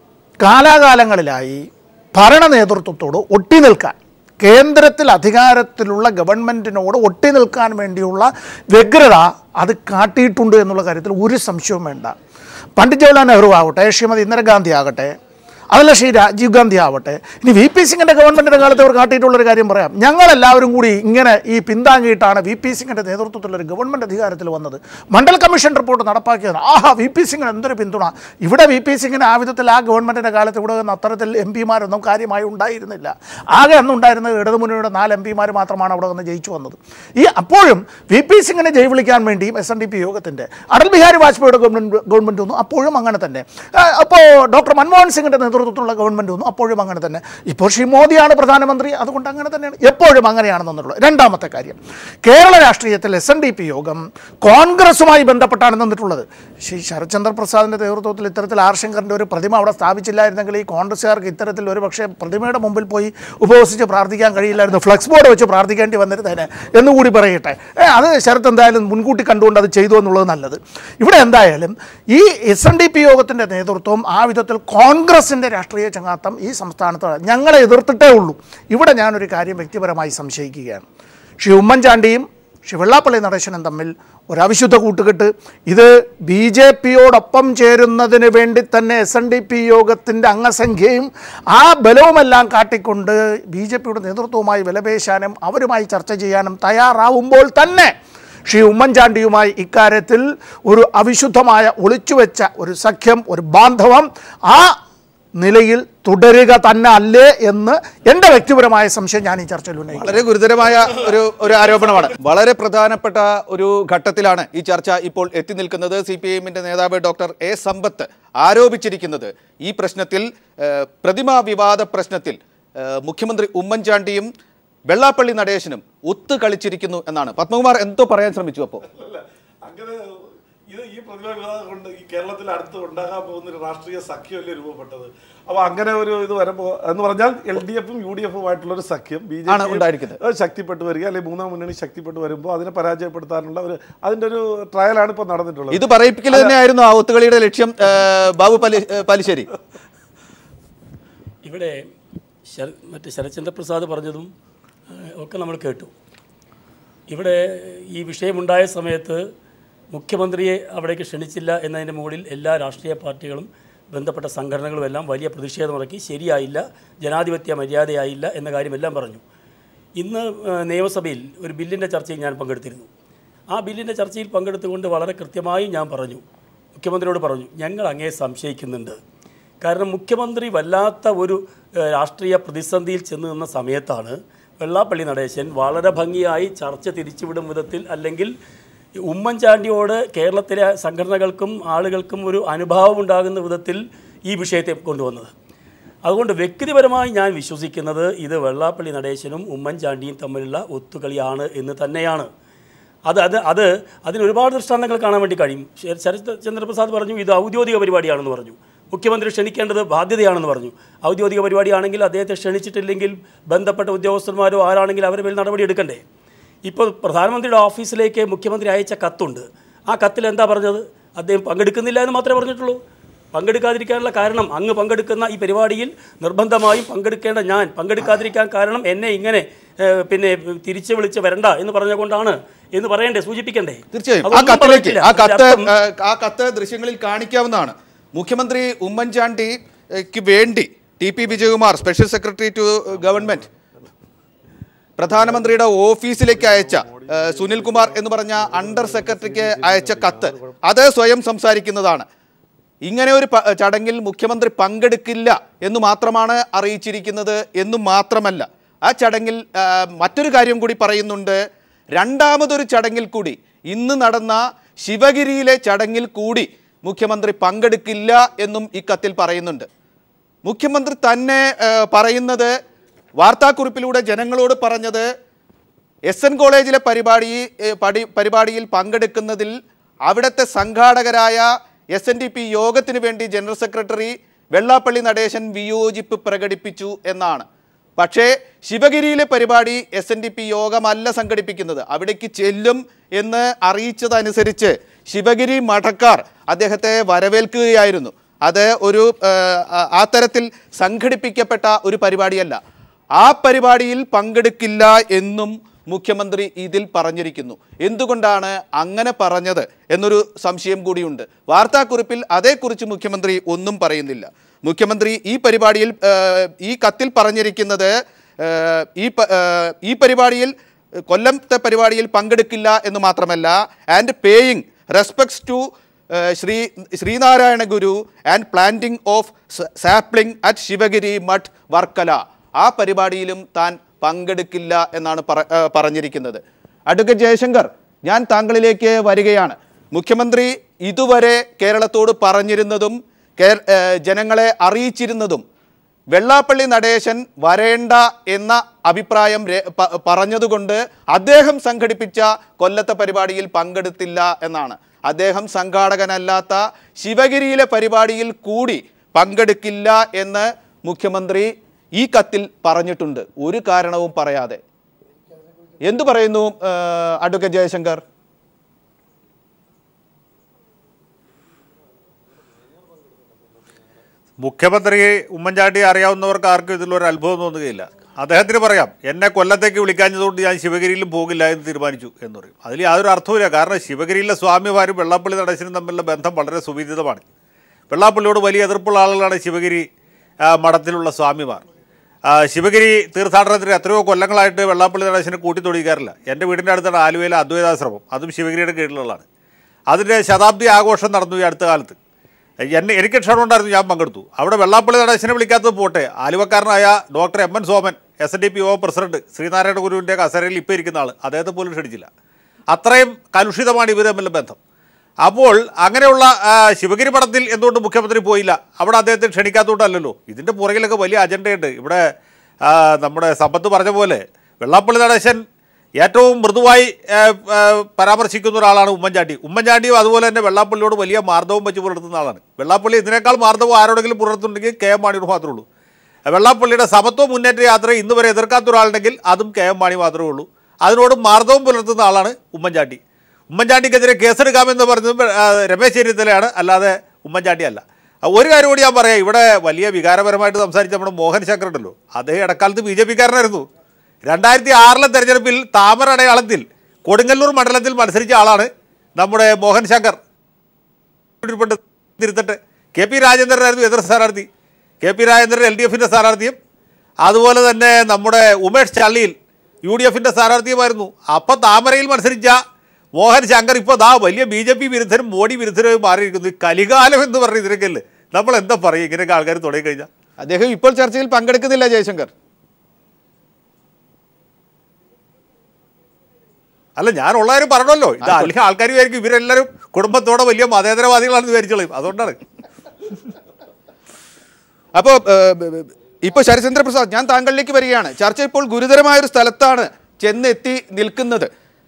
കാലാകാലങ്ങളിലായി ഭരണ നേതൃത്വത്തോട് ഒട്ടി നിൽക്കാൻ കേന്ദ്രത്തിൽ അധികാരത്തിലുള്ള ഗവൺമെൻറ്റിനോട് ഒട്ടി നിൽക്കാൻ വേണ്ടിയുള്ള വ്യഗ്രത അത് കാട്ടിയിട്ടുണ്ട് എന്നുള്ള കാര്യത്തിൽ ഒരു സംശയവും വേണ്ട പണ്ഡിറ്റ് ജവഹർലാൽ നെഹ്റു ആവട്ടെ ശ്രീമതി ഇന്ദിരാഗാന്ധി ആകട്ടെ അതല്ല ശ്രീ രാജീവ് ഗാന്ധി ആവട്ടെ ഇനി വി പി സിംഗിൻ്റെ ഗവൺമെൻറ്റിൻ്റെ കാലത്ത് അവർ കാട്ടിയിട്ടുള്ളൊരു കാര്യം പറയാം ഞങ്ങളെല്ലാവരും കൂടി ഇങ്ങനെ ഈ പിന്താങ്ങിയിട്ടാണ് വി പി സിംഗിൻ്റെ നേതൃത്വത്തിലൊരു ഗവൺമെൻറ് അധികാരത്തിൽ വന്നത് മണ്ഡൽ കമ്മീഷൻ റിപ്പോർട്ട് നടപ്പാക്കിയത് ആഹാ വി പി സിംഗിന് എന്തൊരു പിന്തുണ ഇവിടെ വി പി സിംഗിന് ആ വിധത്തിൽ ആ ഗവൺമെൻറ്റിൻ്റെ കാലത്ത് ഇവിടെ നിന്ന് അത്തരത്തിൽ എം പിമാരൊന്നും കാര്യമായി ഉണ്ടായിരുന്നില്ല ആകെ അന്നുണ്ടായിരുന്നത് ഇടതുമുന്നണിയുടെ നാല് എം പിമാർ മാത്രമാണ് അവിടെ നിന്ന് ജയിച്ചു വന്നത് ഈ അപ്പോഴും വി പി സിംഗിനെ ജയ് വിളിക്കാൻ വേണ്ടിയും എസ് എൻ ഡി പി യോഗത്തിൻ്റെ അടൽ ബിഹാരി വാജ്പേയിയുടെ ഗവൺമെൻറ് ഗവൺമെൻറ് ഒന്നും അപ്പോഴും അങ്ങനെ തന്നെ ആ, അപ്പോൾ ഡോക്ടർ മൻമോഹൻ സിംഗിൻ്റെ നേതൃത്വത്തിലുള്ള ഗവൺമെൻറ് ഒന്നും അപ്പോഴും അങ്ങനെ തന്നെ ഇപ്പോൾ ശ്രീ മോദിയാണ് പ്രധാനമന്ത്രി അതുകൊണ്ട് അങ്ങനെ തന്നെയാണ് എപ്പോഴും അങ്ങനെയാണെന്നുള്ളത് രണ്ടാമത്തെ കാര്യം കേരള രാഷ്ട്രീയത്തിൽ എസ് എൻ ഡി പി യോഗം കോൺഗ്രസുമായി ബന്ധപ്പെട്ടാണ് നിന്നിട്ടുള്ളത് ശ്രീ ശരത്ചന്ദ്ര പ്രസാദിൻ്റെ നേതൃത്വത്തിൽ ഇത്തരത്തിൽ ആർ ശങ്കറിൻ്റെ ഒരു പ്രതിമ അവിടെ സ്ഥാപിച്ചില്ലായിരുന്നെങ്കിൽ ഈ കോൺഗ്രസ്സുകാർക്ക് ഇത്തരത്തിൽ ഒരു പക്ഷേ പ്രതിമയുടെ മുമ്പിൽ പോയി ഉപവസിച്ച് പ്രാർത്ഥിക്കാൻ കഴിയില്ലായിരുന്നു ഫ്ലക്സ് ബോർഡ് വെച്ച് പ്രാർത്ഥിക്കേണ്ടി വന്നിരുന്നേനെ എന്നുകൂടി പറയട്ടെ ഏ, അത് ശരത്ത് എന്തായാലും മുൻകൂട്ടി കണ്ടുകൊണ്ട് അത് ചെയ്തു എന്നുള്ളത് നല്ലത് ഇവിടെ എന്തായാലും ഈ എസ് എൻ ഡി പി യോഗത്തിൻ്റെ നേതൃത്വം ആ വിധത്തിൽ കോൺഗ്രസിൻ്റെ രാഷ്ട്രീയ ചങ്ങാത്തം ഈ സംസ്ഥാനത്ത് ഞങ്ങളെ എതിർത്തിട്ടേ ഉള്ളൂ ഇവിടെ ഞാനൊരു കാര്യം വ്യക്തിപരമായി സംശയിക്കുകയാണ് ശ്രീ ഉമ്മൻചാണ്ടിയും ശ്രീ വെള്ളാപ്പള്ളി നടേശനും തമ്മിൽ ഒരവിശുദ്ധ കൂട്ടുകെട്ട് ഇത് ബി ജെ പിയോടൊപ്പം ചേരുന്നതിന് വേണ്ടി തന്നെ എസ് എൻ ഡി പി യോഗത്തിൻ്റെ അംഗസംഖ്യയും ആ ബലവുമെല്ലാം കാട്ടിക്കൊണ്ട് ബി ജെ പിയുടെ നേതൃത്വവുമായി വിലപേശാനും അവരുമായി ചർച്ച ചെയ്യാനും തയ്യാറാവുമ്പോൾ തന്നെ ശ്രീ ഉമ്മൻചാണ്ടിയുമായി ഇക്കാര്യത്തിൽ ഒരു അവിശുദ്ധമായ ഒളിച്ചുവെച്ച ഒരു സഖ്യം ഒരു ബാന്ധവം ആ നിലയിൽ തുടരുക തന്നെ അല്ലേ എന്ന് എൻ്റെ വ്യക്തിപരമായ സംശയം ഞാൻ ഈ ചർച്ചയിൽ ഉന്നയിക്കും വളരെ ഗുരുതരമായ ഒരു ഒരു ആരോപണമാണ് വളരെ പ്രധാനപ്പെട്ട ഒരു ഘട്ടത്തിലാണ് ഈ ചർച്ച ഇപ്പോൾ എത്തി നിൽക്കുന്നത് സി പി എമ്മിൻ്റെ നേതാവ് ഡോക്ടർ എ സമ്പത്ത് ആരോപിച്ചിരിക്കുന്നത് ഈ പ്രശ്നത്തിൽ ഏഹ്, പ്രതിമാ വിവാദ പ്രശ്നത്തിൽ ഏഹ്, മുഖ്യമന്ത്രി ഉമ്മൻചാണ്ടിയും വെള്ളാപ്പള്ളി നടേശനും ഒത്തു കളിച്ചിരിക്കുന്നു എന്നാണ് പത്മകുമാർ എന്തോ പറയാൻ ശ്രമിച്ചു അപ്പോൾ അങ്ങനെ ഇത് ഈ പ്രതിഭ വിവാദം കൊണ്ട് ഈ കേരളത്തിൽ അടുത്ത് ഉണ്ടാകാൻ പോകുന്ന ഒരു രാഷ്ട്രീയ സഖ്യമല്ലേ രൂപപ്പെട്ടത് അപ്പൊ അങ്ങനെ ഒരു ഇത് വരുമ്പോൾ എന്ന് പറഞ്ഞാൽ എൽ ഡി എഫും യു ഡി എഫും ആയിട്ടുള്ള ഒരു സഖ്യം ബി ആണ് ഉണ്ടായിരിക്കുന്നത്. ശക്തിപ്പെട്ട് വരിക അല്ലെങ്കിൽ മൂന്നാം മുന്നണി ശക്തിപ്പെട്ട് വരുമ്പോൾ അതിനെ പരാജയപ്പെടുത്താനുള്ള ഒരു അതിന്റെ ഒരു ട്രയലാണ് ഇപ്പോൾ നടന്നിട്ടുള്ളത് ഇത് പറയിപ്പിക്കൽ തന്നെയായിരുന്നു ആ ഒത്തുകളിയുടെ ലക്ഷ്യം ഏഹ്, ബാബു പലി ഏഹ്, പലിശ്ശേരി ഇവിടെ ശര മറ്റേ ശരത്ചന്ദ്ര പ്രസാദ് പറഞ്ഞതും ഏഹ്, ഒക്കെ നമ്മൾ കേട്ടു ഇവിടെ ഈ വിഷയമുണ്ടായ സമയത്ത് മുഖ്യമന്ത്രിയെ അവിടേക്ക് ക്ഷണിച്ചില്ല എന്നതിൻ്റെ മുകളിൽ എല്ലാ രാഷ്ട്രീയ പാർട്ടികളും ബന്ധപ്പെട്ട സംഘടനകളും എല്ലാം വലിയ പ്രതിഷേധമിറക്കി ശരിയായില്ല ജനാധിപത്യ മര്യാദയായില്ല എന്ന കാര്യമെല്ലാം പറഞ്ഞു ഇന്ന് ഏഹ്, നിയമസഭയിൽ ഒരു ബില്ലിൻ്റെ ചർച്ചയിൽ ഞാൻ പങ്കെടുത്തിരുന്നു ആ ബില്ലിൻ്റെ ചർച്ചയിൽ പങ്കെടുത്തുകൊണ്ട് വളരെ കൃത്യമായി ഞാൻ പറഞ്ഞു മുഖ്യമന്ത്രിയോട് പറഞ്ഞു ഞങ്ങൾ അങ്ങേ സംശയിക്കുന്നുണ്ട് കാരണം മുഖ്യമന്ത്രി വല്ലാത്ത ഒരു ഏഹ്, രാഷ്ട്രീയ പ്രതിസന്ധിയിൽ ചെന്ന് നിന്ന സമയത്താണ് വെള്ളാപ്പള്ളി നടേശൻ വളരെ ഭംഗിയായി ചർച്ച തിരിച്ചുവിടും വിധത്തിൽ അല്ലെങ്കിൽ ഈ ഉമ്മൻചാണ്ടിയോട് കേരളത്തിലെ സംഘടനകൾക്കും ആളുകൾക്കും ഒരു അനുഭാവം ഉണ്ടാകുന്ന വിധത്തിൽ ഈ വിഷയത്തെ കൊണ്ടുവന്നത് അതുകൊണ്ട് വ്യക്തിപരമായി ഞാൻ വിശ്വസിക്കുന്നത് ഇത് വെള്ളാപ്പള്ളി നടേശനും ഉമ്മൻചാണ്ടിയും തമ്മിലുള്ള ഒത്തുകളിയാണ് എന്ന് തന്നെയാണ് അത് അത് അത് അതിന് ഒരുപാട് ദൃഷ്ടാന്തങ്ങൾ കാണാൻ വേണ്ടി കഴിയും ശര- ശരത് ചന്ദ്രപ്രസാദ് പറഞ്ഞു ഇത് ഔദ്യോഗിക പരിപാടിയാണെന്ന് പറഞ്ഞു മുഖ്യമന്ത്രി ക്ഷണിക്കേണ്ടത് ബാധ്യതയാണെന്ന് പറഞ്ഞു ഔദ്യോഗിക പരിപാടിയാണെങ്കിൽ അദ്ദേഹത്തെ ക്ഷണിച്ചിട്ടില്ലെങ്കിൽ ബന്ധപ്പെട്ട ഉദ്യോഗസ്ഥന്മാരോ ആരാണെങ്കിൽ അവരുടെ മേൽ നടപടി എടുക്കണ്ടേ ഇപ്പോൾ പ്രധാനമന്ത്രിയുടെ ഓഫീസിലേക്ക് മുഖ്യമന്ത്രി അയച്ച കത്തുണ്ട് ആ കത്തിൽ എന്താ പറഞ്ഞത് അദ്ദേഹം പങ്കെടുക്കുന്നില്ല എന്ന് മാത്രമേ പറഞ്ഞിട്ടുള്ളൂ പങ്കെടുക്കാതിരിക്കാനുള്ള കാരണം അങ്ങ് പങ്കെടുക്കുന്ന ഈ പരിപാടിയിൽ നിർബന്ധമായും പങ്കെടുക്കേണ്ട ഞാൻ പങ്കെടുക്കാതിരിക്കാൻ കാരണം എന്നെ ഇങ്ങനെ ഏഹ്, പിന്നെ തിരിച്ചു വിളിച്ച് വരണ്ട എന്ന് പറഞ്ഞുകൊണ്ടാണ് എന്ന് പറയണ്ടേ സൂചിപ്പിക്കണ്ടേ തീർച്ചയായും ആ അതൊന്നും കത്തിലേക്ക് പറഞ്ഞിട്ടില്ല. ആ അതിന്റെ കത്ത് അർത്ഥം- ഏഹ്, ആ കത്ത് ദൃശ്യങ്ങളിൽ കാണിക്കാവുന്നതാണ് മുഖ്യമന്ത്രി ഉമ്മൻചാണ്ടിക്ക് വേണ്ടി T P Vijayakumar special secretary to government പ്രധാനമന്ത്രിയുടെ ഓഫീസിലേക്ക് അയച്ച ഏഹ്, സുനിൽ കുമാർ എന്ന് പറഞ്ഞ അണ്ടർ സെക്രട്ടറിക്ക് അയച്ച കത്ത് അത് സ്വയം സംസാരിക്കുന്നതാണ് ഇങ്ങനെ ഒരു പ- ചടങ്ങിൽ മുഖ്യമന്ത്രി പങ്കെടുക്കില്ല എന്ന് മാത്രമാണ് അറിയിച്ചിരിക്കുന്നത് എന്നും മാത്രമല്ല ആ ചടങ്ങിൽ ആ, മറ്റൊരു കാര്യം കൂടി പറയുന്നുണ്ട് രണ്ടാമതൊരു ചടങ്ങിൽ കൂടി ഇന്ന് നടന്ന ശിവഗിരിയിലെ ചടങ്ങിൽ കൂടി മുഖ്യമന്ത്രി പങ്കെടുക്കില്ല എന്നും ഈ കത്തിൽ പറയുന്നുണ്ട് മുഖ്യമന്ത്രി തന്നെ ആ, പറയുന്നത് വാർത്താക്കുറിപ്പിലൂടെ ജനങ്ങളോട് പറഞ്ഞത് എസ് എൻ കോളേജിലെ പരിപാടി ഏ, പടി പരിപാടിയിൽ പങ്കെടുക്കുന്നതിൽ അവിടുത്തെ സംഘാടകരായ എസ് എൻ ഡി പി യോഗത്തിന് വേണ്ടി ജനറൽ സെക്രട്ടറി വെള്ളാപ്പള്ളി നടേശൻ വിയോജിപ്പ് പ്രകടിപ്പിച്ചു എന്നാണ് പക്ഷേ ശിവഗിരിയിലെ പരിപാടി എസ് എൻ ഡി പി യോഗമല്ല സംഘടിപ്പിക്കുന്നത് അവിടേക്ക് ചെല്ലും എന്ന് അറിയിച്ചതനുസരിച്ച് ശിവഗിരി മഠക്കാർ അദ്ദേഹത്തെ വരവേൽക്കുകയായിരുന്നു അത് ഒരു ആ, ആ- ആ തരത്തിൽ സംഘടിപ്പിക്കപ്പെട്ട ഒരു പരിപാടിയല്ല ആ പരിപാടിയിൽ പങ്കെടുക്കില്ല എന്നും മുഖ്യമന്ത്രി ഇതിൽ പറഞ്ഞിരിക്കുന്നു എന്തുകൊണ്ടാണ് അങ്ങനെ പറഞ്ഞത് എന്നൊരു സംശയം കൂടിയുണ്ട് വാർത്താക്കുറിപ്പിൽ അതേക്കുറിച്ച് മുഖ്യമന്ത്രി ഒന്നും പറയുന്നില്ല മുഖ്യമന്ത്രി ഈ പരിപാടിയിൽ ആ, ഈ കത്തിൽ പറഞ്ഞിരിക്കുന്നത് ആ, ഈ പ- ആ, ഈ പരിപാടിയിൽ കൊല്ലത്തെ പരിപാടിയിൽ പങ്കെടുക്കില്ല എന്ന് മാത്രമല്ല and paying respects to Shri Sreenarayana Guru and planting of sapling at Sivagiri Math Varkala ആ പരിപാടിയിലും താൻ പങ്കെടുക്കില്ല എന്നാണ് പറ ആ, പറഞ്ഞിരിക്കുന്നത് അഡ്വക്കേറ്റ് ജയശങ്കർ ഞാൻ താങ്കളിലേക്ക് വരികയാണ് മുഖ്യമന്ത്രി ഇതുവരെ കേരളത്തോട് പറഞ്ഞിരുന്നതും കേര- ആ, ജനങ്ങളെ അറിയിച്ചിരുന്നതും വെള്ളാപ്പള്ളി നടേശൻ വരേണ്ട എന്ന അഭിപ്രായം രേ- പ- പറഞ്ഞതുകൊണ്ട് അദ്ദേഹം സംഘടിപ്പിച്ച കൊല്ലത്തെ പരിപാടിയിൽ പങ്കെടുത്തില്ല എന്നാണ് അദ്ദേഹം സംഘാടകനല്ലാത്ത ശിവഗിരിയിലെ പരിപാടിയിൽ കൂടി പങ്കെടുക്കില്ല എന്ന് മുഖ്യമന്ത്രി ഈ കത്തിൽ പറഞ്ഞിട്ടുണ്ട് ഒരു കാരണവും പറയാതെ എന്തു പറയുന്നു ആ, അഡ്വക്കേറ്റ് ജയശങ്കർ മുഖ്യമന്ത്രി ഉമ്മൻചാണ്ടിയെ അറിയാവുന്നവർക്ക് ആർക്കും ഇതിലൊരു അത്ഭുതം തോന്നുകയില്ല അദ്ദേഹത്തിന് പറയാം എന്നെ കൊല്ലത്തേക്ക് വിളിക്കാഞ്ഞതുകൊണ്ട് ഞാൻ ശിവഗിരിയിലും പോകില്ല എന്ന് തീരുമാനിച്ചു എന്ന് പറയും അതിൽ യാതൊരു അർത്ഥവുമില്ല കാരണം ശിവഗിരിയിലെ സ്വാമിമാരും വെള്ളാപ്പള്ളി നടേശനും തമ്മിലുള്ള ബന്ധം വളരെ സുവിദിതമാണ് വെള്ളാപ്പള്ളിയോട് വലിയ എതിർപ്പുള്ള ആളുകളാണ് ശിവഗിരി ആ, മഠത്തിലുള്ള സ്വാമിമാർ ആ, ശിവഗിരി തീർത്ഥാടനത്തിന് എത്രയോ കൊല്ലങ്ങളായിട്ട് വെള്ളാപ്പള്ളി നടേശനെ കൂട്ടിത്തൊടിക്കാറില്ല എൻ്റെ വീടിൻ്റെ അടുത്താണ് ആലുവയിലെ അദ്വൈതാശ്രമം അതും ശിവഗിരിയുടെ കീഴിലുള്ളതാണ് അതിൻ്റെ ശതാബ്ദി ആഘോഷം നടന്നു ഈ അടുത്ത കാലത്ത് എന്നെ എനിക്ക് ക്ഷണമുണ്ടായിരുന്നു ഞാൻ പങ്കെടുത്തു അവിടെ വെള്ളാപ്പള്ളി നടേശനെ വിളിക്കാത്തത് പോട്ടെ ആലുവക്കാരനായ doctor M N Soman S N D P ഒ പ്രസിഡന്റ് ശ്രീനാരായണ ഗുരുവിൻ്റെ കസേരയിൽ ഇപ്പോൾ ഇരിക്കുന്ന ആൾ അദ്ദേഹത്തെ പോലും ക്ഷണിച്ചില്ല അത്രയും കലുഷിതമാണ് ഇവർ തമ്മിലുള്ള ബന്ധം അപ്പോൾ അങ്ങനെയുള്ള ആ, ശിവഗിരി പടത്തിൽ എന്തുകൊണ്ട് മുഖ്യമന്ത്രി പോയില്ല അവിടെ അദ്ദേഹത്തെ ക്ഷണിക്കാത്തതുകൊണ്ടല്ലല്ലോ ഇതിൻ്റെ പുറകിലൊക്കെ വലിയ അജണ്ടയുണ്ട് ഇവിടെ ആ, നമ്മുടെ സമ്പത്ത് പറഞ്ഞ പോലെ വെള്ളാപ്പള്ളി നടേശൻ ഏറ്റവും മൃദുവായി ആ, ആ, പരാമർശിക്കുന്ന ഒരാളാണ് ഉമ്മൻചാണ്ടി ഉമ്മൻചാണ്ടിയും അതുപോലെ തന്നെ വെള്ളാപ്പള്ളിയോട് വലിയ മാർദ്ദവും വെച്ച് പുലർത്തുന്ന ആളാണ് വെള്ളാപ്പള്ളി ഇതിനേക്കാൾ മാർദ്ദവും ആരോടെങ്കിലും പുലർത്തുന്നുണ്ടെങ്കിൽ കെ എം മാണിയോട് മാത്രമേ ഉള്ളൂ വെള്ളാപ്പള്ളിയുടെ സമത്വ മുന്നേറ്റ യാത്ര ഇന്ന് വരെ എതിർക്കാത്ത ഒരാളുണ്ടെങ്കിൽ അതും കെ എം മാണി മാത്രമേ ഉള്ളൂ അതിനോട് മാർദ്ദവും പുലർത്തുന്ന ആളാണ് ഉമ്മൻചാണ്ടി ഉമ്മൻചാണ്ടിക്കെതിരെ കേസെടുക്കാമെന്ന് പറഞ്ഞത് ആ, രമേശ് ചെന്നിത്തലയാണ് അല്ലാതെ ഉമ്മൻചാണ്ടി അല്ല ആ, ഒരു കാര്യം കൂടി ഞാൻ പറയാം ഇവിടെ വലിയ വികാരപരമായിട്ട് സംസാരിച്ച നമ്മുടെ മോഹൻ ശങ്കർ ഉണ്ടല്ലോ അദ്ദേഹം ഇടക്കാലത്ത് ബി ജെ പിക്കാരനായിരുന്നു രണ്ടായിരത്തി ആറിലെ തെരഞ്ഞെടുപ്പിൽ താമര അടയാളത്തിൽ കൊടുങ്ങല്ലൂർ മണ്ഡലത്തിൽ മത്സരിച്ച ആളാണ് നമ്മുടെ മോഹൻ ശങ്കർ ഉരുൾപ്പെട്ട് തിരുത്തട്ടെ കെ പി രാജേന്ദ്രനായിരുന്നു എതിർ സ്ഥാനാർത്ഥി K P Rajendran L D എഫിൻ്റെ സ്ഥാനാർത്ഥിയും അതുപോലെ തന്നെ നമ്മുടെ ഉമേഷ് ചള്ളിയിൽ യു ഡി എഫിൻ്റെ സ്ഥാനാർത്ഥിയുമായിരുന്നു അപ്പം താമരയിൽ മത്സരിച്ച മോഹൻ ശങ്കർ ഇപ്പോൾ ദാ വലിയ ബി ജെ പി വിരുദ്ധനും മോഡി വിരുദ്ധനും മാറിയിരിക്കുന്നു ഈ കലികാലം എന്ന് പറഞ്ഞ ഇതിനൊക്കെയല്ലേ നമ്മൾ എന്താ പറയുക ഇങ്ങനെയൊക്കെ ആൾക്കാർ തുടങ്ങിക്കഴിഞ്ഞാൽ അദ്ദേഹം ഇപ്പോൾ ചർച്ചയിൽ പങ്കെടുക്കുന്നില്ല ജയശങ്കർ അല്ല ഞാൻ ഉള്ളവരും പറഞ്ഞല്ലോ ഇത് അല്ലെങ്കിൽ ആൾക്കാർ വിചാരിക്കും ഇവരെല്ലാവരും കുടുംബത്തോടെ വലിയ മതേതരവാദികളാണെന്ന് വിചാരിച്ചോളും അതുകൊണ്ടാണ് അപ്പോൾ ഇപ്പോൾ ശരചന്ദ്ര പ്രസാദ് ഞാൻ താങ്കളിലേക്ക് വരികയാണ് ചർച്ച ഇപ്പോൾ ഗുരുതരമായ ഒരു സ്ഥലത്താണ് ചെന്നെത്തി നിൽക്കുന്നത്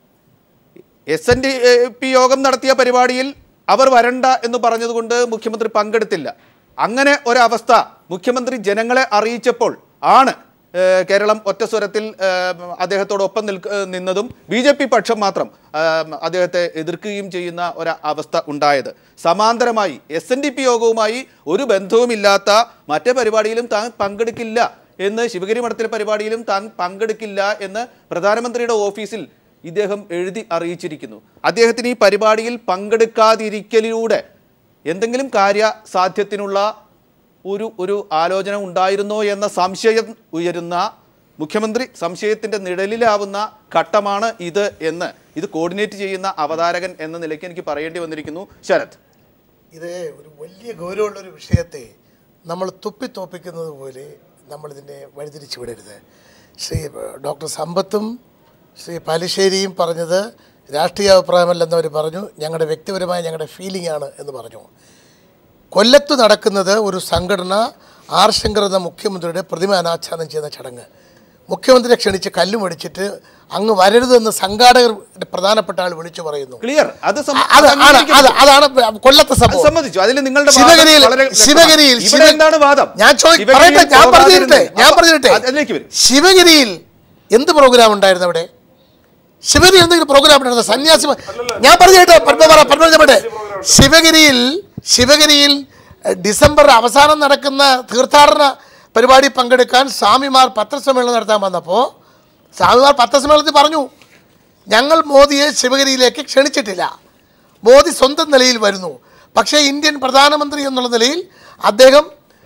എസ് എൻ ഡി പി യോഗം നടത്തിയ പരിപാടിയിൽ അവർ വരണ്ട എന്ന് പറഞ്ഞതുകൊണ്ട് മുഖ്യമന്ത്രി പങ്കെടുത്തില്ല അങ്ങനെ ഒരവസ്ഥ മുഖ്യമന്ത്രി ജനങ്ങളെ അറിയിച്ചപ്പോൾ ആണ് ഏഹ്, കേരളം ഒറ്റ സ്വരത്തിൽ ഏഹ്, അദ്ദേഹത്തോടൊപ്പം നിൽക്ക ഏഹ്, നിന്നതും ബി ജെ പി പക്ഷം മാത്രം ഏഹ്, അദ്ദേഹത്തെ എതിർക്കുകയും ചെയ്യുന്ന ഒരു അവസ്ഥ ഉണ്ടായത് സമാന്തരമായി എസ് എൻ ഡി പി യോഗവുമായി ഒരു ബന്ധവുമില്ലാത്ത മറ്റേ പരിപാടിയിലും താൻ പങ്കെടുക്കില്ല എന്ന് ശിവഗിരി മഠത്തിലെ പരിപാടിയിലും താൻ പങ്കെടുക്കില്ല എന്ന് പ്രധാനമന്ത്രിയുടെ ഓഫീസിൽ ഇദ്ദേഹം എഴുതി അറിയിച്ചിരിക്കുന്നു അദ്ദേഹത്തിന് ഈ പരിപാടിയിൽ പങ്കെടുക്കാതിരിക്കലിലൂടെ എന്തെങ്കിലും കാര്യ സാധ്യത്തിനുള്ള ഒരു ഒരു ആലോചന ഉണ്ടായിരുന്നോ എന്ന സംശയം ഉയരുന്ന മുഖ്യമന്ത്രി സംശയത്തിൻ്റെ നിഴലിലാവുന്ന ഘട്ടമാണ് ഇത് എന്ന് ഇത് കോർഡിനേറ്റ് ചെയ്യുന്ന അവതാരകൻ എന്ന നിലയ്ക്ക് എനിക്ക് പറയേണ്ടി വന്നിരിക്കുന്നു ശരത് ഇത് ഒരു വലിയ ഗൗരവമുള്ളൊരു വിഷയത്തെ നമ്മൾ തുപ്പിത്തോപ്പിക്കുന്നത് പോലെ നമ്മളിതിനെ വഴിതിരിച്ചു വിടരുത് ശ്രീ ഡോക്ടർ സമ്പത്തും ശ്രീ പാലിശ്ശേരിയും പറഞ്ഞത് രാഷ്ട്രീയ അഭിപ്രായമല്ലെന്നവർ പറഞ്ഞു ഞങ്ങളുടെ വ്യക്തിപരമായ ഞങ്ങളുടെ ഫീലിംഗ് ആണ് എന്ന് പറഞ്ഞു കൊല്ലത്ത് നടക്കുന്നത് ഒരു സംഘടന ആർ ശങ്കർ എന്ന മുഖ്യമന്ത്രിയുടെ പ്രതിമ അനാച്ഛാദനം ചെയ്യുന്ന ചടങ്ങ് മുഖ്യമന്ത്രിയെ ക്ഷണിച്ച് കല്ല് മേടിച്ചിട്ട് അങ്ങ് വരരുതെന്ന് സംഘാടകരുടെ പ്രധാനപ്പെട്ട ആൾ വിളിച്ചു പറയുന്നു ക്ലിയർ അത് സം- അത് ആണ് അത് അതാണ് കൊല്ലത്തെ അത് സംഭവം സമ്മതിച്ചു അതിൽ നിങ്ങളുടെ വാദം ശിവഗിരിയിൽ വളരെ വ്യക്തമാണ്. ശിവഗിരിയിൽ ഇവിടെ ശിവ- എന്താണ് വാദം ഞാൻ ചോദി- ശിവഗിരിയിൽ പറയട്ടെ ഞാൻ പറഞ്ഞു തരട്ടെ പോകാതിരുന്നത്. ഞാൻ അപ്പൊ പറഞ്ഞു തരട്ടെ അതിലേക്ക് വരും ശിവഗിരിയിൽ എന്ത് പ്രോഗ്രാം ഉണ്ടായിരുന്നു അവിടെ ശിവഗിരി എന്തെങ്കിലും പ്രോഗ്രാം ഉണ്ടായിരുന്നു സന്യാസി ഞാൻ പറഞ്ഞു കേട്ടോ പത്മപറ പത്മജമട്ടെ ശിവഗിരിയിൽ ശിവഗിരിയിൽ എഹ്, ഡിസംബർ അവസാനം നടക്കുന്ന തീർത്ഥാടന പരിപാടി പങ്കെടുക്കാൻ സ്വാമിമാർ പത്രസമ്മേളനം നടത്താൻ വന്നപ്പോൾ സ്വാമിമാർ പത്രസമ്മേളനത്തിൽ പറഞ്ഞു ഞങ്ങൾ മോദിയെ ശിവഗിരിയിലേക്ക് ക്ഷണിച്ചിട്ടില്ല മോദി സ്വന്തം നിലയിൽ വരുന്നു പക്ഷേ ഇന്ത്യൻ പ്രധാനമന്ത്രി എന്നുള്ള നിലയിൽ അദ്ദേഹം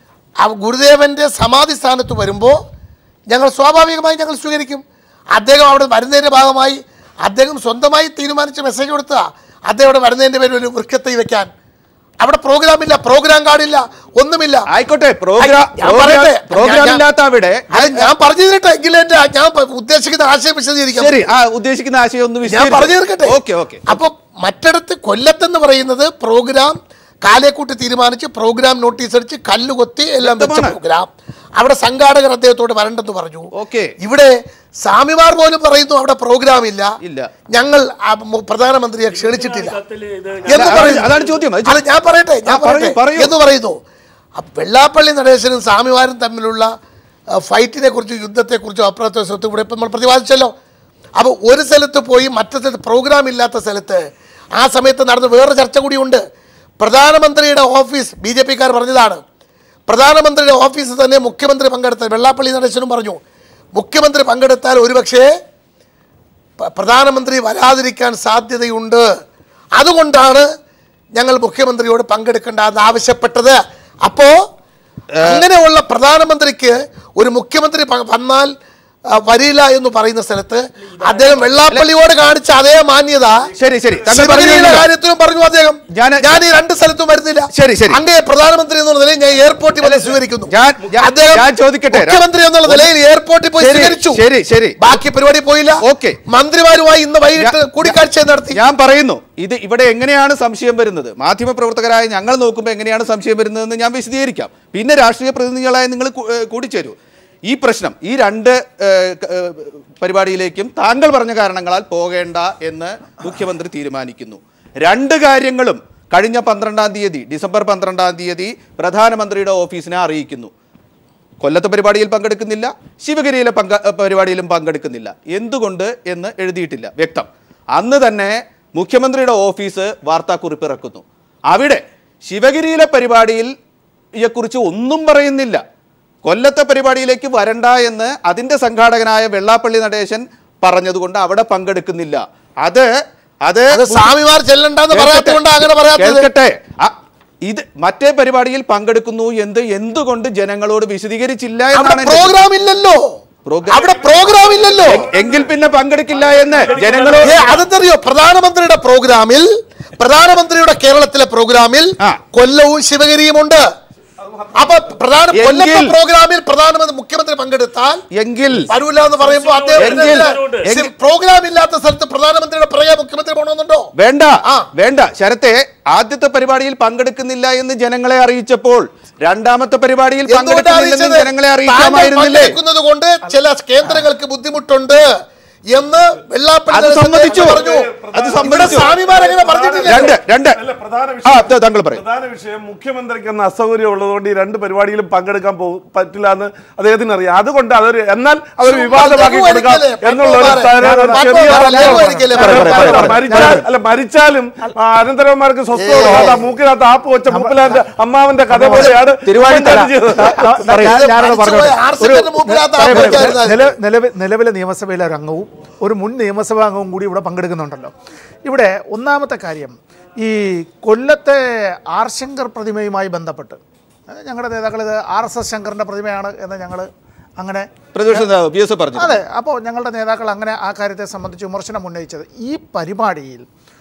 ആ ഗുരുദേവൻ്റെ സമാധി സ്ഥാനത്ത് വരുമ്പോൾ ഞങ്ങൾ സ്വാഭാവികമായി ഞങ്ങൾ സ്വീകരിക്കും അദ്ദേഹം അവിടെ വരുന്നതിൻ്റെ ഭാഗമായി അദ്ദേഹം സ്വന്തമായി തീരുമാനിച്ച മെസ്സേജ് കൊടുത്ത അദ്ദേഹം അവിടെ വരുന്നതിൻ്റെ പേരിൽ ഒരു വൃക്ഷത്തൈ വെക്കാൻ അവിടെ പ്രോഗ്രാം ഇല്ല പ്രോഗ്രാം കാർഡില്ല ഒന്നുമില്ല ആയിക്കോട്ടെ പ്രോഗ്രാം ഞാൻ പറയട്ടെ. പ്രോഗ്രാം ഞാൻ- ഇല്ലാത്ത അവിടെ അത് ഞാൻ പറഞ്ഞു തരട്ടെ എങ്കിലും എൻ്റെ ഞാൻ പ- ഉദ്ദേശിക്കുന്ന ആശയം വിശദീകരിക്കാം ശരി ആ ഉദ്ദേശിക്കുന്ന ആശയം ഒന്ന് ഞാൻ പറഞ്ഞു തീർക്കട്ടെ ഓക്കെ ഓക്കെ അപ്പൊ മറ്റിടത്ത് കൊല്ലത്തെന്ന് പറയുന്നത് പ്രോഗ്രാം കാലേക്കൂട്ടി തീരുമാനിച്ച് പ്രോഗ്രാം നോട്ടീസ് അടിച്ച് കല്ലുകൊത്തി എല്ലാം വെച്ച വ്യക്തമാണ്. പ്രോഗ്രാം അവിടെ സംഘാടകർ അദ്ദേഹത്തോട് വരണ്ടെന്ന് പറഞ്ഞു ഓക്കെ ഇവിടെ സ്വാമിമാർ പോലും പറയുന്നു അവിടെ പ്രോഗ്രാം ഇല്ല ഇല്ല ഞങ്ങൾ ആ മു- പ്രധാനമന്ത്രിയെ ക്ഷണിച്ചിട്ടില്ല കത്തിൽ ഇത് എന്ന് അതാണ് പറയുന്നു. അതാണ് ചോദ്യം. അത് അത് ഞാൻ പറയട്ടെ ഞാൻ ആ, പറയൂ, പറയട്ടെ പറയൂ. എന്ന് പറയുന്നു അപ്പൊ വെള്ളാപ്പള്ളി നടേശനും സ്വാമിമാരും തമ്മിലുള്ള ആ, ഫൈറ്റിനെ കുറിച്ചും യുദ്ധത്തെക്കുറിച്ചും അപ്രത്യക്ഷത്വം ഇവിടെ ഇപ്പം നമ്മൾ പ്രതിപാദിച്ചല്ലോ അപ്പോൾ ഒരു സ്ഥലത്ത് പോയി മറ്റു സ്ഥലത്ത് പ്രോഗ്രാം ഇല്ലാത്ത സ്ഥലത്ത് ആ സമയത്ത് നടന്ന വേറെ ചർച്ച കൂടിയുണ്ട് പ്രധാനമന്ത്രിയുടെ ഓഫീസ് ബി ജെ പിക്കാർ പറഞ്ഞതാണ് പ്രധാനമന്ത്രിയുടെ ഓഫീസിൽ തന്നെ മുഖ്യമന്ത്രി പങ്കെടുത്ത വെള്ളാപ്പള്ളി നടേശനും പറഞ്ഞു മുഖ്യമന്ത്രി പങ്കെടുത്താൽ ഒരുപക്ഷേ പ- പ്രധാനമന്ത്രി വരാതിരിക്കാൻ സാധ്യതയുണ്ട് അതുകൊണ്ടാണ് ഞങ്ങൾ മുഖ്യമന്ത്രിയോട് പങ്കെടുക്കേണ്ട എന്ന് ആവശ്യപ്പെട്ടത് അപ്പോ അങ്ങനെയുള്ള പ്രധാനമന്ത്രിക്ക് ഒരു മുഖ്യമന്ത്രി പ- വന്നാൽ ആ, വരില്ല എന്ന് പറയുന്ന സ്ഥലത്ത് അദ്ദേഹം വെള്ളാപ്പള്ളിയോട് കാണിച്ച അതേ മാന്യത ശരി ശരി താങ്കൾ ശിവഗിരിയുടെ പറഞ്ഞല്ലോ. കാര്യത്തിലും പറഞ്ഞു അദ്ദേഹം ഞാൻ- ഞാൻ ഈ രണ്ട് സ്ഥലത്തും വരുന്നില്ല ശരി, ശരി. അങ്ങേ പ്രധാനമന്ത്രി എന്നുള്ള നിലയിൽ ഞാൻ എയർപോർട്ടിൽ വന്ന് സ്വീകരിക്കുന്നു ഞാൻ- ഞാൻ- അദ്ദേഹം ഞാൻ ചോദിക്കട്ടെ. മുഖ്യമന്ത്രി എന്നുള്ള നിലയിൽ എയർപോർട്ടിൽ പോയി ശരി, സ്വീകരിച്ചു ശരി, ശരി. ബാക്കി പരിപാടി പോയില്ല ഓക്കെ. മന്ത്രിമാരുമായി ഇന്ന് വൈകിട്ട് ഞാൻ- കൂടിക്കാഴ്ച നടത്തി ഞാൻ പറയുന്നു ഇത് ഇവിടെ എങ്ങനെയാണ് സംശയം വരുന്നത് മാധ്യമപ്രവർത്തകരായ ഞങ്ങൾ നോക്കുമ്പോൾ എങ്ങനെയാണ് സംശയം വരുന്നതെന്ന് ഞാൻ വിശദീകരിക്കാം പിന്നെ രാഷ്ട്രീയ പ്രതിനിധികളായ നിങ്ങൾ കൂ- ഏഹ് കൂടിച്ചേരൂ ഈ പ്രശ്നം ഈ രണ്ട് ഏഹ്, ക- ഏഹ്, പരിപാടിയിലേക്കും താങ്കൾ പറഞ്ഞ കാരണങ്ങളാൽ പോകേണ്ട എന്ന് മുഖ്യമന്ത്രി തീരുമാനിക്കുന്നു രണ്ട് കാര്യങ്ങളും കഴിഞ്ഞ പന്ത്രണ്ടാം തീയതി ഡിസംബർ പന്ത്രണ്ടാം തീയതി പ്രധാനമന്ത്രിയുടെ ഓഫീസിനെ അറിയിക്കുന്നു കൊല്ലത്തെ പരിപാടിയിൽ പങ്കെടുക്കുന്നില്ല ശിവഗിരിയിലെ പങ്ക പരിപാടിയിലും പങ്കെടുക്കുന്നില്ല എന്തുകൊണ്ട് എന്ന് എഴുതിയിട്ടില്ല വ്യക്തം അന്ന് തന്നെ മുഖ്യമന്ത്രിയുടെ ഓഫീസ് വാർത്താക്കുറിപ്പ് ഇറക്കുന്നു അവിടെ ശിവഗിരിയിലെ പരിപാടിയിൽ യെക്കുറിച്ച് ഒന്നും പറയുന്നില്ല കൊല്ലത്തെ പരിപാടിയിലേക്ക് വരണ്ട എന്ന് അതിൻ്റെ സംഘാടകനായ വെള്ളാപ്പള്ളി നടേശൻ പറഞ്ഞതുകൊണ്ട് അവിടെ പങ്കെടുക്കുന്നില്ല അത് അത് അത് സ്വാമിമാർ ചെല്ലണ്ടെന്ന് പറയാത്തതുകൊണ്ട് അങ്ങനെ പറയാത്തത് കേൾക്കട്ടെ ആ, ഇത് മറ്റേ പരിപാടിയിൽ പങ്കെടുക്കുന്നു എന്ത് എന്തുകൊണ്ട് ജനങ്ങളോട് വിശദീകരിച്ചില്ല അവിടെ എന്നാണ് എൻ്റെ പ്രോഗ്രാം ഇല്ലല്ലോ പ്രോഗ്രാം- അവിടെ പ്രോഗ്രാം ഇല്ലല്ലോ എ- എങ്കിൽ പിന്നെ പങ്കെടുക്കില്ല എന്ന് ജനങ്ങളോട് ഏ, അതെന്തറിയോ പ്രധാനമന്ത്രിയുടെ പ്രോഗ്രാമിൽ പ്രധാനമന്ത്രിയുടെ കേരളത്തിലെ പ്രോഗ്രാമിൽ ആ. കൊല്ലവും ശിവഗിരിയും ഉണ്ട് അപ്പൊ പ്രധാന കൊല്ലത്തെ എങ്കിൽ- പ്രോഗ്രാമിൽ പ്രധാനമന്ത്രി മുഖ്യമന്ത്രി പങ്കെടുത്താൽ എങ്കിൽ വരൂല എന്ന് പറയുമ്പോൾ എങ്കിൽ- അദ്ദേഹം പ്രോഗ്രാം ഇല്ലാത്ത സ്ഥലത്ത് പ്രധാനമന്ത്രിയുടെ പുറകെ മുഖ്യമന്ത്രി പോകണമെന്നുണ്ടോ വേണ്ട വേണ്ട ശരത്തെ ആദ്യത്തെ പരിപാടിയിൽ പങ്കെടുക്കുന്നില്ല എന്ന് ജനങ്ങളെ അറിയിച്ചപ്പോൾ രണ്ടാമത്തെ പരിപാടിയിൽ എന്തുകൊണ്ടാ പങ്കെടുക്കുന്നില്ലെന്ന് അറിയിച്ചത്? ജനങ്ങളെ താങ്കൾ അറിയിക്കാമായിരുന്നില്ലേ പങ്കെടുക്കുന്നത് കൊണ്ട് ചില കേന്ദ്രങ്ങൾക്ക് ബുദ്ധിമുട്ടുണ്ട് എന്ന് വെള്ളാപ്പള്ളി അത് നടേശൻ സമ്മതിച്ചു പറഞ്ഞു അത് ഇവിടെ സമ്മതിച്ചു സ്വാമിമാർ അങ്ങനെ പറഞ്ഞിട്ടില്ല രണ്ട് രണ്ട് പ്രധാന ആ വിഷയം ത- താങ്കൾ പറയും പ്രധാന വിഷയം മുഖ്യമന്ത്രിക്ക് അന്ന് അസൗകര്യം ഉള്ളതുകൊണ്ട് ഈ രണ്ട് പരിപാടിയിലും പങ്കെടുക്കാൻ പോകും പറ്റില്ല എന്ന് അദ്ദേഹത്തിന് അറിയാം അതുകൊണ്ട് അതൊരു എന്നാൽ അതൊരു വിവാദമാക്കി കൊടുക്കാം എന്നുള്ള ഒരു ചെറിയ മരിച്ചാൽ അല്ല മരിച്ചാലും ആ, അനന്തരവന്മാർക്ക് സ്വസ്ഥ കൊടുക്കാത്ത മൂക്കിനകത്ത് ആപ്പ് വെച്ച മൂപ്പിലാന്റെ അമ്മാവന്റെ കഥ പോലെയാണ് തിരുവാണിത്തറ. നില- നിലവിൽ നിലവിലെ നിയമസഭയിലെ ഒരു അംഗവും ഒരു മുൻ നിയമസഭാ അംഗവും കൂടി ഇവിടെ പങ്കെടുക്കുന്നുണ്ടല്ലോ ഇവിടെ ഒന്നാമത്തെ കാര്യം ഈ കൊല്ലത്തെ ആർ ശങ്കർ പ്രതിമയുമായി ബന്ധപ്പെട്ട് അത് ഞങ്ങളുടെ നേതാക്കൾ ഇത് ആർ എസ് എസ് ശങ്കറിൻ്റെ പ്രതിമയാണ് എന്ന് ഞങ്ങൾ അങ്ങനെ പ്രതിപക്ഷ നേതാവ് പി എസ് പറഞ്ഞു അതെ അപ്പോൾ ഞങ്ങളുടെ നേതാക്കൾ അങ്ങനെ ആ കാര്യത്തെ സംബന്ധിച്ച് വിമർശനം ഉന്നയിച്ചത് ഈ പരിപാടിയിൽ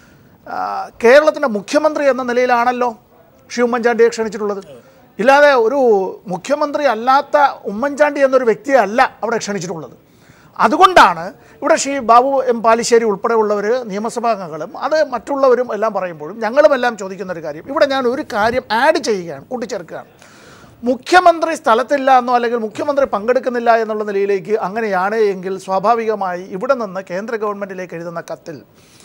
ആ, കേരളത്തിൻ്റെ മുഖ്യമന്ത്രി എന്ന നിലയിലാണല്ലോ ശ്രീ ഉമ്മൻചാണ്ടിയെ ക്ഷണിച്ചിട്ടുള്ളത് ഇല്ലാതെ ഒരു മുഖ്യമന്ത്രി അല്ലാത്ത ഉമ്മൻചാണ്ടി എന്നൊരു വ്യക്തിയെ അല്ല അവിടെ ക്ഷണിച്ചിട്ടുള്ളത് അതുകൊണ്ടാണ് ഇവിടെ ശ്രീ ബാബു എം പാലിശ്ശേരി ഉൾപ്പെടെയുള്ളവർ നിയമസഭാംഗങ്ങളും അത് മറ്റുള്ളവരും എല്ലാം പറയുമ്പോഴും ഞങ്ങളും എല്ലാം ചോദിക്കുന്ന ഒരു കാര്യം ഇവിടെ ഞാൻ ഒരു കാര്യം ആഡ് ചെയ്യുകയാണ് കൂട്ടിച്ചേർക്കുകയാണ് മുഖ്യമന്ത്രി സ്ഥലത്തില്ല എന്നോ അല്ലെങ്കിൽ മുഖ്യമന്ത്രി പങ്കെടുക്കുന്നില്ല എന്നുള്ള നിലയിലേക്ക് അങ്ങനെയാണ് എങ്കിൽ സ്വാഭാവികമായി ഇവിടെ നിന്ന് കേന്ദ്ര ഗവൺമെൻറ്റിലേക്ക് എഴുതുന്ന കത്തിൽ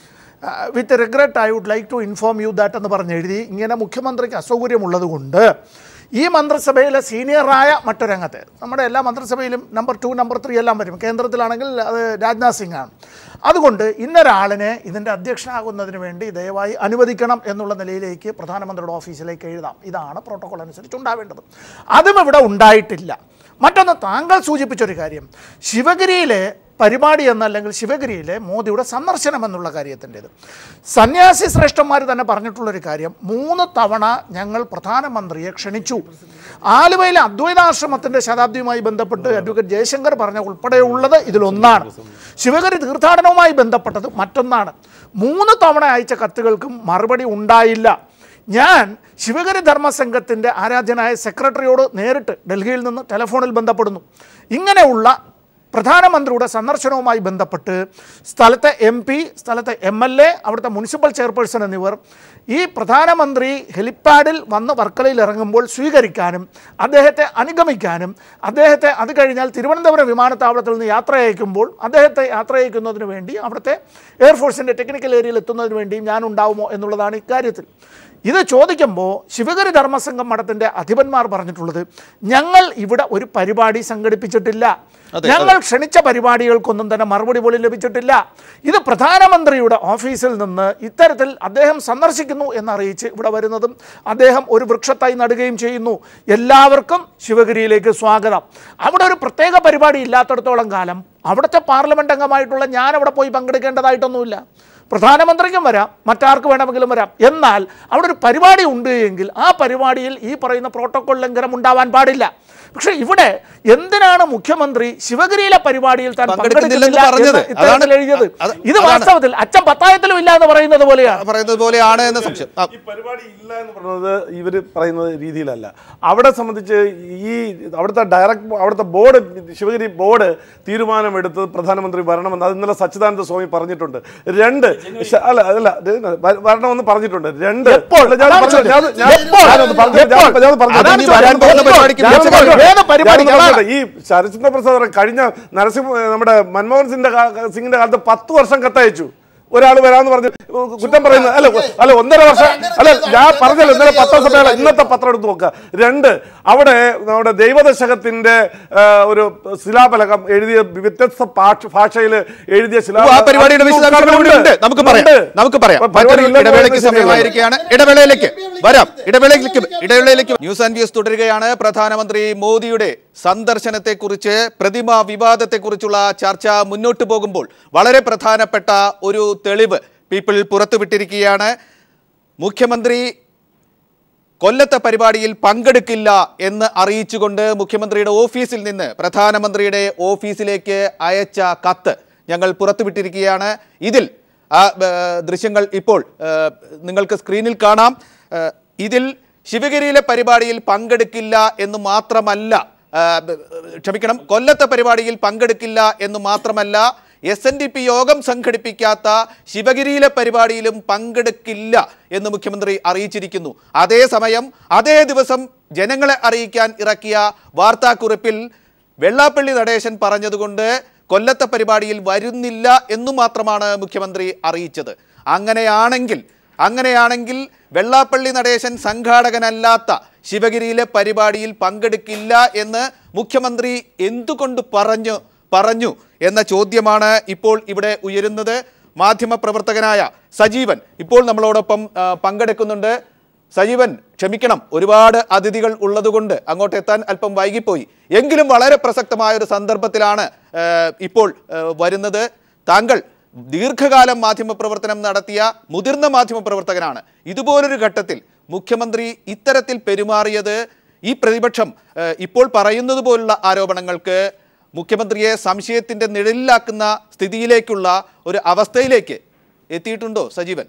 with regret I would like to inform you that എന്ന് പറഞ്ഞ് എഴുതി ഇങ്ങനെ മുഖ്യമന്ത്രിക്ക് അസൗകര്യമുള്ളത് കൊണ്ട് ഈ മന്ത്രിസഭയിലെ സീനിയറായ മറ്റൊരംഗത്തെ നമ്മുടെ എല്ലാ മന്ത്രിസഭയിലും നമ്പർ ടു നമ്പർ ത്രീ എല്ലാം വരും കേന്ദ്രത്തിലാണെങ്കിൽ അത് രാജ്നാഥ് സിംഗ് ആണ് അതുകൊണ്ട് ഇന്നൊരാളിനെ ഇതിൻ്റെ അധ്യക്ഷനാകുന്നതിന് വേണ്ടി ദയവായി അനുവദിക്കണം എന്നുള്ള നിലയിലേക്ക് പ്രധാനമന്ത്രിയുടെ ഓഫീസിലേക്ക് എഴുതാം ഇതാണ് പ്രോട്ടോകോൾ അനുസരിച്ച് ഉണ്ടാവേണ്ടത് അതും ഇവിടെ ഉണ്ടായിട്ടില്ല മറ്റൊന്ന് താങ്കൾ സൂചിപ്പിച്ചൊരു കാര്യം ശിവഗിരിയിലെ പരിപാടി എന്നല്ലെങ്കിൽ ശിവഗിരിയിലെ മോദിയുടെ സന്ദർശനം എന്നുള്ള കാര്യത്തിൻ്റെത് സന്യാസി ശ്രേഷ്ഠന്മാർ തന്നെ പറഞ്ഞിട്ടുള്ളൊരു കാര്യം മൂന്ന് തവണ ഞങ്ങൾ പ്രധാനമന്ത്രിയെ ക്ഷണിച്ചു ആലുവയിലെ അദ്വൈതാശ്രമത്തിൻ്റെ ശതാബ്ദിയുമായി ബന്ധപ്പെട്ട് അഡ്വക്കേറ്റ് ജയശങ്കർ പറഞ്ഞ ഉൾപ്പെടെയുള്ളത് ഇതിലൊന്നാണ് ശിവഗിരി തീർത്ഥാടനവുമായി ബന്ധപ്പെട്ടത് മറ്റൊന്നാണ് മൂന്ന് തവണ അയച്ച കത്തുകൾക്കും മറുപടി ഉണ്ടായില്ല ഞാൻ ശിവഗിരി ധർമ്മസംഘത്തിൻ്റെ ആരാധ്യനായ സെക്രട്ടറിയോട് നേരിട്ട് ഡൽഹിയിൽ നിന്ന് ടെലിഫോണിൽ ബന്ധപ്പെടുന്നു ഇങ്ങനെയുള്ള പ്രധാനമന്ത്രിയുടെ സന്ദർശനവുമായി ബന്ധപ്പെട്ട് സ്ഥലത്തെ എം പി സ്ഥലത്തെ എം എൽ എ അവിടുത്തെ മുനിസിപ്പൽ ചെയർപേഴ്സൺ എന്നിവർ ഈ പ്രധാനമന്ത്രി ഹെലിപ്പാഡിൽ വന്ന് വർക്കലയിൽ ഇറങ്ങുമ്പോൾ സ്വീകരിക്കാനും അദ്ദേഹത്തെ അനുഗമിക്കാനും അദ്ദേഹത്തെ അത് കഴിഞ്ഞാൽ തിരുവനന്തപുരം വിമാനത്താവളത്തിൽ നിന്ന് യാത്ര അയക്കുമ്പോൾ അദ്ദേഹത്തെ യാത്ര അയക്കുന്നതിന് വേണ്ടി അവിടുത്തെ എയർഫോഴ്സിൻ്റെ ടെക്നിക്കൽ ഏരിയയിൽ എത്തുന്നതിന് വേണ്ടിയും ഞാൻ ഉണ്ടാവുമോ എന്നുള്ളതാണ് ഇക്കാര്യത്തിൽ ഇത് ചോദിക്കുമ്പോൾ ശിവഗിരി ധർമ്മസംഘം മഠത്തിൻ്റെ അധിപന്മാർ പറഞ്ഞിട്ടുള്ളത് ഞങ്ങൾ ഇവിടെ ഒരു പരിപാടി സംഘടിപ്പിച്ചിട്ടില്ല അതെ, ഞങ്ങൾ ക്ഷണിച്ച പരിപാടികൾക്കൊന്നും തന്നെ മറുപടി പോലും ലഭിച്ചിട്ടില്ല ഇത് പ്രധാനമന്ത്രിയുടെ ഓഫീസിൽ നിന്ന് ഇത്തരത്തിൽ അദ്ദേഹം സന്ദർശിക്കുന്നു എന്നറിയിച്ച് ഇവിടെ വരുന്നതും അദ്ദേഹം ഒരു വൃക്ഷത്തായി നടുകയും ചെയ്യുന്നു എല്ലാവർക്കും ശിവഗിരിയിലേക്ക് സ്വാഗതം അവിടെ ഒരു പ്രത്യേക പരിപാടി ഇല്ലാത്തടത്തോളം കാലം അവിടുത്തെ പാർലമെന്റ് അംഗമായിട്ടുള്ള ഞാൻ അവിടെ പോയി പങ്കെടുക്കേണ്ടതായിട്ടൊന്നുമില്ല പ്രധാനമന്ത്രിക്കും വരാം മറ്റാർക്ക് വേണമെങ്കിലും വരാം എന്നാൽ അവിടെ ഒരു പരിപാടി ഉണ്ട് എങ്കിൽ ആ പരിപാടിയിൽ ഈ പറയുന്ന പ്രോട്ടോകോൾ ലംഘനം ഉണ്ടാവാൻ പാടില്ല പക്ഷേ ഇവിടെ എന്തിനാണ് മുഖ്യമന്ത്രി ശിവഗിരിയിലെ പരിപാടിയിൽ താൻ പങ്കെടുക്കുന്നില്ലെന്ന് പങ്കെടുക്കുന്നില്ല പറഞ്ഞത്. എന്ന് ഇത്തരത്തിൽ അതാണ് എഴുതിയത് അത് ഇത് അതാണ്. വാസ്തവത്തിൽ അച്ഛൻ പത്തായത്തിലും ഇല്ല എന്ന് പറയുന്നത് പോലെയാണ് പറയുന്നത് പോലെയാണ് എന്ന സംശയം ആ, ഈ പരിപാടി ഇല്ല എന്ന് പറയുന്നത് ഇവർ പറയുന്ന രീതിയിലല്ല അവിടെ സംബന്ധിച്ച് ഈ അവിടുത്തെ ഡയറക്ട് അവിടുത്തെ ബോർഡ് ശിവഗിരി ബോർഡ് തീരുമാനമെടുത്ത് പ്രധാനമന്ത്രി വരണമെന്ന് അത് ഇന്നലെ സച്ചിദാനന്ദ സ്വാമി പറഞ്ഞിട്ടുണ്ട് രണ്ട് ശ- അല്ല അല്ല ഇത് വ- വരണമെന്ന് പറഞ്ഞിട്ടുണ്ട് രണ്ട് എപ്പോൾ? അല്ല, ഞാൻ അതാണ് പറഞ്ഞത്, ചോദ്യം. ഞാൻ- ഞാൻ- എപ്പോൾ? ഞാനൊന്ന് പറഞ്ഞത്, ഞാൻ- എപ്പോൾ? ഞാനൊന്ന് പറഞ്ഞത്. അതാണ് ഇനി വരാൻ ചോദ്യം. പോകുന്ന എപ്പോൾ? പരിപാടിക്ക് ഞാനൊന്ന് ഞാനൊന്ന് പറഞ്ഞത്. ഏത് പരിപാടി? ഞാനൊന്ന് അതാണ്. പറഞ്ഞത്. ഈ ശരത്ചന്ദ്ര പ്രസാദ് കഴിഞ്ഞ നരസിംഹ നമ്മുടെ മൻമോഹൻ സിംഗിന്റെ കാ- സിംഗിന്റെ കാലത്ത് പത്ത് വർഷം കത്തയച്ചു ഒരാൾ വരാന്ന് പറഞ്ഞു കുറ്റം പറയുന്നത് അല്ല അല്ല ഒന്നര വർഷം അല്ല ഞാൻ പറഞ്ഞല്ലോ ഇന്നലെ പത്രസഭയുടെ ഇന്നത്തെ പത്രം എടുത്ത് നോക്കുക രണ്ട് അവിടെ നമ്മുടെ ദൈവദശകത്തിന്റെ ആ, ഒരു ശിലാഫലകം എഴുതിയ വ്യത്യസ്ത ഭാഷയിൽ എഴുതിയ ആ പരിപാടിയുടെ വിശദാംശങ്ങൾ ഇവിടെ ഉണ്ട് നമുക്ക് പറയാം നമുക്ക് പറയാം മറ്റൊരു ഇടവേളയ്ക്ക് സമയമായിരിക്കുകയാണ് ഇടവേളയിലേക്ക് വരാം ഇടവേളയിലേക്ക് ഇടവേളയിലേക്ക് ന്യൂസ് ആൻഡ് വ്യൂസ് തുടരുകയാണ് പ്രധാനമന്ത്രി മോദിയുടെ സന്ദർശനത്തെക്കുറിച്ച് പ്രതിമ വിവാദത്തെക്കുറിച്ചുള്ള ചർച്ച മുന്നോട്ട് പോകുമ്പോൾ വളരെ പ്രധാനപ്പെട്ട ഒരു തെളിവ് പീപ്പിൾ പുറത്തുവിട്ടിരിക്കുകയാണ് മുഖ്യമന്ത്രി കൊല്ലത്തെ പരിപാടിയിൽ പങ്കെടുക്കില്ല എന്ന് അറിയിച്ചുകൊണ്ട് മുഖ്യമന്ത്രിയുടെ ഓഫീസിൽ നിന്ന് പ്രധാനമന്ത്രിയുടെ ഓഫീസിലേക്ക് അയച്ച കത്ത് ഞങ്ങൾ പുറത്തുവിട്ടിരിക്കുകയാണ് ഇതിൽ ആ, ഏ, ദൃശ്യങ്ങൾ ഇപ്പോൾ ഏ, നിങ്ങൾക്ക് സ്ക്രീനിൽ കാണാം ഏ, ഇതിൽ ശിവഗിരിയിലെ പരിപാടിയിൽ പങ്കെടുക്കില്ല എന്ന് മാത്രമല്ല ആ, ബ- ക്ഷമിക്കണം കൊല്ലത്തെ പരിപാടിയിൽ പങ്കെടുക്കില്ല എന്ന് മാത്രമല്ല എസ് എൻ ഡി പി യോഗം സംഘടിപ്പിക്കാത്ത ശിവഗിരിയിലെ പരിപാടിയിലും പങ്കെടുക്കില്ല എന്ന് മുഖ്യമന്ത്രി അറിയിച്ചിരിക്കുന്നു അതേസമയം അതേ ദിവസം ജനങ്ങളെ അറിയിക്കാൻ ഇറക്കിയ വാർത്താക്കുറിപ്പിൽ വെള്ളാപ്പള്ളി നടേശൻ പറഞ്ഞതുകൊണ്ട് കൊല്ലത്തെ പരിപാടിയിൽ വരുന്നില്ല എന്നു മാത്രമാണ് മുഖ്യമന്ത്രി അറിയിച്ചത് അങ്ങനെയാണെങ്കിൽ അങ്ങനെയാണെങ്കിൽ വെള്ളാപ്പള്ളി നടേശൻ സംഘാടകനല്ലാത്ത ശിവഗിരിയിലെ പരിപാടിയിൽ പങ്കെടുക്കില്ല എന്ന് മുഖ്യമന്ത്രി എന്തുകൊണ്ട് പറഞ്ഞു പറഞ്ഞു എന്ന ചോദ്യമാണ് ഇപ്പോൾ ഇവിടെ ഉയരുന്നത് മാധ്യമപ്രവർത്തകനായ സജീവൻ ഇപ്പോൾ നമ്മളോടൊപ്പം ആ, പങ്കെടുക്കുന്നുണ്ട് സജീവൻ ക്ഷമിക്കണം ഒരുപാട് അതിഥികൾ ഉള്ളതുകൊണ്ട് അങ്ങോട്ട് എത്താൻ അല്പം വൈകിപ്പോയി എങ്കിലും വളരെ പ്രസക്തമായ ഒരു സന്ദർഭത്തിലാണ് ആ, ഇപ്പോൾ ആ, വരുന്നത് താങ്കൾ ദീർഘകാലം മാധ്യമപ്രവർത്തനം നടത്തിയ മുതിർന്ന മാധ്യമപ്രവർത്തകനാണ് ഇതുപോലൊരു ഘട്ടത്തിൽ മുഖ്യമന്ത്രി ഇത്തരത്തിൽ പെരുമാറിയത് ഈ പ്രതിപക്ഷം ആ, ഇപ്പോൾ പറയുന്നത് പോലുള്ള ആരോപണങ്ങൾക്ക് മുഖ്യമന്ത്രിയെ സംശയത്തിൻ്റെ നിഴലിലാക്കുന്ന സ്ഥിതിയിലേക്കുള്ള ഒരു അവസ്ഥയിലേക്ക് എത്തിയിട്ടുണ്ടോ സജീവൻ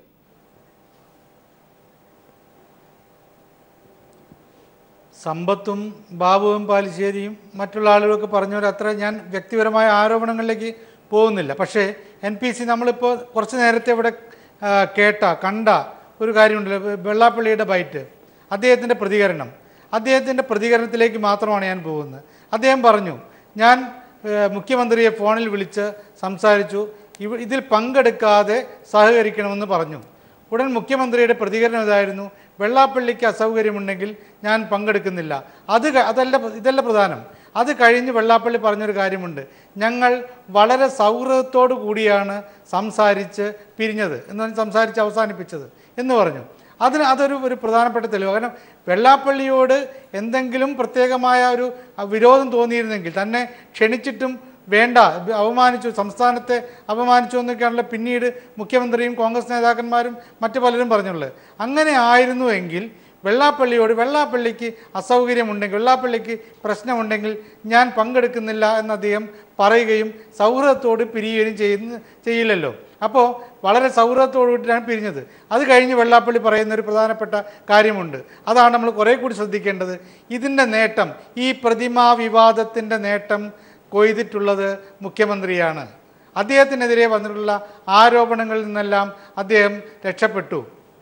സമ്പത്തും ബാബുവും പാലിശ്ശേരിയും മറ്റുള്ള ആളുകളൊക്കെ പറഞ്ഞവർ അത്ര ഞാൻ വ്യക്തിപരമായ ആരോപണങ്ങളിലേക്ക് പോകുന്നില്ല പക്ഷേ എൻ പി സി നമ്മളിപ്പോൾ കുറച്ച് നേരത്തെ ഇവിടെ ആ, കേട്ട കണ്ട ഒരു കാര്യമുണ്ടല്ലോ വെ- വെള്ളാപ്പള്ളിയുടെ ബൈറ്റ് അദ്ദേഹത്തിൻ്റെ പ്രതികരണം അദ്ദേഹത്തിൻ്റെ പ്രതികരണത്തിലേക്ക് മാത്രമാണ് ഞാൻ പോകുന്നത് അദ്ദേഹം പറഞ്ഞു ഞാൻ ഏ, മുഖ്യമന്ത്രിയെ ഫോണിൽ വിളിച്ച് സംസാരിച്ചു ഇവ ഇതിൽ പങ്കെടുക്കാതെ സഹകരിക്കണമെന്ന് പറഞ്ഞു ഉടൻ മുഖ്യമന്ത്രിയുടെ പ്രതികരണം ഇതായിരുന്നു വെള്ളാപ്പള്ളിക്ക് അസൗകര്യമുണ്ടെങ്കിൽ ഞാൻ പങ്കെടുക്കുന്നില്ല അത് ക- അതല്ല ഇതല്ല പ്രധാനം അത് കഴിഞ്ഞ് വെള്ളാപ്പള്ളി പറഞ്ഞൊരു കാര്യമുണ്ട് ഞങ്ങൾ വളരെ സൗഹൃദത്തോടു കൂടിയാണ് സംസാരിച്ച് പിരിഞ്ഞത് എന്ന് പറഞ്ഞ് സംസാരിച്ച് അവസാനിപ്പിച്ചത് എന്ന് പറഞ്ഞു അതിന് അതൊരു ഒരു പ്രധാനപ്പെട്ട തെളിവ് കാരണം വെള്ളാപ്പള്ളിയോട് എന്തെങ്കിലും പ്രത്യേകമായ ഒരു അഹ്, വിരോധം തോന്നിയിരുന്നെങ്കിൽ തന്നെ ക്ഷണിച്ചിട്ടും വേണ്ട ഇത് അവമാനിച്ചു സംസ്ഥാനത്തെ അപമാനിച്ചു എന്നൊക്കെയാണല്ലോ പിന്നീട് മുഖ്യമന്ത്രിയും കോൺഗ്രസ് നേതാക്കന്മാരും മറ്റു പലരും പറഞ്ഞുള്ളത് അങ്ങനെ ആയിരുന്നുവെങ്കിൽ വെള്ളാപ്പള്ളിയോട് വെള്ളാപ്പള്ളിക്ക് അസൗകര്യമുണ്ടെങ്കിൽ വെള്ളാപ്പള്ളിക്ക് പ്രശ്നമുണ്ടെങ്കിൽ ഞാൻ പങ്കെടുക്കുന്നില്ല എന്ന് അദ്ദേഹം പറയുകയും സൗഹൃദത്തോട് പിരിയുകയും ചെയ്യുന്ന ചെയ്യില്ലല്ലോ അപ്പോൾ വളരെ സൗഹൃദത്തോടുകൂടിയാണ് പിരിഞ്ഞത് അത് കഴിഞ്ഞ് വെള്ളാപ്പള്ളി പറയുന്ന ഒരു പ്രധാനപ്പെട്ട കാര്യമുണ്ട് അതാണ് നമ്മൾ കുറേ കൂടി ശ്രദ്ധിക്കേണ്ടത് ഇതിൻ്റെ നേട്ടം ഈ പ്രതിമാ വിവാദത്തിൻ്റെ നേട്ടം കൊയ്തിട്ടുള്ളത് മുഖ്യമന്ത്രിയാണ് അദ്ദേഹത്തിനെതിരെ വന്നിട്ടുള്ള ആരോപണങ്ങളിൽ നിന്നെല്ലാം അദ്ദേഹം രക്ഷപ്പെട്ടു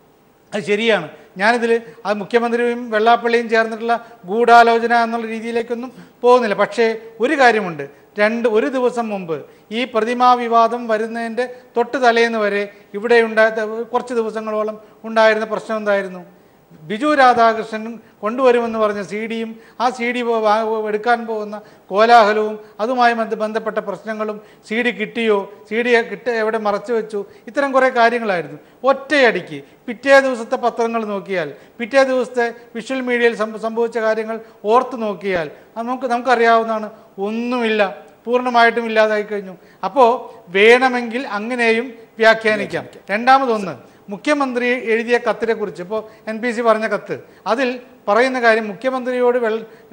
അത് ശരിയാണ് ഞാനിതിൽ അത് മുഖ്യമന്ത്രിയും വെള്ളാപ്പള്ളിയും ചേർന്നിട്ടുള്ള ഗൂഢാലോചന എന്നുള്ള രീതിയിലേക്കൊന്നും പോകുന്നില്ല പക്ഷേ ഒരു കാര്യമുണ്ട് രണ്ട് ഒരു ദിവസം മുമ്പ് ഈ പ്രതിമാ വിവാദം വരുന്നതിൻ്റെ തൊട്ട് തലേന്ന് വരെ ഇവിടെ ഉണ്ടായ കുറച്ച് ദിവസങ്ങളോളം ഉണ്ടായിരുന്ന പ്രശ്നം എന്തായിരുന്നു ബിജു രാധാകൃഷ്ണൻ കൊണ്ടുവരുമെന്ന് പറഞ്ഞ സി ഡിയും ആ സി ഡി എടുക്കാൻ പോകുന്ന കോലാഹലവും അതുമായി ബന്ധ ബന്ധപ്പെട്ട പ്രശ്നങ്ങളും സി ഡി കിട്ടിയോ സി ഡി കിട്ട എവിടെ മറച്ചു വെച്ചു ഇത്തരം കുറേ കാര്യങ്ങളായിരുന്നു ഒറ്റയടിക്ക് പിറ്റേ ദിവസത്തെ പത്രങ്ങൾ നോക്കിയാൽ പിറ്റേ ദിവസത്തെ വിഷ്വൽ മീഡിയയിൽ സംഭ- സംഭവിച്ച കാര്യങ്ങൾ ഓർത്ത് നോക്കിയാൽ അത് നമുക്ക് നമുക്കറിയാവുന്നതാണ് ഒന്നുമില്ല പൂർണ്ണമായിട്ടും ഇല്ലാതായി കഴിഞ്ഞു അപ്പോൾ വേണമെങ്കിൽ അങ്ങനെയും വ്യാഖ്യാനിക്കാം രണ്ടാമതൊന്ന് മുഖ്യമന്ത്രി എഴുതിയ കത്തിനെ കുറിച്ച് ഇപ്പോൾ എൻ പി സി പറഞ്ഞ കത്ത് അതിൽ പറയുന്ന കാര്യം മുഖ്യമന്ത്രിയോട് വെൾ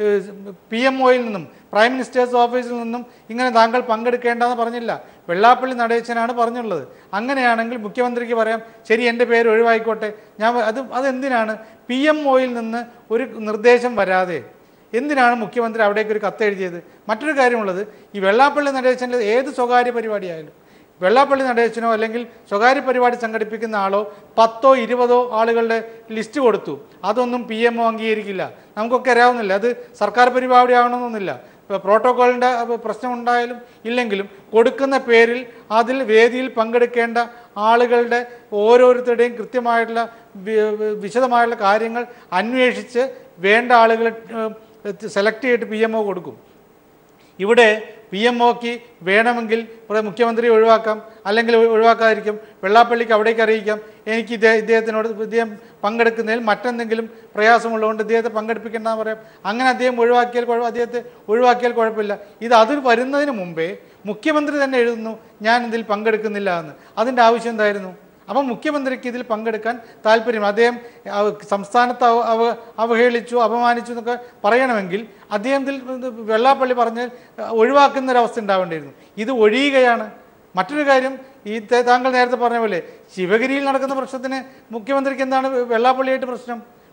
പി എം ഒയിൽ നിന്നും പ്രൈം മിനിസ്റ്റേഴ്സ് ഓഫീസിൽ നിന്നും ഇങ്ങനെ താങ്കൾ പങ്കെടുക്കേണ്ടെന്ന് പറഞ്ഞില്ല വെള്ളാപ്പള്ളി നടേശനാണ് പറഞ്ഞുള്ളത് അങ്ങനെയാണെങ്കിൽ മുഖ്യമന്ത്രിക്ക് പറയാം ശരി എൻ്റെ പേര് ഒഴിവായിക്കോട്ടെ ഞാൻ വ- അത് അതെന്തിനാണ് പി എം ഒയിൽ നിന്ന് ഒരു നിർദ്ദേശം വരാതെ എന്തിനാണ് മുഖ്യമന്ത്രി അവിടേക്ക് ഒരു കത്ത് എഴുതിയത് മറ്റൊരു കാര്യമുള്ളത് ഈ വെള്ളാപ്പള്ളി നടേശൻ്റെ ഏത് സ്വകാര്യ പരിപാടിയായാലും വെള്ളാപ്പള്ളി നടേശനോ അല്ലെങ്കിൽ സ്വകാര്യ പരിപാടി സംഘടിപ്പിക്കുന്ന ആളോ പത്തോ ഇരുപതോ ആളുകളുടെ ലിസ്റ്റ് കൊടുത്തു അതൊന്നും പി എം ഒ അംഗീകരിക്കില്ല നമുക്കൊക്കെ അറിയാവുന്നില്ല അത് സർക്കാർ പരിപാടി ആവണമെന്നൊന്നുമില്ല ഇപ്പോൾ പ്രോട്ടോക്കോളിൻ്റെ പ്രശ്നം ഉണ്ടായാലും ഇല്ലെങ്കിലും കൊടുക്കുന്ന പേരിൽ അതിൽ വേദിയിൽ പങ്കെടുക്കേണ്ട ആളുകളുടെ ഓരോരുത്തരുടെയും കൃത്യമായിട്ടുള്ള വി- വി- വിശദമായുള്ള കാര്യങ്ങൾ അന്വേഷിച്ച് വേണ്ട ആളുകളെ സെലക്ട് ചെയ്തിട്ട് പി എം ഒ കൊടുക്കും ഇവിടെ പി എം ഒക്ക് വേണമെങ്കിൽ ഇവിടെ മുഖ്യമന്ത്രി ഒഴിവാക്കാം അല്ലെങ്കിൽ ഒഴി- ഒഴിവാക്കാതിരിക്കും വെള്ളാപ്പള്ളിക്ക് അവിടേക്ക് അറിയിക്കാം എനിക്ക് ഇദ്ദേഹ ഇദ്ദേഹത്തിനോട് ഇദ്ദേഹം പങ്കെടുക്കുന്നതിൽ മറ്റെന്തെങ്കിലും പ്രയാസമുള്ളതുകൊണ്ട് ഇദ്ദേഹത്തെ പങ്കെടുപ്പിക്കേണ്ടെന്ന് പറയാം അങ്ങനെ അദ്ദേഹം ഒഴിവാക്കിയാൽ കുഴപ്പം അദ്ദേഹത്തെ ഒഴിവാക്കിയാൽ കുഴപ്പമില്ല ഇത് അത് വരുന്നതിന് മുമ്പേ മുഖ്യമന്ത്രി തന്നെ എഴുതുന്നു ഞാൻ ഇതിൽ പങ്കെടുക്കുന്നില്ല എന്ന് അതിൻ്റെ ആവശ്യം എന്തായിരുന്നു അപ്പം മുഖ്യമന്ത്രിക്ക് ഇതിൽ പങ്കെടുക്കാൻ താല്പര്യം അദ്ദേഹം അവ- സംസ്ഥാനത്ത് അവ അവ- അവഹേളിച്ചു അപമാനിച്ചു എന്നൊക്കെ പറയണമെങ്കിൽ അദ്ദേഹം ഇതിൽ ഇത് വെള്ളാപ്പള്ളി പറഞ്ഞ് ഒഴിവാക്കുന്ന ഒരവസ്ഥ ഉണ്ടാവേണ്ടിയിരുന്നു ഇത് ഒഴിയുകയാണ് മറ്റൊരു കാര്യം ഈ ത- താങ്കൾ നേരത്തെ പറഞ്ഞ പോലെ ശിവഗിരിയിൽ നടക്കുന്ന പ്രശ്നത്തിന് മുഖ്യമന്ത്രിക്ക് എന്താണ് വെള്ളാപ്പള്ളിയായിട്ട് പ്രശ്നം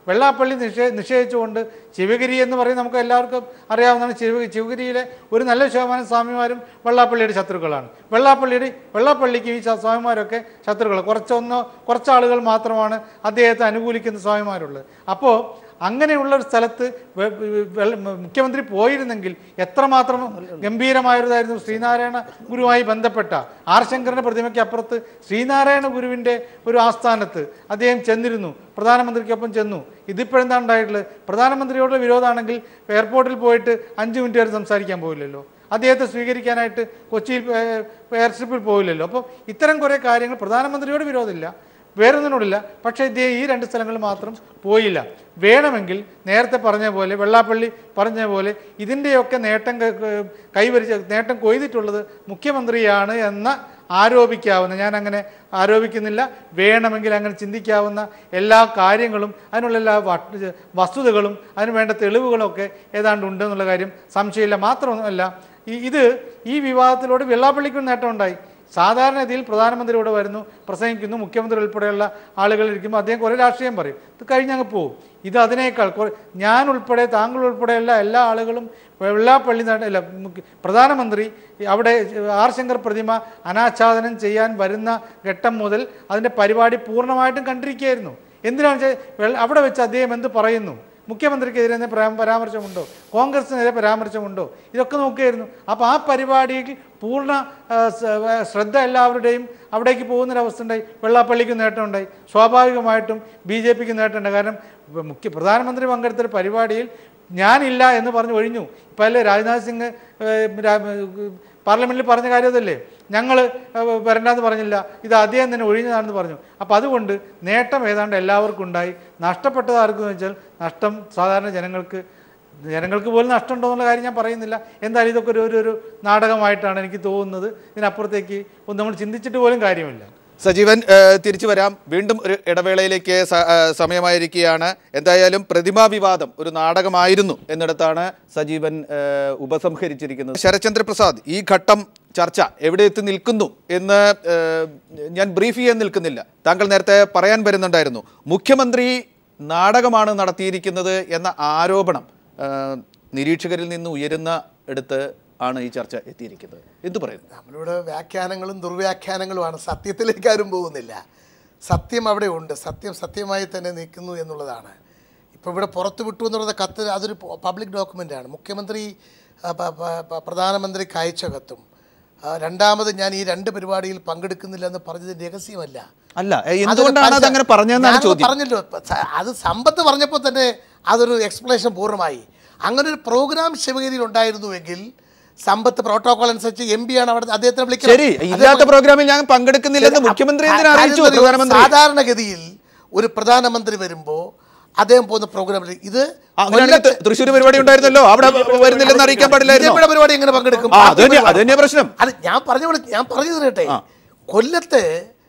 വെള്ളാപ്പള്ളി നിഷേ നിഷേധിച്ചുകൊണ്ട് ശിവഗിരി എന്ന് പറയും നമുക്ക് എല്ലാവർക്കും അറിയാവുന്നതാണ് ശിവ ശിവഗിരിയിലെ ഒരു നല്ല ശതമാനം സ്വാമിമാരും വെള്ളാപ്പള്ളിയുടെ ശത്രുക്കളാണ് വെള്ളാപ്പള്ളിയുടെ വെള്ളാപ്പള്ളിക്ക് ഈ ശ- സ്വാമിമാരൊക്കെ ശത്രുക്കൾ കുറച്ചൊന്നോ കുറച്ചാളുകൾ മാത്രമാണ് അദ്ദേഹത്തെ അനുകൂലിക്കുന്ന സ്വാമിമാരുള്ളത് അപ്പോൾ അങ്ങനെയുള്ള ഒരു സ്ഥലത്ത് വെ- വെ- വെള്ള- മുഖ്യമന്ത്രി പോയിരുന്നെങ്കിൽ എത്രമാത്രം ഗംഭീരമായതായിരുന്നു ശ്രീനാരായണ ഗുരുവുമായി ബന്ധപ്പെട്ട ആർ ശങ്കറിൻ്റെ പ്രതിമയ്ക്ക് അപ്പുറത്ത് ശ്രീനാരായണ ഗുരുവിൻ്റെ ഒരു ആസ്ഥാനത്ത് അദ്ദേഹം ചെന്നിരുന്നു പ്രധാനമന്ത്രിക്കൊപ്പം ചെന്നു ഇതിപ്പോഴെന്താ ഉണ്ടായിട്ടുള്ളത് പ്രധാനമന്ത്രിയോട് വിരോധമാണെങ്കിൽ എയർപോർട്ടിൽ പോയിട്ട് അഞ്ച് മിനിറ്റ് വരെ സംസാരിക്കാൻ പോയില്ലല്ലോ അദ്ദേഹത്തെ സ്വീകരിക്കാനായിട്ട് കൊച്ചിയിൽ ഏഹ്, എയർഷിപ്പിൽ പോയില്ലല്ലോ അപ്പോൾ ഇത്തരം കുറേ കാര്യങ്ങൾ പ്രധാനമന്ത്രിയോട് വിരോധമില്ല വേറൊന്നിനോടില്ല പക്ഷേ ഇദ്ദേഹം ഈ രണ്ട് സ്ഥലങ്ങളിൽ മാത്രം പോയില്ല വേണമെങ്കിൽ നേരത്തെ പറഞ്ഞ പോലെ വെള്ളാപ്പള്ളി പറഞ്ഞ പോലെ ഇതിൻ്റെയൊക്കെ നേട്ടം ക- ക- കൈവരിച്ച നേട്ടം കൊയ്തിട്ടുള്ളത് മുഖ്യമന്ത്രിയാണ് എന്ന ആരോപിക്കാവുന്ന ഞാൻ അങ്ങനെ ആരോപിക്കുന്നില്ല വേണമെങ്കിൽ അങ്ങനെ ചിന്തിക്കാവുന്ന എല്ലാ കാര്യങ്ങളും അതിനുള്ള എല്ലാ വട്ട് വസ്തുതകളും അതിന് വേണ്ട തെളിവുകളും ഒക്കെ ഏതാണ്ട് ഉണ്ട് എന്നുള്ള കാര്യം സംശയമില്ല മാത്രമല്ല ഈ ഇത് ഈ വിവാദത്തിലൂടെ വെള്ളാപ്പള്ളിക്കും നേട്ടമുണ്ടായി സാധാരണഗതിയിൽ പ്രധാനമന്ത്രി ഇവിടെ വരുന്നു പ്രസംഗിക്കുന്നു മുഖ്യമന്ത്രി ഉൾപ്പെടെയുള്ള ആളുകൾ ഇരിക്കുമ്പോൾ അദ്ദേഹം കുറേ രാഷ്ട്രീയം പറയും ഇത് കഴിഞ്ഞങ്ങ് പോകും ഇത് അതിനേക്കാൾ കുറെ ഞാൻ ഉൾപ്പെടെ താങ്കൾ ഉൾപ്പെടെയുള്ള എല്ലാ ആളുകളും വെള്ളാപ്പള്ളി നട- അല്ല മുഖ്യ- പ്രധാനമന്ത്രി അവിടെ ആർ ശങ്കർ പ്രതിമ അനാച്ഛാദനം ചെയ്യാൻ വരുന്ന ഘട്ടം മുതൽ അതിൻ്റെ പരിപാടി പൂർണ്ണമായിട്ടും കണ്ടിരിക്കുകയായിരുന്നു എന്തിനാണെന്ന് വെച്ചാൽ വെള്ള- അവിടെ വെച്ച് അദ്ദേഹം എന്ത് പറയുന്നു മുഖ്യമന്ത്രിക്കെതിരെ തന്നെ പരാ- പരാമർശമുണ്ടോ കോൺഗ്രസിനെതിരെ പരാമർശമുണ്ടോ ഇതൊക്കെ നോക്കുകയായിരുന്നു അപ്പോൾ ആ പരിപാടിയിൽ പൂർണ്ണ ആ, സ- ആ, ശ്രദ്ധ എല്ലാവരുടെയും അവിടേക്ക് പോകുന്നൊരവസ്ഥ ഉണ്ടായി വെള്ളാപ്പള്ളിക്ക് നേട്ടമുണ്ടായി സ്വാഭാവികമായിട്ടും ബി ജെ പിക്ക് നേട്ടമുണ്ടായി കാരണം മുഖ്യ പ്രധാനമന്ത്രി പങ്കെടുത്തൊരു പരിപാടിയിൽ ഞാനില്ല എന്ന് പറഞ്ഞ് ഒഴിഞ്ഞു ഇപ്പം അല്ലേ രാജ്നാഥ് സിംഗ് ഏഹ്, രാ- ഏഹ്, പാർലമെൻറ്റിൽ പറഞ്ഞ കാര്യം അതല്ലേ ഞങ്ങൾ വരണ്ടെന്ന് പറഞ്ഞില്ല ഇത് അദ്ദേഹം തന്നെ ഒഴിഞ്ഞതാണെന്ന് പറഞ്ഞു അപ്പോൾ അതുകൊണ്ട് നേട്ടം ഏതാണ്ട് എല്ലാവർക്കും ഉണ്ടായി നഷ്ടപ്പെട്ടത് ആർക്കെന്ന് വെച്ചാൽ നഷ്ടം സാധാരണ ജനങ്ങൾക്ക് ജനങ്ങൾക്ക് പോലും നഷ്ടമുണ്ടോ എന്നുള്ള കാര്യം ഞാൻ പറയുന്നില്ല എന്തായാലും ഇതൊക്കെ ഒരു ഒരു- ഒരു നാടകമായിട്ടാണ് എനിക്ക് തോന്നുന്നത് ഇതിനപ്പുറത്തേക്ക് ഒന്നും നമ്മൾ ചിന്തിച്ചിട്ട് പോലും കാര്യമില്ല സജീവൻ ഏഹ്, തിരിച്ചു വരാം വീണ്ടും ഒരു ഇടവേളയിലേക്ക് സ- ഏഹ്, സമയമായിരിക്കുകയാണ് എന്തായാലും പ്രതിമാ വിവാദം ഒരു നാടകമായിരുന്നു എന്നിടത്താണ് സജീവൻ ഏഹ്, ഉപസംഹരിച്ചിരിക്കുന്നത് ശരത്ചന്ദ്ര പ്രസാദ് ഈ ഘട്ടം ചർച്ച എവിടെ എത്തി നിൽക്കുന്നു എന്ന് ഏഹ്, ഞാൻ ബ്രീഫ് ചെയ്യാൻ നിൽക്കുന്നില്ല താങ്കൾ നേരത്തെ പറയാൻ വരുന്നുണ്ടായിരുന്നു മുഖ്യമന്ത്രി നാടകമാണ് നടത്തിയിരിക്കുന്നത് എന്ന ആരോപണം ഏഹ്, നിരീക്ഷകരിൽ നിന്ന് ഉയരുന്ന എടുത്ത് ആണ് ഈ ചർച്ച എത്തിയിരിക്കുന്നത് എന്തു പറയുന്നു നമ്മളിവിടെ വ്യാഖ്യാനങ്ങളും ദുർവ്യാഖ്യാനങ്ങളുമാണ് സത്യത്തിലേക്ക് ആരും പോകുന്നില്ല സത്യം അവിടെ ഉണ്ട് സത്യം സത്യമായി തന്നെ നിൽക്കുന്നു എന്നുള്ളതാണ് ഇപ്പോൾ ഇവിടെ പുറത്ത് വിട്ടു എന്ന് പറയുന്ന കത്ത് അതൊരു പബ്ലിക് ഡോക്യുമെൻ്റാണ് മുഖ്യമന്ത്രി ആ, പ- പ- പ- പ്രധാനമന്ത്രിക്ക് അയച്ച കത്തും ആ, രണ്ടാമത് ഞാൻ ഈ രണ്ട് പരിപാടിയിൽ പങ്കെടുക്കുന്നില്ല എന്ന് പറഞ്ഞത് രഹസ്യമല്ല അല്ല ഏ, എന്തുകൊണ്ടാണ് അത് അങ്ങനെ പറഞ്ഞതെന്നാണ് ഞാനത് ചോദ്യം പറഞ്ഞല്ലോ സ- അത് സമ്പത്ത് പറഞ്ഞപ്പോൾ തന്നെ അതൊരു എക്സ്പ്ലനേഷൻ പൂർണ്ണമായി അങ്ങനെ ഒരു പ്രോഗ്രാം ശിവഗിരിയിൽ ഉണ്ടായിരുന്നുവെങ്കിൽ സമ്പത്ത് പ്രോട്ടോകോൾ അനുസരിച്ച് എം പി ആണ് അവിടെ അദ്ദേഹത്തെ വിളിക്കുന്നത് ശരി ഇല്ലാത്ത പ്രോഗ്രാമിൽ ഞാൻ പങ്കെടുക്കുന്നില്ലെന്ന് മുഖ്യമന്ത്രി എന്തിനാ അറിയിച്ചു കാര്യം പ്രധാനമന്ത്രി സാധാരണഗതിയിൽ ഒരു പ്രധാനമന്ത്രി വരുമ്പോ അദ്ദേഹം പോകുന്ന പ്രോഗ്രാമിൽ ഇത് അങ്ങനെയാണെങ്കിൽ ത- തൃശ്ശൂർ പരിപാടി ഉണ്ടായിരുന്നല്ലോ അവിടെ വരുന്നില്ലെന്ന് അറിയിക്കാൻ പാടില്ലായിരുന്നു ഇവിടെ പരിപാടി എങ്ങനെ പങ്കെടുക്കും ആ, അത് തന്നെ- അത് തന്നെയാ പ്രശ്നം അത് ഞാൻ പറഞ്ഞു വിളി- ഞാൻ പറഞ്ഞു തരട്ടെ കൊല്ലത്ത്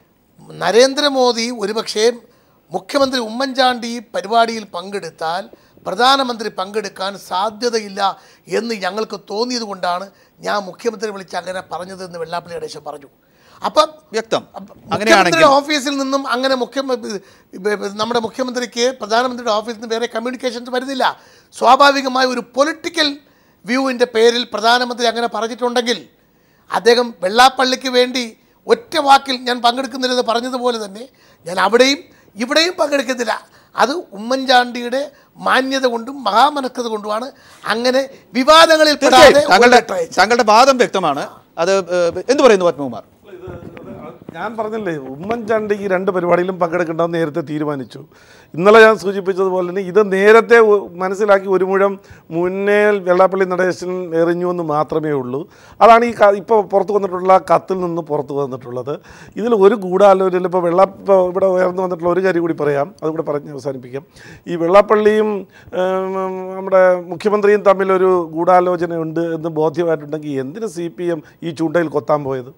നരേന്ദ്രമോദി ഒരുപക്ഷേ മുഖ്യമന്ത്രി ഉമ്മൻചാണ്ടി ഈ പരിപാടിയിൽ പങ്കെടുത്താൽ പ്രധാനമന്ത്രി പങ്കെടുക്കാൻ സാധ്യതയില്ല എന്ന് ഞങ്ങൾക്ക് തോന്നിയത് കൊണ്ടാണ് ഞാൻ മുഖ്യമന്ത്രി വിളിച്ച് അങ്ങനെ പറഞ്ഞതെന്ന് വെള്ളാപ്പള്ളി ഗണേശൻ പറഞ്ഞു അപ്പം വ്യക്തം മുഖ്യമന്ത്രിയുടെ അങ്ങനെയാണെങ്കിൽ ഓഫീസിൽ നിന്നും അങ്ങനെ മുഖ്യമന്ത്രി നമ്മുടെ മുഖ്യമന്ത്രിക്ക് പ്രധാനമന്ത്രിയുടെ ഓഫീസിൽ നിന്ന് വേറെ കമ്മ്യൂണിക്കേഷൻസ് വരുന്നില്ല സ്വാഭാവികമായ ഒരു പൊളിറ്റിക്കൽ വ്യൂവിൻ്റെ പേരിൽ പ്രധാനമന്ത്രി അങ്ങനെ പറഞ്ഞിട്ടുണ്ടെങ്കിൽ അദ്ദേഹം വെള്ളാപ്പള്ളിക്ക് വേണ്ടി ഒറ്റ വാക്കിൽ ഞാൻ പങ്കെടുക്കുന്നില്ലെന്ന് പറഞ്ഞതുപോലെ തന്നെ ഞാൻ അവിടെയും ഇവിടെയും പങ്കെടുക്കുന്നില്ല അത് ഉമ്മൻചാണ്ടിയുടെ മാന്യത കൊണ്ടും മഹാമനക്കത കൊണ്ടുമാണ് അങ്ങനെ വിവാദങ്ങളിൽ പെടാതെ തീർച്ചയായും താങ്കളുടെ ഒരു letter അയച്ചത്. താങ്കളുടെ വാദം വ്യക്തമാണ് അത് ഏഹ്, എന്ത് പറയുന്നു പത്മകുമാർ ഞാൻ പറഞ്ഞില്ലേ ഉമ്മൻചാണ്ടി ഈ രണ്ട് പരിപാടിയിലും പങ്കെടുക്കേണ്ടെന്ന് നേരത്തെ തീരുമാനിച്ചു ഇന്നലെ ഞാൻ സൂചിപ്പിച്ചതുപോലെ തന്നെ ഇത് നേരത്തെ ഒ- മനസ്സിലാക്കി ഒരു മുഴം മുന്നേ വെള്ളാപ്പള്ളി നടേശൻ എറിഞ്ഞു എന്ന് മാത്രമേ ഉള്ളൂ അതാണ് ഈ ക- ഇപ്പോൾ പുറത്തു വന്നിട്ടുള്ള കത്തിൽ നിന്ന് പുറത്തു വന്നിട്ടുള്ളത് ഇതിൽ ഒരു ഗൂഢാലോചന ഇപ്പോൾ വെള്ള ഇപ്പോൾ ഇവിടെ ഉയർന്നു വന്നിട്ടുള്ള ഒരു കാര്യം കൂടി പറയാം അതുകൂടെ പറഞ്ഞ് അവസാനിപ്പിക്കാം ഈ വെള്ളാപ്പള്ളിയും ഏം, നമ്മുടെ മുഖ്യമന്ത്രിയും തമ്മിലൊരു ഗൂഢാലോചനയുണ്ട് എന്ന് ബോധ്യമായിട്ടുണ്ടെങ്കിൽ എന്തിന് സി പി എം ഈ ചൂണ്ടയിൽ കൊത്താൻ പോയത്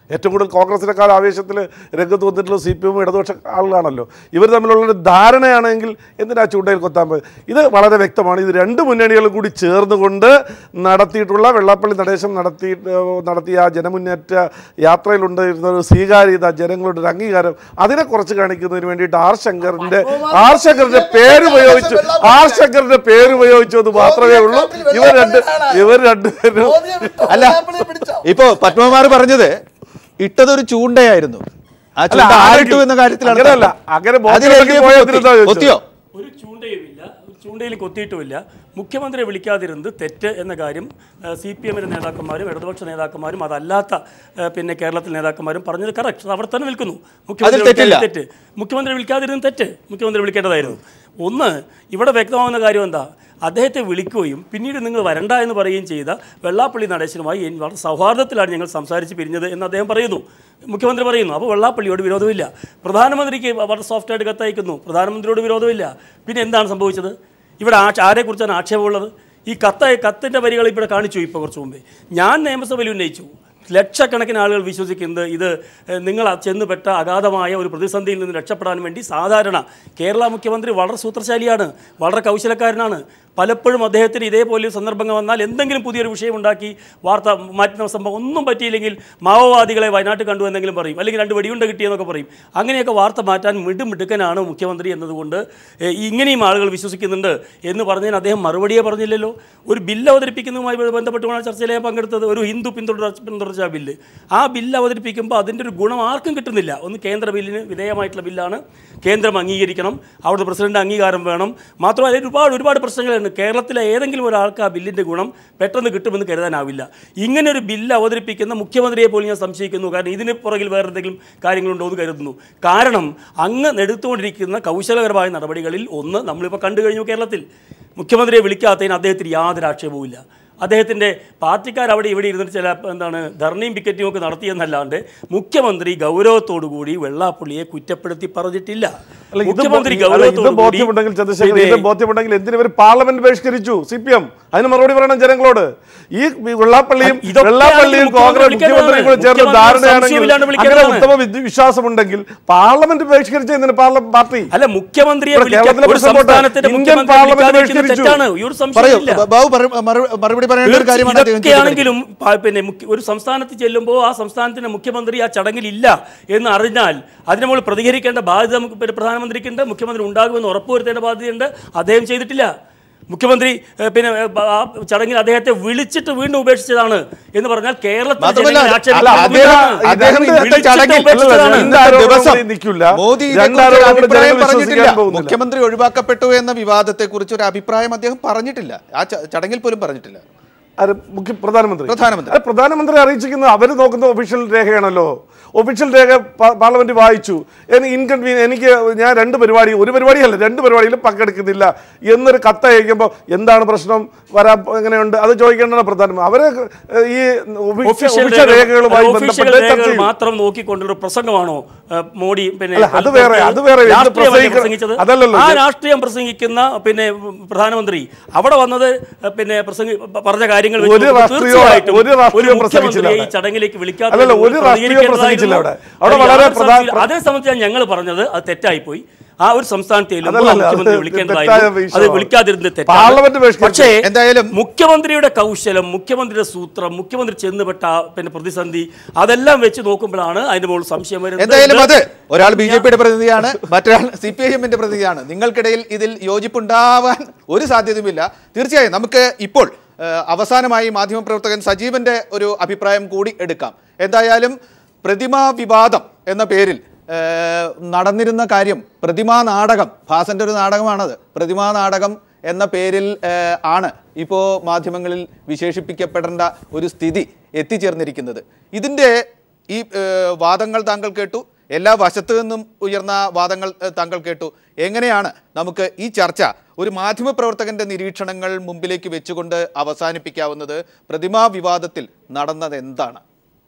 ഏറ്റവും കൂടുതൽ കോൺഗ്രസിനേക്കാൾ ആവേശത്തിൽ രംഗത്ത് വന്നിട്ടുള്ള സി പി എം ഇടതുപക്ഷ ആളുകളാണല്ലോ ഇവർ തമ്മിലുള്ളൊരു ധാരണയാണെങ്കിൽ എന്തിനാ ചൂണ്ടയിൽ കൊത്താൻ പോയത് ഇത് വളരെ വ്യക്തമാണ് ഇത് രണ്ട് മുന്നണികളും കൂടി ചേർന്നുകൊണ്ട് നടത്തിയിട്ടുള്ള വെള്ളാപ്പള്ളി നടേശം നടത്തി നടത്തിയ ആ ജനമുന്നേറ്റ യാത്രയിലുണ്ടായിരുന്ന ഒരു സ്വീകാര്യത ജനങ്ങളുടെ ഒരു അംഗീകാരം അതിനെ കുറച്ച് കാണിക്കുന്നതിന് വേണ്ടിയിട്ട് ആർ ശങ്കറിന്റെ ആർ ശങ്കറിന്റെ പേര് ഉപയോഗിച്ചു ആർ ശങ്കറിന്റെ പേര് ഉപയോഗിച്ചു എന്ന് മാത്രമേ ഉള്ളൂ ഇവർ രണ്ട് ഇവർ രണ്ടുപേരും അല്ല ഇപ്പോ പത്മകുമാർ പറഞ്ഞത് ഇട്ടതൊരു ചൂണ്ടയായിരുന്നു ആ അല്ല, ചൂണ്ട ആരിട്ടു ആരെങ്കിലും- എന്ന കാര്യത്തിലാണ് അങ്ങനെയല്ല. തർക്കം. അങ്ങനെ അതിൽ ബോധ്യമുണ്ടെങ്കിൽ LDF പോയാൽ കൊത്തി- എന്തിനാ ചോദിച്ചത്? കൊത്തിയോ ഒരു ചൂണ്ടയുമില്ല ഒരു ചൂണ്ടയിൽ കൊത്തിയിട്ടുമില്ല മുഖ്യമന്ത്രിയെ വിളിക്കാതിരുന്നത് തെറ്റ് എന്ന കാര്യം സി പി എമ്മിൻ്റെ നേതാക്കന്മാരും ഇടതുപക്ഷ നേതാക്കന്മാരും അതല്ലാത്ത ആ, പിന്നെ കേരളത്തിലെ നേതാക്കന്മാരും പറഞ്ഞത് കറക്റ്റ് അത് അവിടെ തന്നെ നിൽക്കുന്നു മുഖ്യമന്ത്രി തെറ്റില്ല. വിളിക്കാതിരുന്നത് തെറ്റ് മുഖ്യമന്ത്രി വിളിക്കാതിരുന്നത് തെറ്റ് മുഖ്യമന്ത്രി വിളിക്കേണ്ടതായിരുന്നു ഒന്ന് ഇവിടെ വ്യക്തമാവുന്ന കാര്യം എന്താ അദ്ദേഹത്തെ വിളിക്കുകയും പിന്നീട് നിങ്ങൾ വരണ്ട എന്ന് പറയുകയും ചെയ്ത വെള്ളാപ്പള്ളി നടേശനുമായി എൻ- വളരെ സൗഹാർദ്ദത്തിലാണ് ഞങ്ങൾ സംസാരിച്ച് പിരിഞ്ഞത് എന്ന് അദ്ദേഹം പറയുന്നു മുഖ്യമന്ത്രി പറയുന്നു അപ്പോൾ വെള്ളാപ്പള്ളിയോട് വിരോധമില്ല പ്രധാനമന്ത്രിക്ക് വളരെ സോഫ്റ്റായിട്ട് കത്തയക്കുന്നു പ്രധാനമന്ത്രിയോട് വിരോധമില്ല പിന്നെ എന്താണ് സംഭവിച്ചത് ഇവിടെ ആ ആരെക്കുറിച്ചാണ് ആക്ഷേപമുള്ളത് ഈ കത്ത കത്തിൻ്റെ വരികൾ ഇവിടെ കാണിച്ചു ഇപ്പോൾ കുറച്ച് മുമ്പേ ഞാൻ നിയമസഭയിൽ ഉന്നയിച്ചു ലക്ഷക്കണക്കിന് ആളുകൾ വിശ്വസിക്കുന്നത് ഇത് ഏഹ്, നിങ്ങൾ ചെന്നുപെട്ട അഗാധമായ ഒരു പ്രതിസന്ധിയിൽ നിന്ന് രക്ഷപ്പെടാൻ വേണ്ടി സാധാരണ കേരള മുഖ്യമന്ത്രി വളരെ സൂത്രശാലിയാണ് വളരെ കൗശലക്കാരനാണ് പലപ്പോഴും അദ്ദേഹത്തിന് ഇതേപോലെ ഒരു സന്ദർഭങ്ങൾ വന്നാൽ എന്തെങ്കിലും പുതിയൊരു വിഷയം ഉണ്ടാക്കി വാർത്ത മാറ്റുന്ന സംഭവം ഒന്നും പറ്റിയില്ലെങ്കിൽ മാവോവാദികളെ വയനാട്ടിൽ കണ്ടു എന്നെങ്കിലും പറയും അല്ലെങ്കിൽ രണ്ട് വെടിയുണ്ട കിട്ടിയെന്നൊക്കെ പറയും അങ്ങനെയൊക്കെ വാർത്ത മാറ്റാൻ മിടുമിടുക്കനാണ് മുഖ്യമന്ത്രി എന്നതുകൊണ്ട് ഏഹ്, ഇങ്ങനെയും ആളുകൾ വിശ്വസിക്കുന്നുണ്ട് എന്ന് പറഞ്ഞതിന് അദ്ദേഹം മറുപടിയെ പറഞ്ഞില്ലല്ലോ ഒരു ബില്ല് അവതരിപ്പിക്കുന്നതുമായി ബന്ധപ്പെട്ടുമാണ് ചർച്ചയിൽ ഞാൻ പങ്കെടുത്തത് ഒരു ഹിന്ദു പിന്തുടർ പിന്തുടർച്ച ബില്ല് ആ ബില്ല് അവതരിപ്പിക്കുമ്പോൾ അതിൻ്റെ ഒരു ഗുണം ആർക്കും കിട്ടുന്നില്ല ഒന്ന് കേന്ദ്ര ബില്ലിന് വിധേയമായിട്ടുള്ള ബില്ലാണ് കേന്ദ്രം അംഗീകരിക്കണം അവിടുത്തെ പ്രസിഡന്റ് അംഗീകാരം വേണം മാത്രമല്ല അതിൽ ഒരുപാട് ഒരുപാട് പ്രശ്നങ്ങളുണ്ട് കേരളത്തിലെ ഏതെങ്കിലും ഒരാൾക്ക് ആ ബില്ലിൻ്റെ ഗുണം പെട്ടെന്ന് കിട്ടുമെന്ന് കരുതാനാവില്ല ഇങ്ങനെ ഒരു ബില്ല് അവതരിപ്പിക്കുന്ന മുഖ്യമന്ത്രിയെ പോലും ഞാൻ സംശയിക്കുന്നു കാരണം ഇതിന് പുറകിൽ വേറെ എന്തെങ്കിലും കാര്യങ്ങളുണ്ടോ എന്ന് കരുതുന്നു കാരണം അങ്ങ് എടുത്തുകൊണ്ടിരിക്കുന്ന കൗശലകരമായ നടപടികളിൽ ഒന്ന് നമ്മളിപ്പോൾ കണ്ടു കഴിഞ്ഞു കേരളത്തിൽ മുഖ്യമന്ത്രിയെ വിളിക്കാത്തതിന് അദ്ദേഹത്തിന് യാതൊരു ആക്ഷേപവുമില്ല അദ്ദേഹത്തിൻ്റെ പാർട്ടിക്കാർ അവിടെ ഇവിടെ ഇരുന്നിട്ട് ചില എന്താണ് ധർണയും പിക്കറ്റും ഒക്കെ നടത്തിയെന്നല്ലാണ്ട് മുഖ്യമന്ത്രി ഗൗരവത്തോടുകൂടി വെള്ളാപ്പള്ളിയെ കുറ്റപ്പെടുത്തി പറഞ്ഞിട്ടില്ല അല്ല, ഇത് മുഖ്യമന്ത്രി ബോ- അല്ല, ഇത് ഗൗരവത്തോടുകൂടി ബോധ്യമുണ്ടെങ്കിൽ ചന്ദ്രശേഖർ ഇത് പിന്നെ- ബോധ്യമുണ്ടെങ്കിൽ എന്തിനു ഇവർ പാർലമെന്റ് ബഹിഷ്കരിച്ചു സി പി എം അതിന് മറുപടി പറയണം ജനങ്ങളോട് ഈ വെള്ളാപ്പള്ളിയും ഇതൊക്കെയാണ് വെള്ളാപ്പള്ളിയും മുഖ്യമന്ത്രി കോൺഗ്രസ് വിളിക്കേണ്ടതാണ്. മുഖ്യമന്ത്രിയും കൂടെ ചേർന്ന് മുഖ്യമന്ത്രി ധാരണയാണെങ്കിൽ സംശയമില്ലാണ്ട് അങ്ങനെ വിളിക്കേണ്ടതാണ്. ഉത്തമ വിദ്യ- വിശ്വാസമുണ്ടെങ്കിൽ പാർലമെന്റ് ബഹിഷ്കരിച്ച എന്തിന് പാർലമെന്റ് പാർട്ടി അല്ല മുഖ്യമന്ത്രിയെ ഇവിടെ വിളിക്കാൻ കേരളത്തിലെ ഒരു പ്രശ്നം പോട്ടെ. സംസ്ഥാനത്തിന്റെ ഇന്ത്യൻ മുഖ്യമന്ത്രി പാർലമെന്റ് വിളിക്കാതിരിക്കുന്നത് ബഹിഷ്കരിച്ചു. തെറ്റാണ് ഈ ഒരു പറയൂ സംശയമില്ല ബാബു പറ- മറു- മറുപടി പറയേണ്ട ഒരു കാര്യമാണ് അദ്ദേഹം ചോദിക്കുന്നത്. ഇതൊക്കെയാണെങ്കിലും പ- പിന്നെ മുഖ്യ- ഒരു സംസ്ഥാനത്ത് ചെല്ലുമ്പോൾ ആ സംസ്ഥാനത്തിന്റെ മുഖ്യമന്ത്രി ആ ചടങ്ങിൽ ഇല്ല എന്ന് അറിഞ്ഞാൽ അതിന് നമ്മൾ പ്രതികരിക്കേണ്ട ബാധ്യത നമുക്ക് പിന്നെ പ്രധാനമന്ത്രിക്കുണ്ട് മുഖ്യമന്ത്രി ഉണ്ടാകുമെന്ന് ഉറപ്പുവരുത്തേണ്ട ബാധ്യതയുണ്ട് അദ്ദേഹം ചെയ്തിട്ടില്ല മുഖ്യമന്ത്രി ഏഹ്, പിന്നെ ഏഹ്, ബ- ആ ചടങ്ങിൽ അദ്ദേഹത്തെ വിളിച്ചിട്ട് വീണ്ടും ഉപേക്ഷിച്ചതാണ് എന്ന് പറഞ്ഞാൽ കേരളത്തിൽ മാത്രമല്ല, ജനങ്ങളെ ആക്ഷേപിക്കുന്നത് അല്ല, അദ്ദേഹം- ഇതാണ്. അദ്ദേഹം ഇന്നത്തെ വിളിച്ചിട്ട് ചടങ്ങിൽ ഉപേക്ഷിച്ചതാണ്. രണ്ട് ആരോപണം ദിവസം കൂടി നിൽക്കില്ല. മോദി രണ്ട് ഇതേക്കുറിച്ച് ഒരു ആരോപണം കൂടി അഭിപ്രായം ജനങ്ങൾ പറഞ്ഞിട്ടില്ല വിശ്വസിക്കാൻ പോകുന്നില്ല. മുഖ്യമന്ത്രി ഒഴിവാക്കപ്പെട്ടു എന്ന വിവാദത്തെ കുറിച്ച് ഒരു അഭിപ്രായം അദ്ദേഹം പറഞ്ഞിട്ടില്ല ആ ച- ചടങ്ങിൽ പോലും പറഞ്ഞിട്ടില്ല ആര് മുഖ്യ പ്രധാനമന്ത്രി പ്രധാനമന്ത്രി. അല്ല, പ്രധാനമന്ത്രി അറിയിച്ചിരിക്കുന്നത് അവർ നോക്കുന്ന ഒഫീഷ്യൽ രേഖയാണല്ലോ ഒഫീഷ്യൽ രേഖ പാ- പാർലമെന്റ് വായിച്ചു എനിക്ക് ഇൻകൺവീൻ എനിക്ക് ഞാൻ രണ്ട് പരിപാടി ഒരു പരിപാടിയല്ല രണ്ട് പരിപാടിയിലും പങ്കെടുക്കുന്നില്ല എന്നൊരു കത്ത് അയക്കുമ്പോൾ എന്താണ് പ്രശ്നം വരാൻ എങ്ങനെയുണ്ട് അത് ചോദിക്കേണ്ടതാണ് പ്രധാനമന്ത്രി അവര് ഏഹ്, ഈ ഒഫീഷ്യൽ ഒഫീഷ്യൽ രേഖകളുമായി ഒഫീഷ്യൽ ബന്ധപ്പെട്ട് ചർച്ച രേഖകൾ ചെയ്യും. മാത്രം നോക്കിക്കൊണ്ടൊരു പ്രസംഗമാണോ ഏഹ്, മോഡി പിന്നെ അല്ല, അത് വേറെ, അത് വേറെ. എന്ത് രാഷ്ട്രീയമല്ലേ പ്രസംഗിക്ക- പ്രസംഗിച്ചത് അതല്ലല്ലോ. ആ ഇത് രാഷ്ട്രീയം പ്രസംഗിക്കുന്ന പിന്നെ പ്രധാനമന്ത്രി അവിടെ വന്നത് ഏഹ്, പിന്നെ പ്രസംഗി പറഞ്ഞ കാര്യങ്ങൾ വെച്ച് ഒരു നോക്കുമ്പോൾ രാഷ്ട്രീയം- തീർച്ചയായിട്ടും ഒരു രാഷ്ട്രീയം ഒരു പ്രസംഗിച്ചില്ല മുഖ്യമന്ത്രിയെ ഈ അവിടെ. ചടങ്ങിലേക്ക് വിളിക്കാത്ത അല്ലല്ല, ഒരു രാഷ്ട്രീയം പ്രസംഗിച്ചില്ല അവിടെ. അവിടെ വളരെ പ്രധാന- അതേ സംബന്ധിച്ച് ഞങ്ങൾ പറഞ്ഞത് അത് തെറ്റായിപ്പോയി ആ ഒരു സംസ്ഥാനത്തെ ചെല്ലുമ്പോൾ ആ അതല്ലല്ല, മുഖ്യമന്ത്രി അത് വിളിക്കേണ്ടതായിരുന്നു തെറ്റായ അത് വിഷയമാണ്. വിളിക്കാതിരുന്നത് പാർലമെന്റ് തെറ്റാണ് ബഹിഷ്കരിച്ചു. പക്ഷേ എന്തായാലും മുഖ്യമന്ത്രിയുടെ കൗശലം മുഖ്യമന്ത്രിയുടെ സൂത്രം മുഖ്യമന്ത്രി ചെന്നുപെട്ട ആ പിന്നെ പ്രതിസന്ധി അതെല്ലാം വെച്ച് നോക്കുമ്പോഴാണ് അതിന്റെ മുകളിൽ സംശയം വരുന്നത് എന്തായാലും അത് ഇത് ഒരാൾ ബി ജെ പിയുടെ പ്രതിനിധിയാണ് മറ്റൊരാൾ സി പി ഐ എമ്മിന്റെ പ്രതിനിധിയാണ് നിങ്ങൾക്കിടയിൽ ഇതിൽ യോജിപ്പുണ്ടാവാൻ ഒരു സാധ്യതയുമില്ല തീർച്ചയായും നമുക്ക് ഇപ്പോൾ ഏഹ്, അവസാനമായി മാധ്യമപ്രവർത്തകൻ സജീവന്റെ ഒരു അഭിപ്രായം കൂടി എടുക്കാം എന്തായാലും പ്രതിമാ വിവാദം എന്ന പേരിൽ ഏഹ്, നടന്നിരുന്ന കാര്യം പ്രതിമാ നാടകം ഭാസന്റെ ഒരു നാടകമാണത് പ്രതിമാ നാടകം എന്ന പേരിൽ ഏഹ്, ആണ് ഇപ്പോൾ മാധ്യമങ്ങളിൽ വിശേഷിപ്പിക്കപ്പെടേണ്ട ഒരു സ്ഥിതി എത്തിച്ചേർന്നിരിക്കുന്നത് ഇതിൻ്റെ ഈ ഏഹ്, വാദങ്ങൾ താങ്കൾ കേട്ടു എല്ലാ വശത്തു നിന്നും ഉയർന്ന വാദങ്ങൾ ഏഹ്, താങ്കൾ കേട്ടു എങ്ങനെയാണ് നമുക്ക് ഈ ചർച്ച ഒരു മാധ്യമപ്രവർത്തകന്റെ നിരീക്ഷണങ്ങൾ മുമ്പിലേക്ക് വെച്ചുകൊണ്ട് അവസാനിപ്പിക്കാവുന്നത് പ്രതിമാ വിവാദത്തിൽ നടന്നത് എന്താണ്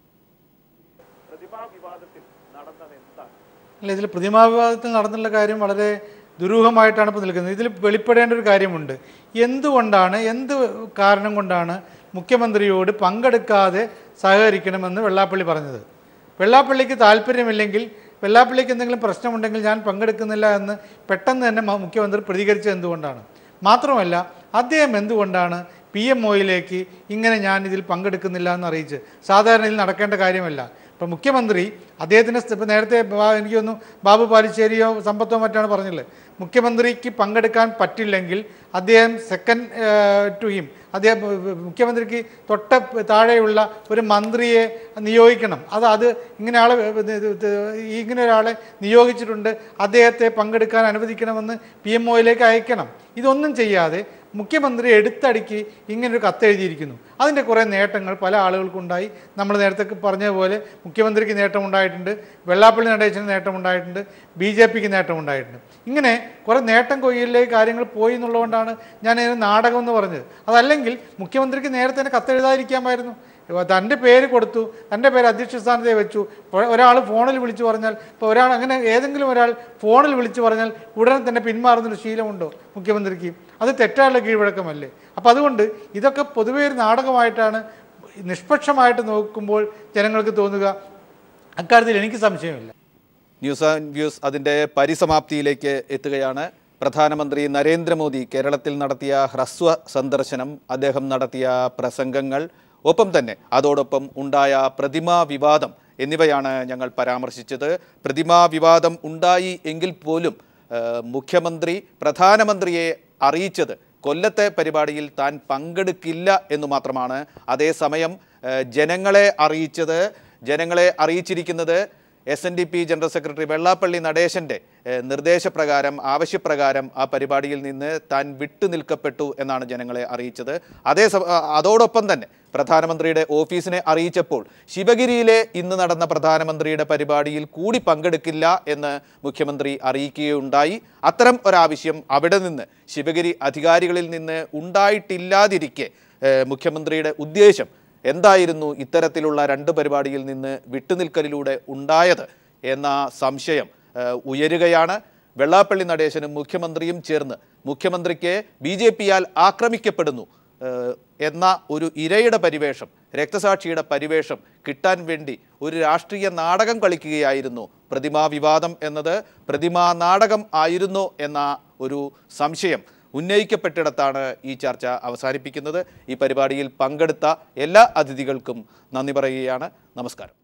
അല്ല ഇതിൽ പ്രതിമാവിവാദത്തിൽ നടന്നുള്ള കാര്യം വളരെ ദുരൂഹമായിട്ടാണ് ഇപ്പോൾ നിൽക്കുന്നത് ഇതിൽ വെളിപ്പെടേണ്ട ഒരു കാര്യമുണ്ട് എന്തുകൊണ്ടാണ് എന്ത് കാരണം കൊണ്ടാണ് മുഖ്യമന്ത്രിയോട് പങ്കെടുക്കാതെ സഹകരിക്കണമെന്ന് വെള്ളാപ്പള്ളി പറഞ്ഞത് വെള്ളാപ്പള്ളിക്ക് താല്പര്യമില്ലെങ്കിൽ വെള്ളാപ്പള്ളിക്ക് എന്തെങ്കിലും പ്രശ്നമുണ്ടെങ്കിൽ ഞാൻ പങ്കെടുക്കുന്നില്ല എന്ന് പെട്ടെന്ന് തന്നെ മ- മുഖ്യമന്ത്രി പ്രതികരിച്ചത് എന്തുകൊണ്ടാണ് മാത്രമല്ല അദ്ദേഹം എന്തുകൊണ്ടാണ് പി എം ഒയിലേക്ക് ഇങ്ങനെ ഞാൻ ഇതിൽ പങ്കെടുക്കുന്നില്ല എന്ന് അറിയിച്ച് സാധാരണ ഇതിൽ നടക്കേണ്ട കാര്യമല്ല ഇപ്പം മുഖ്യമന്ത്രി അദ്ദേഹത്തിൻ്റെ ഇപ്പം നേരത്തെ ബാ- എനിക്ക് തോന്നുന്നു ബാബു പാലിശ്ശേരിയോ സമ്പത്തോ മറ്റാണ് പറഞ്ഞില്ലേ മുഖ്യമന്ത്രിക്ക് പങ്കെടുക്കാൻ പറ്റില്ലെങ്കിൽ അദ്ദേഹം സെക്കൻഡ് ടു ഹിം അദ്ദേഹം ഏർ, മുഖ്യമന്ത്രിക്ക് തൊട്ട താഴെയുള്ള ഒരു മന്ത്രിയെ നിയോഗിക്കണം അത് അത് ഇങ്ങനെ ആളെ ഏർ, ഇത് ഇത് ഇങ്ങനെ ഒരാളെ നിയോഗിച്ചിട്ടുണ്ട് അദ്ദേഹത്തെ പങ്കെടുക്കാൻ അനുവദിക്കണമെന്ന് പി എം ഒയിലേക്ക് അയക്കണം ഇതൊന്നും ചെയ്യാതെ മുഖ്യമന്ത്രി എടുത്തടിക്ക് ഇങ്ങനൊരു കത്തെഴുതിയിരിക്കുന്നു അതിൻ്റെ കുറേ നേട്ടങ്ങൾ പല ആളുകൾക്കുണ്ടായി നമ്മൾ നേരത്തെ പറഞ്ഞതുപോലെ മുഖ്യമന്ത്രിക്ക് നേട്ടമുണ്ടായിട്ടുണ്ട് വെള്ളാപ്പള്ളി നടേശന് നേട്ടമുണ്ടായിട്ടുണ്ട് ബി ജെ പിക്ക് നേട്ടമുണ്ടായിട്ടുണ്ട് ഇങ്ങനെ കുറേ നേട്ടം കൊയ്യലിലേക്ക് കാര്യങ്ങൾ പോയി എന്നുള്ളതുകൊണ്ടാണ് ഞാൻ ഇതിന് നാടകം എന്ന് പറഞ്ഞത് അതല്ലെങ്കിൽ മുഖ്യമന്ത്രിക്ക് നേരത്തെ തന്നെ കത്തെഴുതാതിരിക്കാമായിരുന്നു തൻ്റെ പേര് കൊടുത്തു തൻ്റെ പേര് അധ്യക്ഷ സ്ഥാനത്തെ വെച്ചു ഒരാൾ ഫോണിൽ വിളിച്ചു പറഞ്ഞാൽ ഇപ്പോൾ ഒരാൾ അങ്ങനെ ഏതെങ്കിലും ഒരാൾ ഫോണിൽ വിളിച്ചു പറഞ്ഞാൽ ഉടനെ തന്നെ പിന്മാറുന്നൊരു ശീലമുണ്ടോ മുഖ്യമന്ത്രിക്ക് അത് തെറ്റായുള്ള കീഴ്വഴക്കമല്ലേ അപ്പോൾ അതുകൊണ്ട് ഇതൊക്കെ പൊതുവേ ഒരു നാടകമായിട്ടാണ് നിഷ്പക്ഷമായിട്ട് നോക്കുമ്പോൾ ജനങ്ങൾക്ക് തോന്നുക അക്കാര്യത്തിൽ എനിക്ക് സംശയമില്ല ന്യൂസ് ആൻഡ് വ്യൂസ് അതിൻ്റെ പരിസമാപ്തിയിലേക്ക് എത്തുകയാണ് പ്രധാനമന്ത്രി നരേന്ദ്രമോദി കേരളത്തിൽ നടത്തിയ ഹ്രസ്വ സന്ദർശനം അദ്ദേഹം നടത്തിയ പ്രസംഗങ്ങൾ ഒപ്പം തന്നെ അതോടൊപ്പം ഉണ്ടായ പ്രതിമാ വിവാദം എന്നിവയാണ് ഞങ്ങൾ പരാമർശിച്ചത് പ്രതിമാ വിവാദം ഉണ്ടായി എങ്കിൽ പോലും ഏഹ്, മുഖ്യമന്ത്രി പ്രധാനമന്ത്രിയെ അറിയിച്ചത് കൊല്ലത്തെ പരിപാടിയിൽ താൻ പങ്കെടുക്കില്ല എന്ന് മാത്രമാണ് അതേസമയം ഏഹ്, ജനങ്ങളെ അറിയിച്ചത് ജനങ്ങളെ അറിയിച്ചിരിക്കുന്നത് S N D P general secretary Vellappally നടേശൻ്റെ ഏഹ്, നിർദ്ദേശപ്രകാരം ആവശ്യപ്രകാരം ആ പരിപാടിയിൽ നിന്ന് താൻ വിട്ടുനിൽക്കപ്പെട്ടു എന്നാണ് ജനങ്ങളെ അറിയിച്ചത് അതേ സ- ആ, അതോടൊപ്പം തന്നെ പ്രധാനമന്ത്രിയുടെ ഓഫീസിനെ അറിയിച്ചപ്പോൾ ശിവഗിരിയിലെ ഇന്ന് നടന്ന പ്രധാനമന്ത്രിയുടെ പരിപാടിയിൽ കൂടി പങ്കെടുക്കില്ല എന്ന് മുഖ്യമന്ത്രി അറിയിക്കുകയുണ്ടായി അത്തരം ഒരാവശ്യം അവിടെ നിന്ന് ശിവഗിരി അധികാരികളിൽ നിന്ന് ഉണ്ടായിട്ടില്ലാതിരിക്കെ ഏഹ്, മുഖ്യമന്ത്രിയുടെ ഉദ്ദേശം എന്തായിരുന്നു ഇത്തരത്തിലുള്ള രണ്ട് പരിപാടിയിൽ നിന്ന് വിട്ടുനിൽക്കലിലൂടെ ഉണ്ടായത് എന്ന സംശയം ഏഹ്, ഉയരുകയാണ് വെള്ളാപ്പള്ളി നടേശനും മുഖ്യമന്ത്രിയും ചേർന്ന് മുഖ്യമന്ത്രിക്ക് ബി ജെ പിയാൽ ആക്രമിക്കപ്പെടുന്നു ഏഹ്, എന്ന ഒരു ഇരയുടെ പരിവേഷം രക്തസാക്ഷിയുടെ പരിവേഷം കിട്ടാൻ വേണ്ടി ഒരു രാഷ്ട്രീയ നാടകം കളിക്കുകയായിരുന്നു പ്രതിമാ വിവാദം എന്നത് പ്രതിമാ നാടകം ആയിരുന്നോ എന്ന ഒരു സംശയം ഉന്നയിക്കപ്പെട്ടിടത്താണ് ഈ ചർച്ച അവസാനിപ്പിക്കുന്നത് ഈ പരിപാടിയിൽ പങ്കെടുത്ത എല്ലാ അതിഥികൾക്കും നന്ദി പറയുകയാണ് നമസ്കാരം